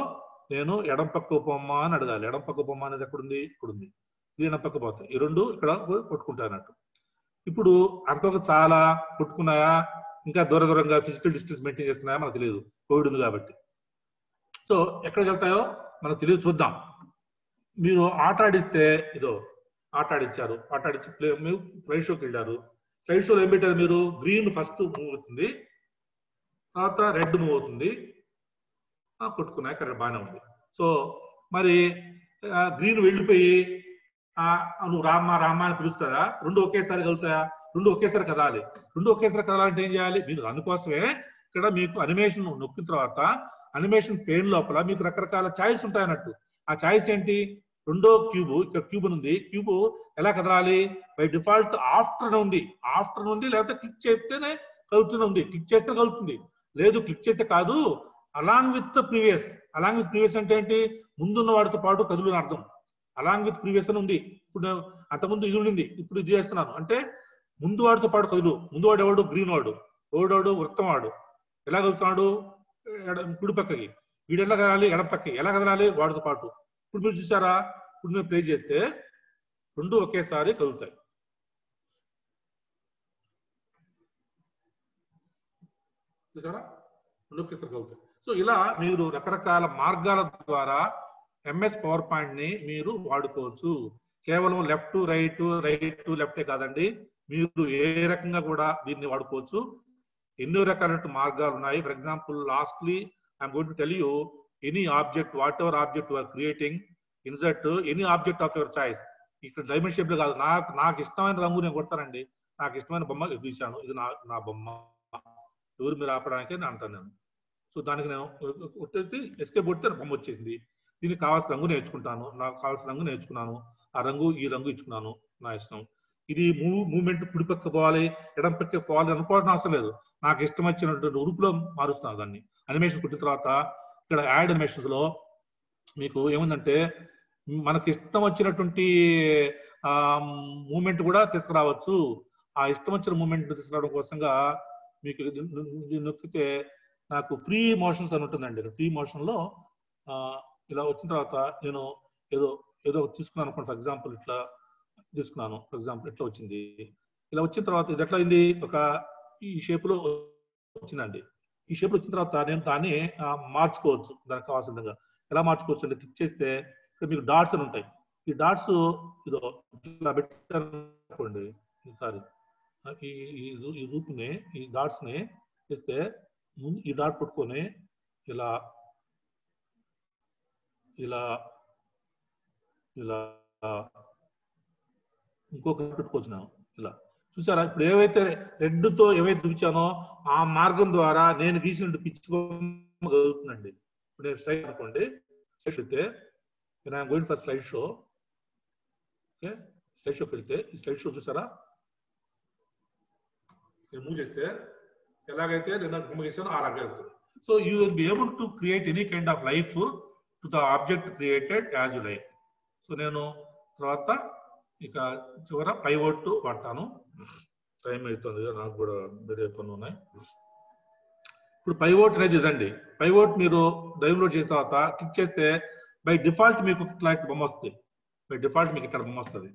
నేను ఎడం పక్క బొమ్మ అని అడగాలి ఎడం పక్క బొమ్మ అనేది ఎక్కడుంది ఇక్కడుంది ఇది ఎడం పక్క పోతాయి ఈ రెండు ఇక్కడ కొట్టుకుంటాయి అన్నట్టు ఇప్పుడు అంతవరకు చాలా కొట్టుకున్నాయా ఇంకా దూర దూరంగా ఫిజికల్ డిస్టెన్స్ మెయింటైన్ చేస్తున్నాయా మనకు తెలియదు కోవిడ్ ఉంది కాబట్టి సో ఎక్కడికి వెళ్తాయో మనకు తెలియదు చూద్దాం మీరు ఆట ఆడిస్తే ఇదో ఆట ఆడించారు ఆట ఆడించి ప్లే మీరు స్లైడ్ షోకి వెళ్ళారు స్లైడ్ షోలో ఏం పెట్టారు మీరు గ్రీన్ ఫస్ట్ మూవ్ అవుతుంది తర్వాత రెడ్ మూవ్ అవుతుంది ఆ, కొట్టుకున్నాయి కరెక్ట్ బాగానే ఉంది సో మరి గ్రీన్ వెళ్ళిపోయి ఆ, నువ్వు రామ్మా రామ్మా అని పిలుస్తారా రెండు ఒకేసారి కలుగుతాయా రెండు ఒకేసారి కదాలి రెండు ఒకేసారి కదాలంటే ఏం చేయాలి మీరు అందుకోసమే ఇక్కడ మీకు అనిమేషన్ నొక్కిన తర్వాత అనిమేషన్ పెయిన్ లోపల మీకు రకరకాల ఛాయిస్ ఉంటాయి అన్నట్టు ఆ ఛాయిస్ ఏంటి రెండో క్యూబ్ ఇక్కడ క్యూబ్ ఉంది క్యూబ్ ఎలా కదలాలి బై డిఫాల్ట్ ఆఫ్టర్ ఉంది ఆఫ్టర్ ఉంది లేకపోతే క్లిక్ చేస్తేనే కలుగుతూనే ఉంది క్లిక్ చేస్తే కలుగుతుంది లేదు క్లిక్ చేస్తే కాదు along with previous along with previous అంటే ఏంటి ముందున్న వాడితో పాటు కదులు అని అర్థం అలాంగ్ విత్ ప్రీవియస్ అని ఉంది ఇప్పుడు నేను అంతకుముందు ఇది ఉండింది ఇప్పుడు ఇది చేస్తున్నాను అంటే ముందు వాడితో పాటు కదులు ముందు వాడు ఎవడు గ్రీన్ వాడు ఓడోడు వృత్తం వాడు ఎలా కదులుతున్నాడు ఎడ- కుడి పక్కకి వీడు ఎలా కదలాలి ఎడం పక్కకి ఎలా కదలాలి వాడితో పాటు ఇప్పుడు మీరు చూసారా ఇప్పుడు మీరు ప్లే చేస్తే రెండు ఒకేసారి కదులుతాయి చూసారా రెండు ఒకేసారి కదులుతాయి సో ఇలా మీరు రకరకాల మార్గాల ద్వారా ఎంఎస్ పవర్ పాయింట్ ని మీరు వాడుకోవచ్చు కేవలం లెఫ్ట్ రైట్ రైట్ లెఫ్టే కాదండి మీరు ఏ రకంగా కూడా దీన్ని వాడుకోవచ్చు ఎన్నో రకాల మార్గాలు ఉన్నాయి for example lastly I'm going to tell you any object whatever object are creating insert any object of your choice ఇక్కడ డైమండ్ షేప్ లో కాదు నాకు నాకు ఇష్టమైన రంగు నేను కొడతానండి నాకు ఇష్టమైన బొమ్మ గీశాను ఇది నా నా బొమ్మ ఎవరు మీరు ఆపడానికి నేను అంటాను నేను సో దానికి నేను కొట్టేసి ఎస్కేప్ కొడితే బొమ్మ వచ్చేసింది దీనికి కావాల్సిన రంగు నేర్చుకుంటాను నాకు కావాల్సిన రంగు నేర్చుకున్నాను ఆ రంగు ఈ రంగు ఇచ్చుకున్నాను నా ఇష్టం ఇది మూవ్ మూమెంట్ కుడి పక్క పోవాలి ఎడం పక్క పోవాలి అనుకోవడం అవసరం లేదు నాకు ఇష్టం వచ్చినటువంటి ఉరుపులో మారుస్తున్నాను దాన్ని అనిమేషన్ కుట్టిన తర్వాత ఇక్కడ యాడ్ అనిమేషన్స్ లో మీకు ఏముందంటే మనకి ఇష్టం వచ్చినటువంటి ఆ మూమెంట్ కూడా తీసుకురావచ్చు ఆ ఇష్టం వచ్చిన మూమెంట్ తీసుకురావడం కోసంగా మీకు ఇది ఇది నొక్కితే నాకు ఫ్రీ మోషన్స్ అని ఉంటుందండి ఫ్రీ మోషన్ లో ఆ, ఇలా వచ్చిన తర్వాత నేను ఏదో ఏదో ఒకటి తీసుకున్నాను అనుకోండి ఫర్ ఎగ్జాంపుల్ ఇట్లా తీసుకున్నాను ఫర్ ఎగ్జాంపుల్ ఇట్లా వచ్చింది ఇలా వచ్చిన తర్వాత ఇది ఎట్లా అయింది ఒక ఈ షేప్ లో వచ్చిందండి ఈ షేప్ లో వచ్చిన తర్వాత నేను దాన్ని ఆ, మార్చుకోవచ్చు దానికి కావాల్సిన విధంగా ఎలా మార్చుకోవచ్చు అంటే క్లిక్ చేస్తే ఇక్కడ మీకు డాట్స్ అని ఉంటాయి ఈ డాట్స్ ఇదో ఇట్లా పెట్టారనుకోండి సారీ ఈ ఈ- ఈ రూపుని ఈ డాట్స్ ని ఇస్తే ముందు ఈ డాట్ పట్టుకొని ఇలా ఇలా ఇలా ఇంకొక పెట్టుకోవచ్చు నేను ఇలా చూసారా ఇప్పుడు ఏవైతే రెడ్ తో ఏవైతే చూపించానో ఆ మార్గం ద్వారా నేను గీసిన పిచ్చుకోగలుగుతుందండి ఇప్పుడు నేను స్లైడ్ అనుకోండి స్లైడ్ అయితే నేను I'm going for slide show okay slide షోకి వెళ్తే ఈ స్లైడ్ షో చూసారా నేను మూవ్ చేస్తే ఎలాగైతే నేను బొమ్మ గీసానో ఆ రకంగా వెళ్తుంది so you will be able to create any kind of life to the object created as you like so నేను తర్వాత ఇక చివర పైవోట్ వాడతాను టైం అవుతుంది కదా, నాకు కూడా వేరే పనులు ఉన్నాయి ఇప్పుడు పైవోట్ అనేది ఇదండి పైవోట్ మీరు డౌన్లోడ్ చేసిన తర్వాత క్లిక్ చేస్తే బై డిఫాల్ట్ మీకు ఇట్లాంటి బొమ్మ వస్తుంది బై డిఫాల్ట్ మీకు ఇక్కడ బొమ్మ వస్తుంది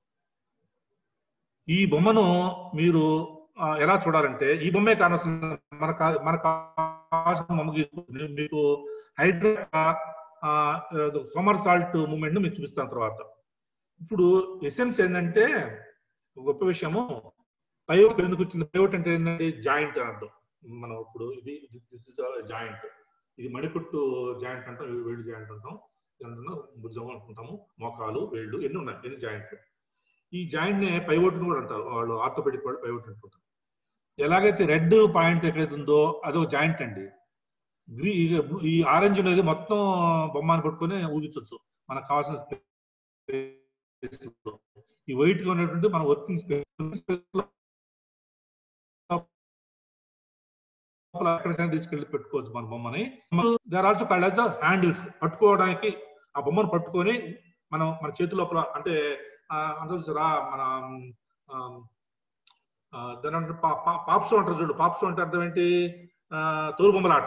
ఈ బొమ్మను మీరు ఆ, ఎలా చూడాలంటే ఈ బొమ్మే కానవసరం మన కా- మన కావాల్సిన బొమ్మ గీసుకుంటుంది. మీకు హైడ్రా సోమర్ సాల్ట్ మూమెంట్ ను మీకు చూపిస్తాను తర్వాత ఇప్పుడు ఎసెన్స్ ఏంటంటే ఒక గొప్ప విషయము పైవట్ ఎందుకు వచ్చింది పైవట్ అంటే ఏంటంటే జాయింట్ అని అర్థం మనం ఇప్పుడు ఇది దిస్ ఇస్ జాయింట్ ఇది మణికుట్టు జాయింట్ అంటాం ఇవి వేళ్ళు జాయింట్ అంటాం ఇదంతా భుజం అనుకుంటాము మోకాలు వేళ్ళు ఎన్ని ఉన్నాయి ఎన్ని జాయింట్లు ఈ జాయింట్ నే పైవట్ కూడా అంటారు వాళ్ళు ఆర్థోపెడిక్ వాళ్ళు పైవట్ అంటుంటారు ఎలాగైతే రెడ్ పాయింట్ ఎక్కడైతే ఉందో అది ఒక జాయింట్ అండి గ్రీ ఈ ఆరెంజ్ అనేది మొత్తం బొమ్మని పట్టుకొని ఊగించవచ్చు మనకు కావాల్సిన space లో. ఈ వైట్ గా ఉన్నటువంటి మన వర్కింగ్ స్పేస్ ఎక్కడికైనా తీసుకెళ్లి పెట్టుకోవచ్చు మన బొమ్మని there also called as handles పట్టుకోవడానికి ఆ బొమ్మను పట్టుకొని మనం మన చేతి లోపల అంటే ఆ, అంటే చూసారా మన ఆ, ఆ, దాని అంటే పా- పా- పాప్ షో అంటారు చూడు పాప్ షో అంటే అర్థం ఏంటి ఆ, తోలు బొమ్మలాట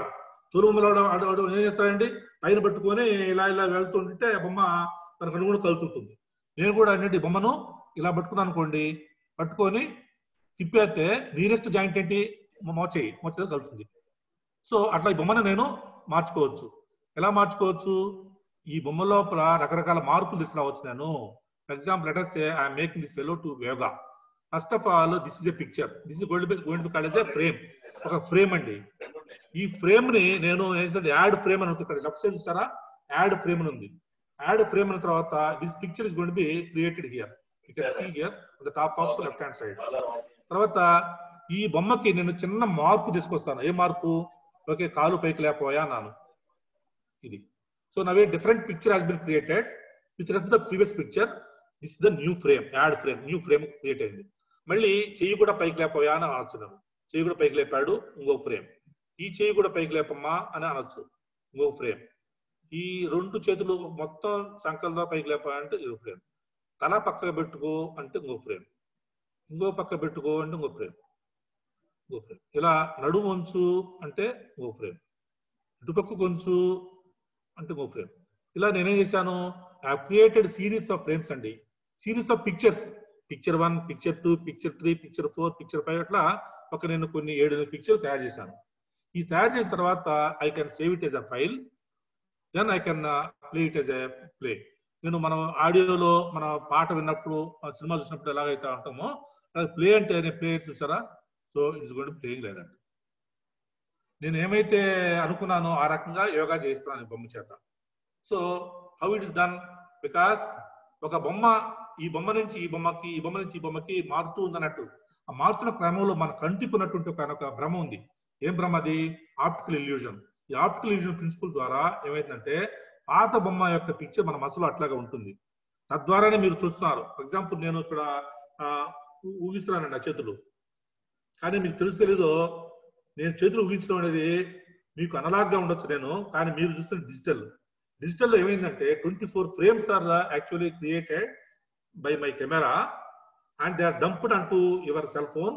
తోలు బొమ్మలు ఆడ- ఆడ- ఆడ ఏం చేస్తాడండి పైన పట్టుకొని ఇలా ఇలా వెళ్తుంటే ఆ బొమ్మ తనకు అనుగుణంగా కలుతుంటుంది నేను కూడా ఏంటంటే ఈ బొమ్మను ఇలా పట్టుకున్నాను అనుకోండి పట్టుకొని తిప్పేస్తే నియరెస్ట్ జాయింట్ ఏంటి మోచేయి మోచేయి కలుతుంది సో అట్లా ఈ బొమ్మను నేను మార్చుకోవచ్చు ఎలా మార్చుకోవచ్చు ఈ బొమ్మ లోపల రకరకాల మార్పులు తీసుకురావచ్చు నేను for example letters I'm making this fellow to yoga first of all this is a picture this is gold going to call a frame ఒక ఫ్రేమ్ అండి ఈ ఫ్రేమ్ ని నేను యాడ్ ఫ్రేమ్ అని ఉంది. ఇక్కడ లెఫ్ట్ సైడ్ చూసారా యాడ్ ఫ్రేమ్ అని ఉంది యాడ్ ఫ్రేమ్ అయిన తర్వాత this picture is going be created here you can see here the top of left hand side తర్వాత ఈ బొమ్మకి నేను చిన్న మార్పు తీసుకొస్తాను ఏ మార్పు ఓకే కాలు పైకి లేకపోయా అన్నాను ఇది so now different picture has been created with respect the previous picture this the new frame add frame new frame create అయింది మళ్ళీ చెయ్యి కూడా పైకి లేకపోయా అని అనొచ్చు చెయ్యి కూడా పైకి లేపాడు ఇంకో ఫ్రేమ్ ఈ చెయ్యి కూడా పైకి లేపమ్మా అని అనొచ్చు ఇంకో ఫ్రేమ్ ఈ రెండు చేతులు మొత్తం సంకలతో పైకి లేపా అంటే ఇంకో ఫ్రేమ్ తల పక్కకు పెట్టుకో అంటే ఇంకో ఫ్రేమ్ ఇంకో పక్క పెట్టుకో అంటే ఇంకో ఫ్రేమ్ ఇంకో ఫ్రేమ్ ఇలా నడుము వంచు అంటే ఇంకో ఫ్రేమ్ ఇటుపక్క కొంచు అంటే ఇంకో ఫ్రేమ్ ఇలా నేనేం చేశాను I created series of frames అండి series of pictures picture one picture two picture three picture four picture five అట్లా ఒక నేను కొన్ని ఏడు పిక్చర్ తయారు చేశాను ఈ తయారు చేసిన తర్వాత I can save it as a file then I can play it as a play నేను మనం ఆడియోలో మన పాట విన్నప్పుడు ఆ సినిమా చూసినప్పుడు ఎలాగైతే ఉంటామో ప్లే అంటే అనే ప్లే చూసారా సో ఇట్స్ గోయింగ్ ప్లేయింగ్ లేదండి నేను ఏమైతే అనుకున్నానో ఆ రకంగా యోగా చేస్తున్నాను ఈ బొమ్మ చేత so how it is done because ఒక బొమ్మ ఈ బొమ్మ నుంచి ఈ బొమ్మకి ఈ బొమ్మ నుంచి ఈ బొమ్మకి మారుతూ ఉందన్నట్టు ఆ మారుతున్న క్రమంలో మన కంటికున్నటువంటి ఒక ఒక భ్రమ ఉంది ఏం భ్రమ అది ఆప్టికల్ ఇల్యూజన్ ఈ ఆప్టికల్ ఇల్యూజన్ ప్రిన్సిపల్ ద్వారా ఏమైందంటే పాత బొమ్మ యొక్క పిక్చర్ మన మనసులో అట్లాగా ఉంటుంది తద్వారానే మీరు చూస్తున్నారు ఫర్ ఎగ్జాంపుల్ నేను ఇక్కడ ఆ, ఊ- ఊగిస్తున్నానండి ఆ చేతులు కానీ మీకు తెలుసు తెలీదో నేను చేతులు ఊహించడం అనేది మీకు అనలాగ్ గా ఉండొచ్చు నేను కానీ మీరు చూస్తున్న డిజిటల్ డిజిటల్ లో ఏమైందంటే twenty four frames are actually created by my camera and they are dumped on to your cell phone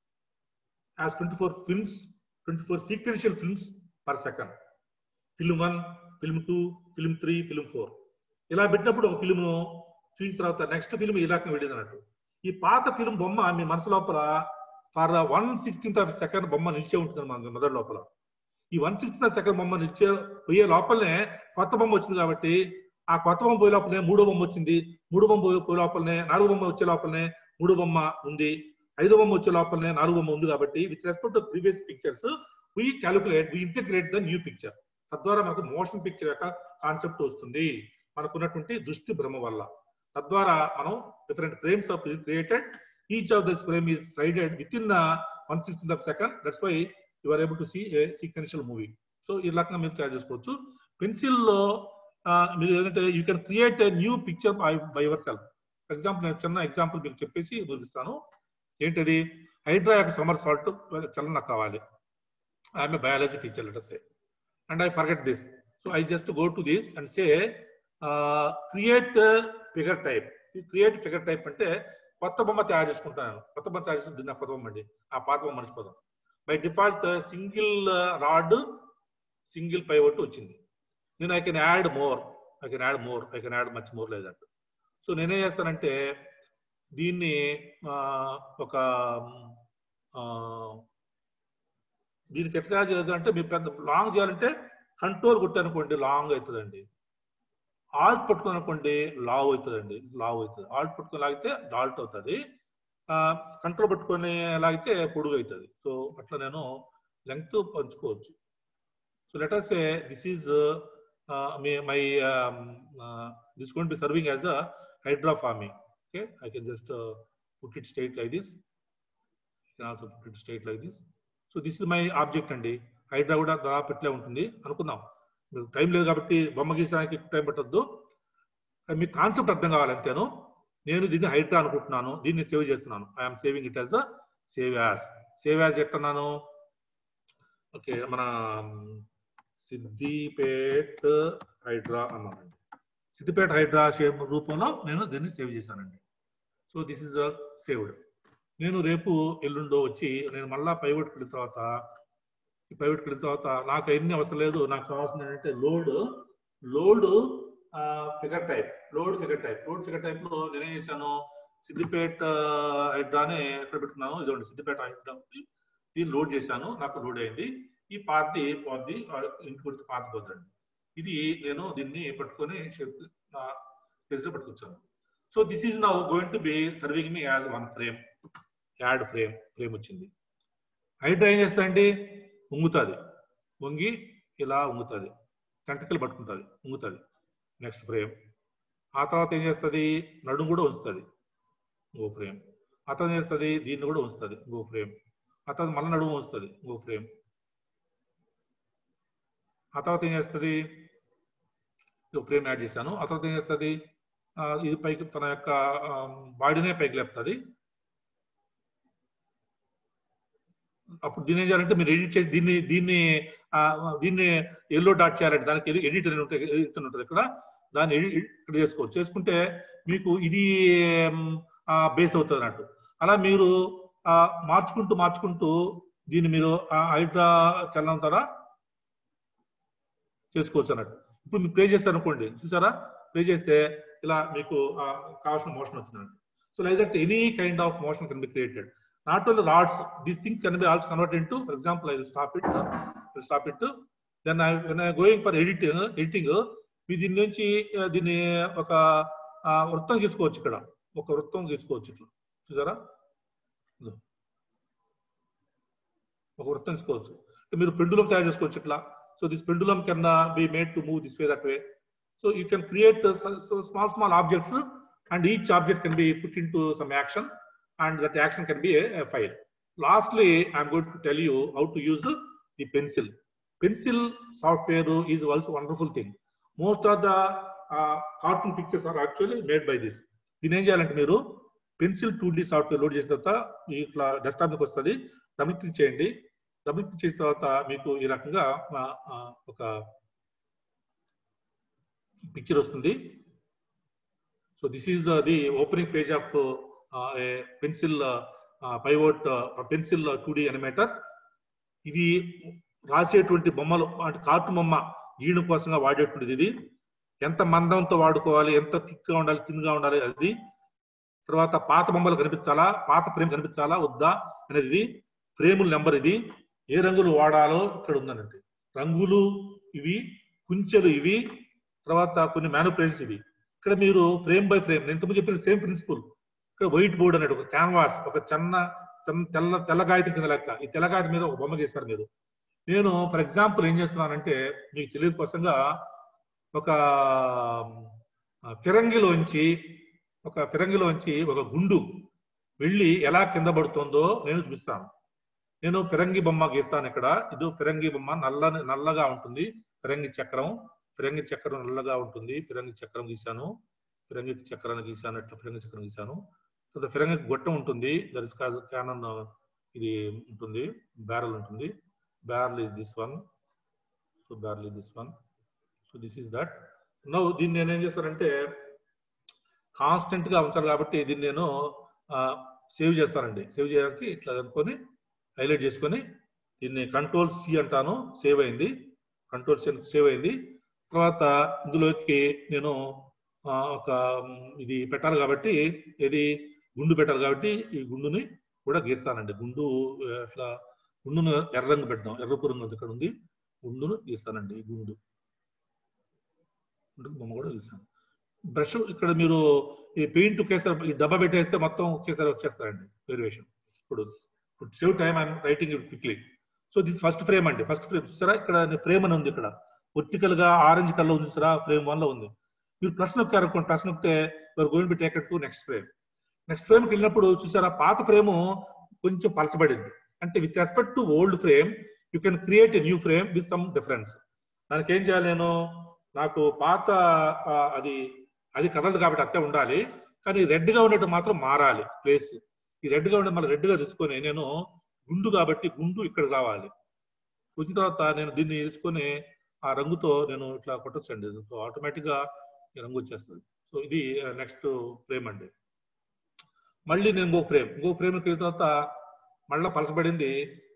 as twenty four films twenty four sequential films per second film one film two film three film four ఇలా పెట్టినప్పుడు ఒక film చూసిన తర్వాత next film ఇలాగ వెళ్ళింది అన్నట్టు ఈ పాత ఫిల్మ్ బొమ్మ మీ మనసు లోపల for one sixteenth of second బొమ్మ నిలిచే ఉంటుంది మన మెదడు లోపల ఈ వన్ సిక్స్టీన్త్ సెకండ్ బొమ్మ నిలిచే పోయే లోపలనే కొత్త బొమ్మ వచ్చింది కాబట్టి ఆ కొత్త బొమ్మ పోయే లోపలనే మూడో బొమ్మ వచ్చింది మూడో బొమ్మ పోయే- పోయే లోపలనే నాలుగో బొమ్మ వచ్చే లోపలనే మూడో బొమ్మ ఉంది ఐదో బొమ్మ వచ్చే లోపలనే నాలుగో బొమ్మ ఉంది కాబట్టి with respect to previous pictures we calculate we integrate the new picture తద్వారా మనకు మోషన్ పిక్చర్ యొక్క కాన్సెప్ట్ వస్తుంది మనకున్నటువంటి దృష్టి భ్రమ వల్ల తద్వారా మనం different frames of created each of this frame is slided within one sixteen of second that's why you are able to see a sequential movie so ఈ రకంగా మీరు తయారు చేసుకోవచ్చు పెన్సిల్ లో ఆ, మీరు ఏంటంటే you can create a new picture by yourself for example నేను చిన్న ఎగ్జాంపుల్ మీకు చెప్పేసి చూపిస్తాను ఏంటది హైడ్రా యొక్క సమర్ సాల్ట్ చలన నాకు కావాలి I'm a biology teacher later say and I forget this so I just go to this and say create figure type create figure type అంటే కొత్త బొమ్మ తయారు చేసుకుంటాను కొత్త బొమ్మ తయారు చేసి దీన్ని కొత్త బొమ్మ అండి ఆ పాత బొమ్మ మర్చిపోదాం by default single rod single pivot వచ్చింది నేను I can add more I can add more I can add much more లేదంట సో నేనేం చేస్తానంటే దీన్ని ఆ, ఒక ఆ, దీనికి ఎట్లా చేయాలంటే మీరు పెద్ద లాంగ్ చేయాలంటే కంట్రోల్ కొట్టనుకోండి లాంగ్ అవుతుందండి ఆల్ట్ పట్టుకుని అనుకోండి లావ్ అవుతుందండి లావ్ అవుతుంది ఆల్ట్ పట్టుకుని లాగితే డాల్ట్ అవుతుంది కంట్రోల్ పట్టుకొని లాగితే పొడుగు అవుతుంది సో అట్లా నేను లెంగ్త్ పంచుకోవచ్చు so let us say this is my this gonna be serving as a hydra forming okay I can just put it straight like this can also put it straight like this so this is my object అండి hydra కూడా దాదాపు ఇట్లే ఉంటుంది అనుకుందాం మీకు time లేదు కాబట్టి బొమ్మ గీసడానికి టైం పట్టద్దు మీకు కాన్సెప్ట్ అర్థం కావాలి అంతేను నేను దీన్ని హైడ్రా అనుకుంటున్నాను దీన్ని సేవ్ చేస్తున్నాను I'm saving it as a save as save as ఎట్టన్నాను ఓకే మన సిద్దిపేట్ హైడ్రా అన్నానండి సిద్దిపేట హైడ్రా షేప్ రూపంలో నేను దీన్ని సేవ్ చేశానండి సో దిస్ ఇస్ సేవ్డ్ నేను రేపు ఎల్లుండో వచ్చి నేను మళ్ళా పైవట్ తర్వాత ఈ ప్రైవేట్కి వెళ్ళిన తర్వాత నాకు ఎన్ని అవసరం లేదు నాకు కావాల్సింది ఏంటంటే load load figure type load figure type load figure type లో నేనేం చేశాను సిద్దిపేట హైడ్రాని ఎక్కడ పెట్టుకున్నాను ఇదిగోండి సిద్దిపేట హైడ్రా ఉంది దీన్ని లోడ్ చేశాను నాకు లోడ్ అయింది ఈ పార్టీ పోద్ది ఇంటి పాత పోద్దండి ఇది నేను దీన్ని పట్టుకొని షేప్ నా పేజ్ లో పట్టుకొచ్చాను so this is now going to be serving me as one frame add frame frame వచ్చింది హైడ్రా ఏం చేస్తుందండి ఉంగుతుంది వంగి ఇలా ఉంగుతుంది టెంటకల్ పట్టుకుంటుంది ఉంగుతుంది నెక్స్ట్ ఫ్రేమ్ ఆ తర్వాత ఏం చేస్తుంది నడుము కూడా ఉంచుతుంది ఇంకో ఫ్రేమ్ ఆ తర్వాత ఏం చేస్తుంది దీన్ని కూడా ఉంచుతుంది ఇంకో ఫ్రేమ్ ఆ తర్వాత మళ్ళీ నడుము ఉంచుతుంది ఇంకో ఫ్రేమ్ ఆ తర్వాత ఏం చేస్తుంది ఒక ఫ్రేమ్ యాడ్ చేశాను ఆ తర్వాత ఏం చేస్తుంది ఆ, ఇది పైకి తన యొక్క బాడీనే పైకి లేపుతుంది అప్పుడు దీన్ని ఏం చేయాలంటే మీరు ఎడిట్ చేసి దీన్ని దీన్ని ఆ, దీన్ని ఎల్లో డాట్ చేయాలంటే దానికి ఎడిట్ అని ఉంటుంది ఎడిట్ అని ఉంటుంది ఇక్కడ దాన్ని ఎడిట్ ఇక్కడ చేసుకోవచ్చు చేసుకుంటే మీకు ఇది బేస్ అవుతుంది అన్నట్టు అలా మీరు ఆ, మార్చుకుంటూ మార్చుకుంటూ దీన్ని మీరు హైడ్రా చలనం ద్వారా చేసుకోవచ్చు అన్నట్టు ఇప్పుడు మీరు ప్లే చేస్తారు అనుకోండి చూసారా ప్లే చేస్తే ఇలా మీకు ఆ, కావాల్సిన మోషన్ వచ్చిందండి so like that any kind of motion can be created not only rods these things can be also convert into for example I stop it stop it then I when I going for editing editing మీ దీని నుంచి ఆ, దీన్ని ఒక ఆ, వృత్తం గీసుకోవచ్చు ఇక్కడ ఒక వృత్తం గీసుకోవచ్చు ఇట్లా చూసారా ఇదిగో. ఒక వృత్తం తీసుకోవచ్చు మీరు పెండులం తయారు చేసుకోవచ్చు ఇట్లా so this pendulum can be made to move this way that way so you can create small small objects and each object can be put into some action and that action can be a file lastly i'm going to tell you how to use the pencil pencil software is also wonderful thing most of the uh, cartoon pictures are actually made by this దీని ఏం చేయాలంటే మీరు pencil two D software load చేసిన తర్వాత ఇట్లా desktop మీకు వస్తుంది double click చేయండి డబుల్ క్లిక్ చేసిన తర్వాత మీకు ఈ రకంగా ఆ, ఆ, ఒక పిక్చర్ వస్తుంది so this is the opening page of pencil pivot pencil two D animator ఇది రాసేటువంటి బొమ్మలు అంటే కార్టూన్ బొమ్మ గీయడం కోసంగా వాడేటువంటిది ఇది ఎంత మందంతో వాడుకోవాలి ఎంత థిక్ గా ఉండాలి థిన్ గా ఉండాలి అది తర్వాత పాత బొమ్మలు కనిపించాలా పాత ఫ్రేమ్ కనిపించాలా వద్దా అనేది ఇది ఫ్రేముల నెంబర్ ఇది ఏ రంగులు వాడాలో ఇక్కడ ఉందనండి రంగులు ఇవి కుంచెలు ఇవి తర్వాత కొన్ని మ్యానుపులేషన్స్ ఇవి ఇక్కడ మీరు ఫ్రేమ్ బై ఫ్రేమ్ నేను ఇంతకుముందు చెప్పిన సేమ్ ప్రిన్సిపల్ ఇక్కడ వైట్ బోర్డ్ అనేది ఒక క్యాన్వాస్ ఒక చిన్న చిన్న తెల్ల తెల్ల కాగితం కింద లెక్క ఈ తెల్ల కాగితం మీద ఒక బొమ్మ గీస్తారు మీరు నేను ఫర్ ఎగ్జాంపుల్ ఏం చేస్తున్నానంటే మీకు తెలియని కోసంగా ఒక ఆ, ఫిరంగిలోంచి ఒక ఫిరంగిలోంచి ఒక గుండు వెళ్ళి ఎలా కింద పడుతుందో నేను చూపిస్తాను నేను ఫిరంగి బొమ్మ గీస్తాను ఇక్కడ ఇది ఫిరంగి బొమ్మ నల్ల నల్లగా ఉంటుంది ఫిరంగి చక్రం ఫిరంగి చక్రం నల్లగా ఉంటుంది ఫిరంగి చక్రం గీశాను ఫిరంగి చక్రాన్ని గీశాను ఇట్లా ఫిరంగి చక్రం గీశాను తర్వాత ఫిరంగి గొట్టం ఉంటుంది దట్ ఇస్ కాదు క్యానన్ ఇది ఉంటుంది బ్యారల్ ఉంటుంది barrel is this one so barrel is this one so this is that no దీన్ని నేను ఏం చేస్తానంటే కాన్స్టెంట్ గా ఉంచాలి కాబట్టి దీన్ని నేను సేవ్ చేస్తానండి సేవ్ చేయడానికి ఇట్లా అనుకొని హైలైట్ చేసుకొని దీన్ని కంట్రోల్ సి అంటాను సేవ్ అయింది కంట్రోల్ సి సేవ్ అయింది తర్వాత ఇందులోకి నేను ఆ, ఒక మ్, ఇది పెట్టాలి కాబట్టి ఇది గుండు పెట్టాలి కాబట్టి ఈ గుండుని కూడా గీస్తానండి గుండు ఆ, అట్లా గుండును ఎర్ర రంగు పెడదాం ఎర్రపు రంగు ఉంది ఇక్కడ ఉంది గుండును గీస్తానండి ఈ గుండు గుండు బొమ్మ కూడా గీస్తాను బ్రష్ ఇక్కడ మీరు ఈ పెయింట్ ఒకేసారి ఈ డబ్బా పెట్టేస్తే మొత్తం ఒకేసారి వచ్చేస్తారండి వేరియేషన్ ఇప్పుడు save time I'm writing it quickly so this first frame అండి ఫస్ట్ ఫ్రేమ్ చూసారా ఇక్కడ ఫ్రేమ్ అని ఉంది ఇక్కడ వర్టికల్ గా ఆరెంజ్ కలర్ ఉంది చూసారా ఫ్రేమ్ వన్ లో ఉంది మీరు ప్లస్ నొక్కారు అనుకోండి ప్లస్ నొక్కితే you're going be take to next frame next ఫ్రేమ్కి వెళ్ళినప్పుడు చూసారా పాత ఫ్రేమ్ కొంచెం పలచబడింది అంటే with respect to old frame you can create a new frame with some difference దానికి ఏం చేయాలి నేను నాకు పాత ఆ, అది అది కదలదు కాబట్టి అట్టే ఉండాలి కానీ రెడ్ గా ఉండేట్టు మాత్రం మారాలి ప్లేస్ ఈ రెడ్ గా ఉండే మళ్ళీ రెడ్ గా తీసుకొని నేను గుండు కాబట్టి గుండు ఇక్కడ రావాలి వచ్చిన తర్వాత నేను దీన్ని తీసుకొని ఆ రంగుతో నేను ఇట్లా కొట్టొచ్చండి సో ఆటోమేటిక్ గా ఈ రంగు వచ్చేస్తుంది సో ఇది నెక్స్ట్ ఫ్రేమ్ అండి మళ్ళీ నేను ఇంకో ఫ్రేమ్ ఇంకో ఫ్రేమ్ వెళ్ళిన తర్వాత మళ్ళీ పలసబడింది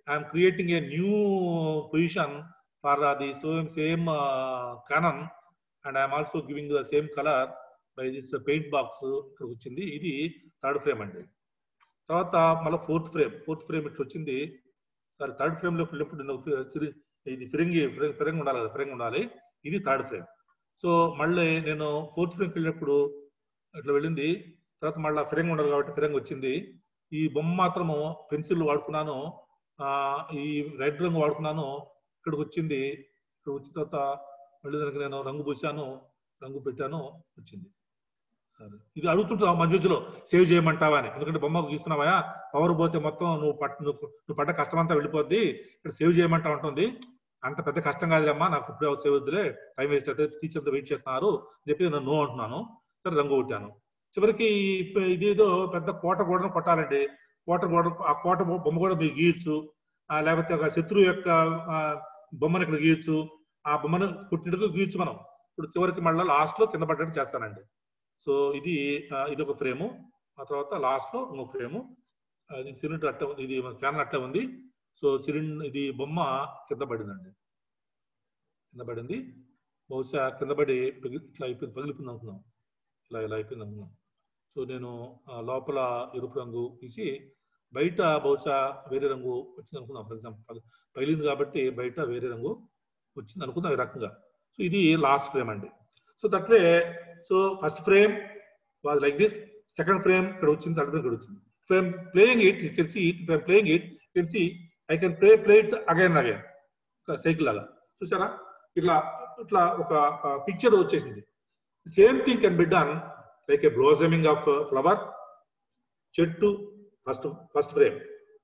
I'm creating a new position for the same same canon and I'm also giving the same colour by this paint box ఇక్కడ వచ్చింది ఇది థర్డ్ ఫ్రేమ్ అండి తర్వాత మళ్ళీ ఫోర్త్ ఫ్రేమ్ ఫోర్త్ ఫ్రేమ్ ఇట్లా వచ్చింది సారీ థర్డ్ ఫ్రేమ్ లోకి వెళ్ళినప్పుడు నేను ఒక సిరి- ఇది ఫిరంగి ఫిరంగి ఫిరంగి ఉండాలి కదా ఫిరంగి ఉండాలి ఇది థర్డ్ ఫ్రేమ్ సో మళ్ళీ నేను ఫోర్త్ ఫ్రేమ్కి వెళ్ళినప్పుడు ఇట్లా వెళ్ళింది తర్వాత మళ్ళీ ఫిరంగి ఉండదు కాబట్టి ఫిరంగి వచ్చింది ఈ బొమ్మ మాత్రము పెన్సిల్ వాడుకున్నాను ఆ ఈ రెడ్ రంగు వాడుకున్నాను ఇక్కడికి వచ్చింది ఇక్కడ వచ్చిన తర్వాత మళ్ళీ దానికి నేను రంగు పూసాను రంగు పెట్టాను వచ్చింది సరే ఇది అడుగుతుంటా మధ్య మధ్యలో సేవ్ చేయమంటావా అని ఎందుకంటే బొమ్మ గీస్తున్నావా పవర్ పోతే మొత్తం నువ్వు పట్ నువ్వు నువ్వు పడ్డ కష్టం అంతా వెళ్ళిపోద్ది ఇక్కడ సేవ్ చేయమంటా ఉంటుంది అంత పెద్ద కష్టం కాదులేమ్మా నాకు ఇప్పుడే సేవ్ వద్దులే టైం వేస్ట్ అయితే టీచర్తో వెయిట్ చేస్తున్నారు అని చెప్పి నేను నో అంటున్నాను సరే రంగు కొట్టాను చివరికి ఈ- ఇదేదో పెద్ద కోట గోడను కొట్టాలండి కోట గోడ ఆ కోట బొ- బొమ్మ కూడా మీరు గీయచ్చు ఆ, లేకపోతే ఒక శత్రువు యొక్క ఆ, బొమ్మను ఇక్కడ గీయచ్చు ఆ బొమ్మను కుట్టినట్టుగా గీయచ్చు మనం ఇప్పుడు చివరికి మళ్ళీ లాస్ట్ లో కింద పడ్డట్టు చేస్తానండి సో ఇది ఆ, ఇది ఒక ఫ్రేము ఆ తర్వాత లాస్ట్ లో ఇంకో ఫ్రేము అది సిలిండర్ అట్ట ఉంది, ఇది క్యాన్ అట్ట ఉంది సో సిలిండర్ ఇది బొమ్మ కింద పడిందండి కింద పడింది బహుశా కింద పడి పగిలి- ఇట్లా అయిపోయింది పగిలిపోయింది అనుకున్నాం ఇలా ఇలా అయిపోయింది అనుకున్నాం సో నేను ఆ, లోపల ఎరుపు రంగు తీసి బయట బహుశా వేరే రంగు వచ్చింది అనుకున్నాం ఫర్ ఎగ్జాంపుల్ పగిలింది కాబట్టి బయట వేరే రంగు వచ్చింది అనుకున్నాం ఈ రకంగా సో ఇది లాస్ట్ ఫ్రేమ్ అండి సో దట్లే so first frame was like this second frame ఇక్కడ వచ్చింది థర్డ్ ఫ్రేమ్ ఇక్కడ వచ్చింది frame playing it you can see it frame playing it can see I can play play it again again cycle లాగా చూసారా ఇట్లా ఇట్లా ఒక పిక్చర్ వచ్చేసింది same thing can be done like a blossoming of flower చెట్టు ఫస్ట్ ఫస్ట్ ఫ్రేమ్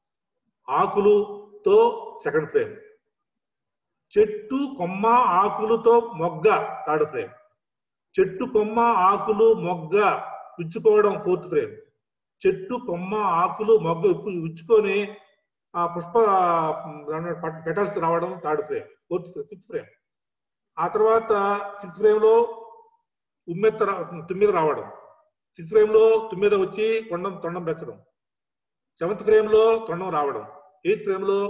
ఆకులుతో second frame చెట్టు కొమ్మ ఆకులతో మొగ్గ థర్డ్ ఫ్రేమ్ చెట్టు కొమ్మ ఆకులు మొగ్గ విచ్చుకోవడం ఫోర్త్ ఫ్రేమ్ చెట్టు కొమ్మ ఆకులు మొగ్గ విప్పు- విచ్చుకొని ఆ పుష్ప పెటల్స్ రావడం third frame fourth fifth frame ఆ తర్వాత సిక్స్త్ ఫ్రేమ్ లో ఉమ్మెత్త రా- తుమ్మిద రావడం సిక్స్త్ ఫ్రేమ్ లో తుమ్మిద వచ్చి కొండం తొండం పెంచడం సెవెంత్ ఫ్రేమ్ లో తొండం రావడం ఎయిత్ ఫ్రేమ్ లో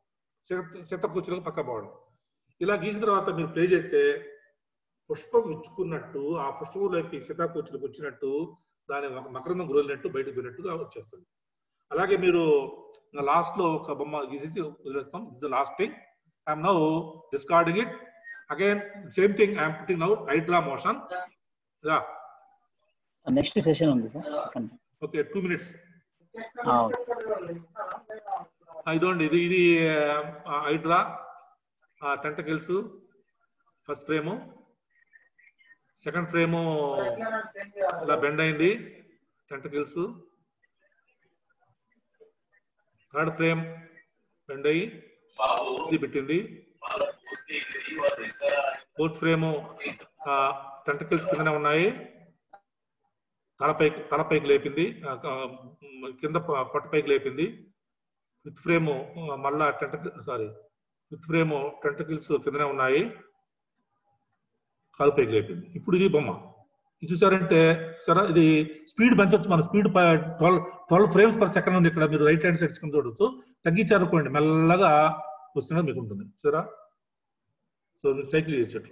చెత్త పక్క పోవడం ఇలా గీసిన తర్వాత మీరు ప్లే చేస్తే పుష్పం ఇచ్చుకున్నట్టు ఆ పుష్పంలోకి సీతాకోచులకు వచ్చినట్టు దాని ఒక మకరందం గురలినట్టు బయటకు పోయినట్టుగా వచ్చేస్తుంది అలాగే మీరు లాస్ట్ లో ఒక బొమ్మ గీసేసి వదిలేస్తాం is the last thing I'm now discarding it again same thing I'm putting now hydra motion yeah next session ఉంది సార్ చెప్పండి. ఓకే టూ మినిట్స్ ఆ, ఇదిగోండి ఇది ఇది hydra tentacles first frame second frame ఇలా బెండ్ అయింది టెంటకిల్స్ థర్డ్ ఫ్రేమ్ బెండ్ అయ్యి ఇది పెట్టింది ఫోర్త్ ఫ్రేము టెంటకిల్స్ కిందనే ఉన్నాయి తలపైకి తలపైకి లేపింది ఆ, ఆ, కింద ప- పొట్టపైకి లేపింది ఫిఫ్త్ ఫ్రేమ్ మళ్ళా tentacle sorry fifth frame tentacles కిందనే ఉన్నాయి కాలుపైకి లేపింది ఇప్పుడు ఇది బొమ్మ ఇది చూసారంటే సరే ఇది స్పీడ్ పెంచవచ్చు మన speed twelve twelve frames per second ఉంది ఇక్కడ మీరు రైట్ హ్యాండ్ సైడ్ కింద చూడొచ్చు తగ్గించారనుకోండి మెల్లగా వస్తున్నది మీకు ఉంటుంది సరే సో మీరు సైకిల్ చేయొచ్చు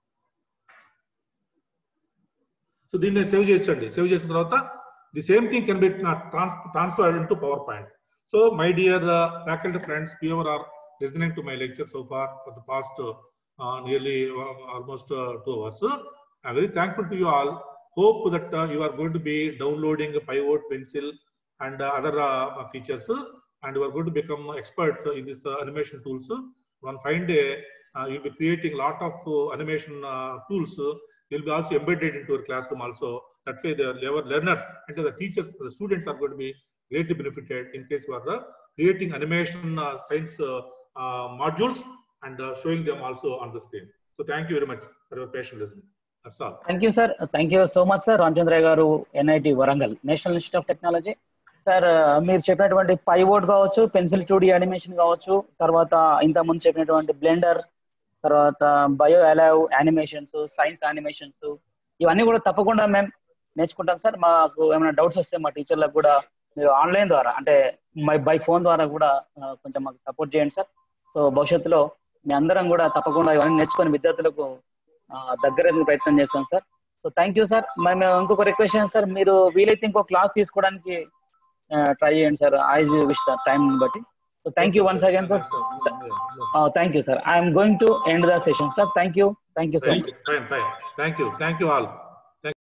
సో దీన్ని సేవ్ చేయొచ్చండి సేవ్ చేసిన తర్వాత the same thing can be transfer into power point so my dear faculty friends whoever are listening to my lecture so far for the past uh, nearly uh, almost uh, two hours i'm very thankful to you all hope that uh, you are going to be downloading pivot pencil and uh, other uh, features and you are going to become experts in this uh, animation tools one fine day uh, you'll be creating a lot of uh, animation uh, tools will be also embedded into your classroom also. That way, the level learners and the teachers, the students are going to be greatly benefited in case you are uh, creating animation uh, science uh, uh, modules and uh, showing them also on the screen. So thank you very much for your patient listening. That's all. Thank you sir thank you so much sir Ramachandra garu NIT Warangal National Institute of Technology sir మీరు చెప్పినటువంటి pivot కావచ్చు pencil two animation కావచ్చు తర్వాత ఇంత ముందు చెప్పినటువంటి blender తర్వాత bio alive animations science animations ఇవన్నీ కూడా తప్పకుండా మేము నేర్చుకుంటాం సార్ మాకు ఏమైనా డౌట్స్ వస్తే మా టీచర్లకు కూడా మీరు ఆన్లైన్ ద్వారా అంటే మై బై ఫోన్ ద్వారా కూడా ఆ, కొంచెం మాకు సపోర్ట్ చేయండి సార్ సో భవిష్యత్తులో మీ అందరం కూడా తప్పకుండా ఇవన్నీ నేర్చుకుని విద్యార్థులకు ఆ, దగ్గర ప్రయత్నం చేస్తాం sir so thank you sir మరి మేము ఇంకొక రిక్వెస్ట్ చేయండి సార్ మీరు వీలైతే ఇంకో క్లాస్ తీసుకోవడానికి ట్రై చేయండి sir I wish sir time బట్టి so thank you once again sir thank you sir I'm going to end the session sir thank you thank you so much Fine, fine. Thank you. Thank you all.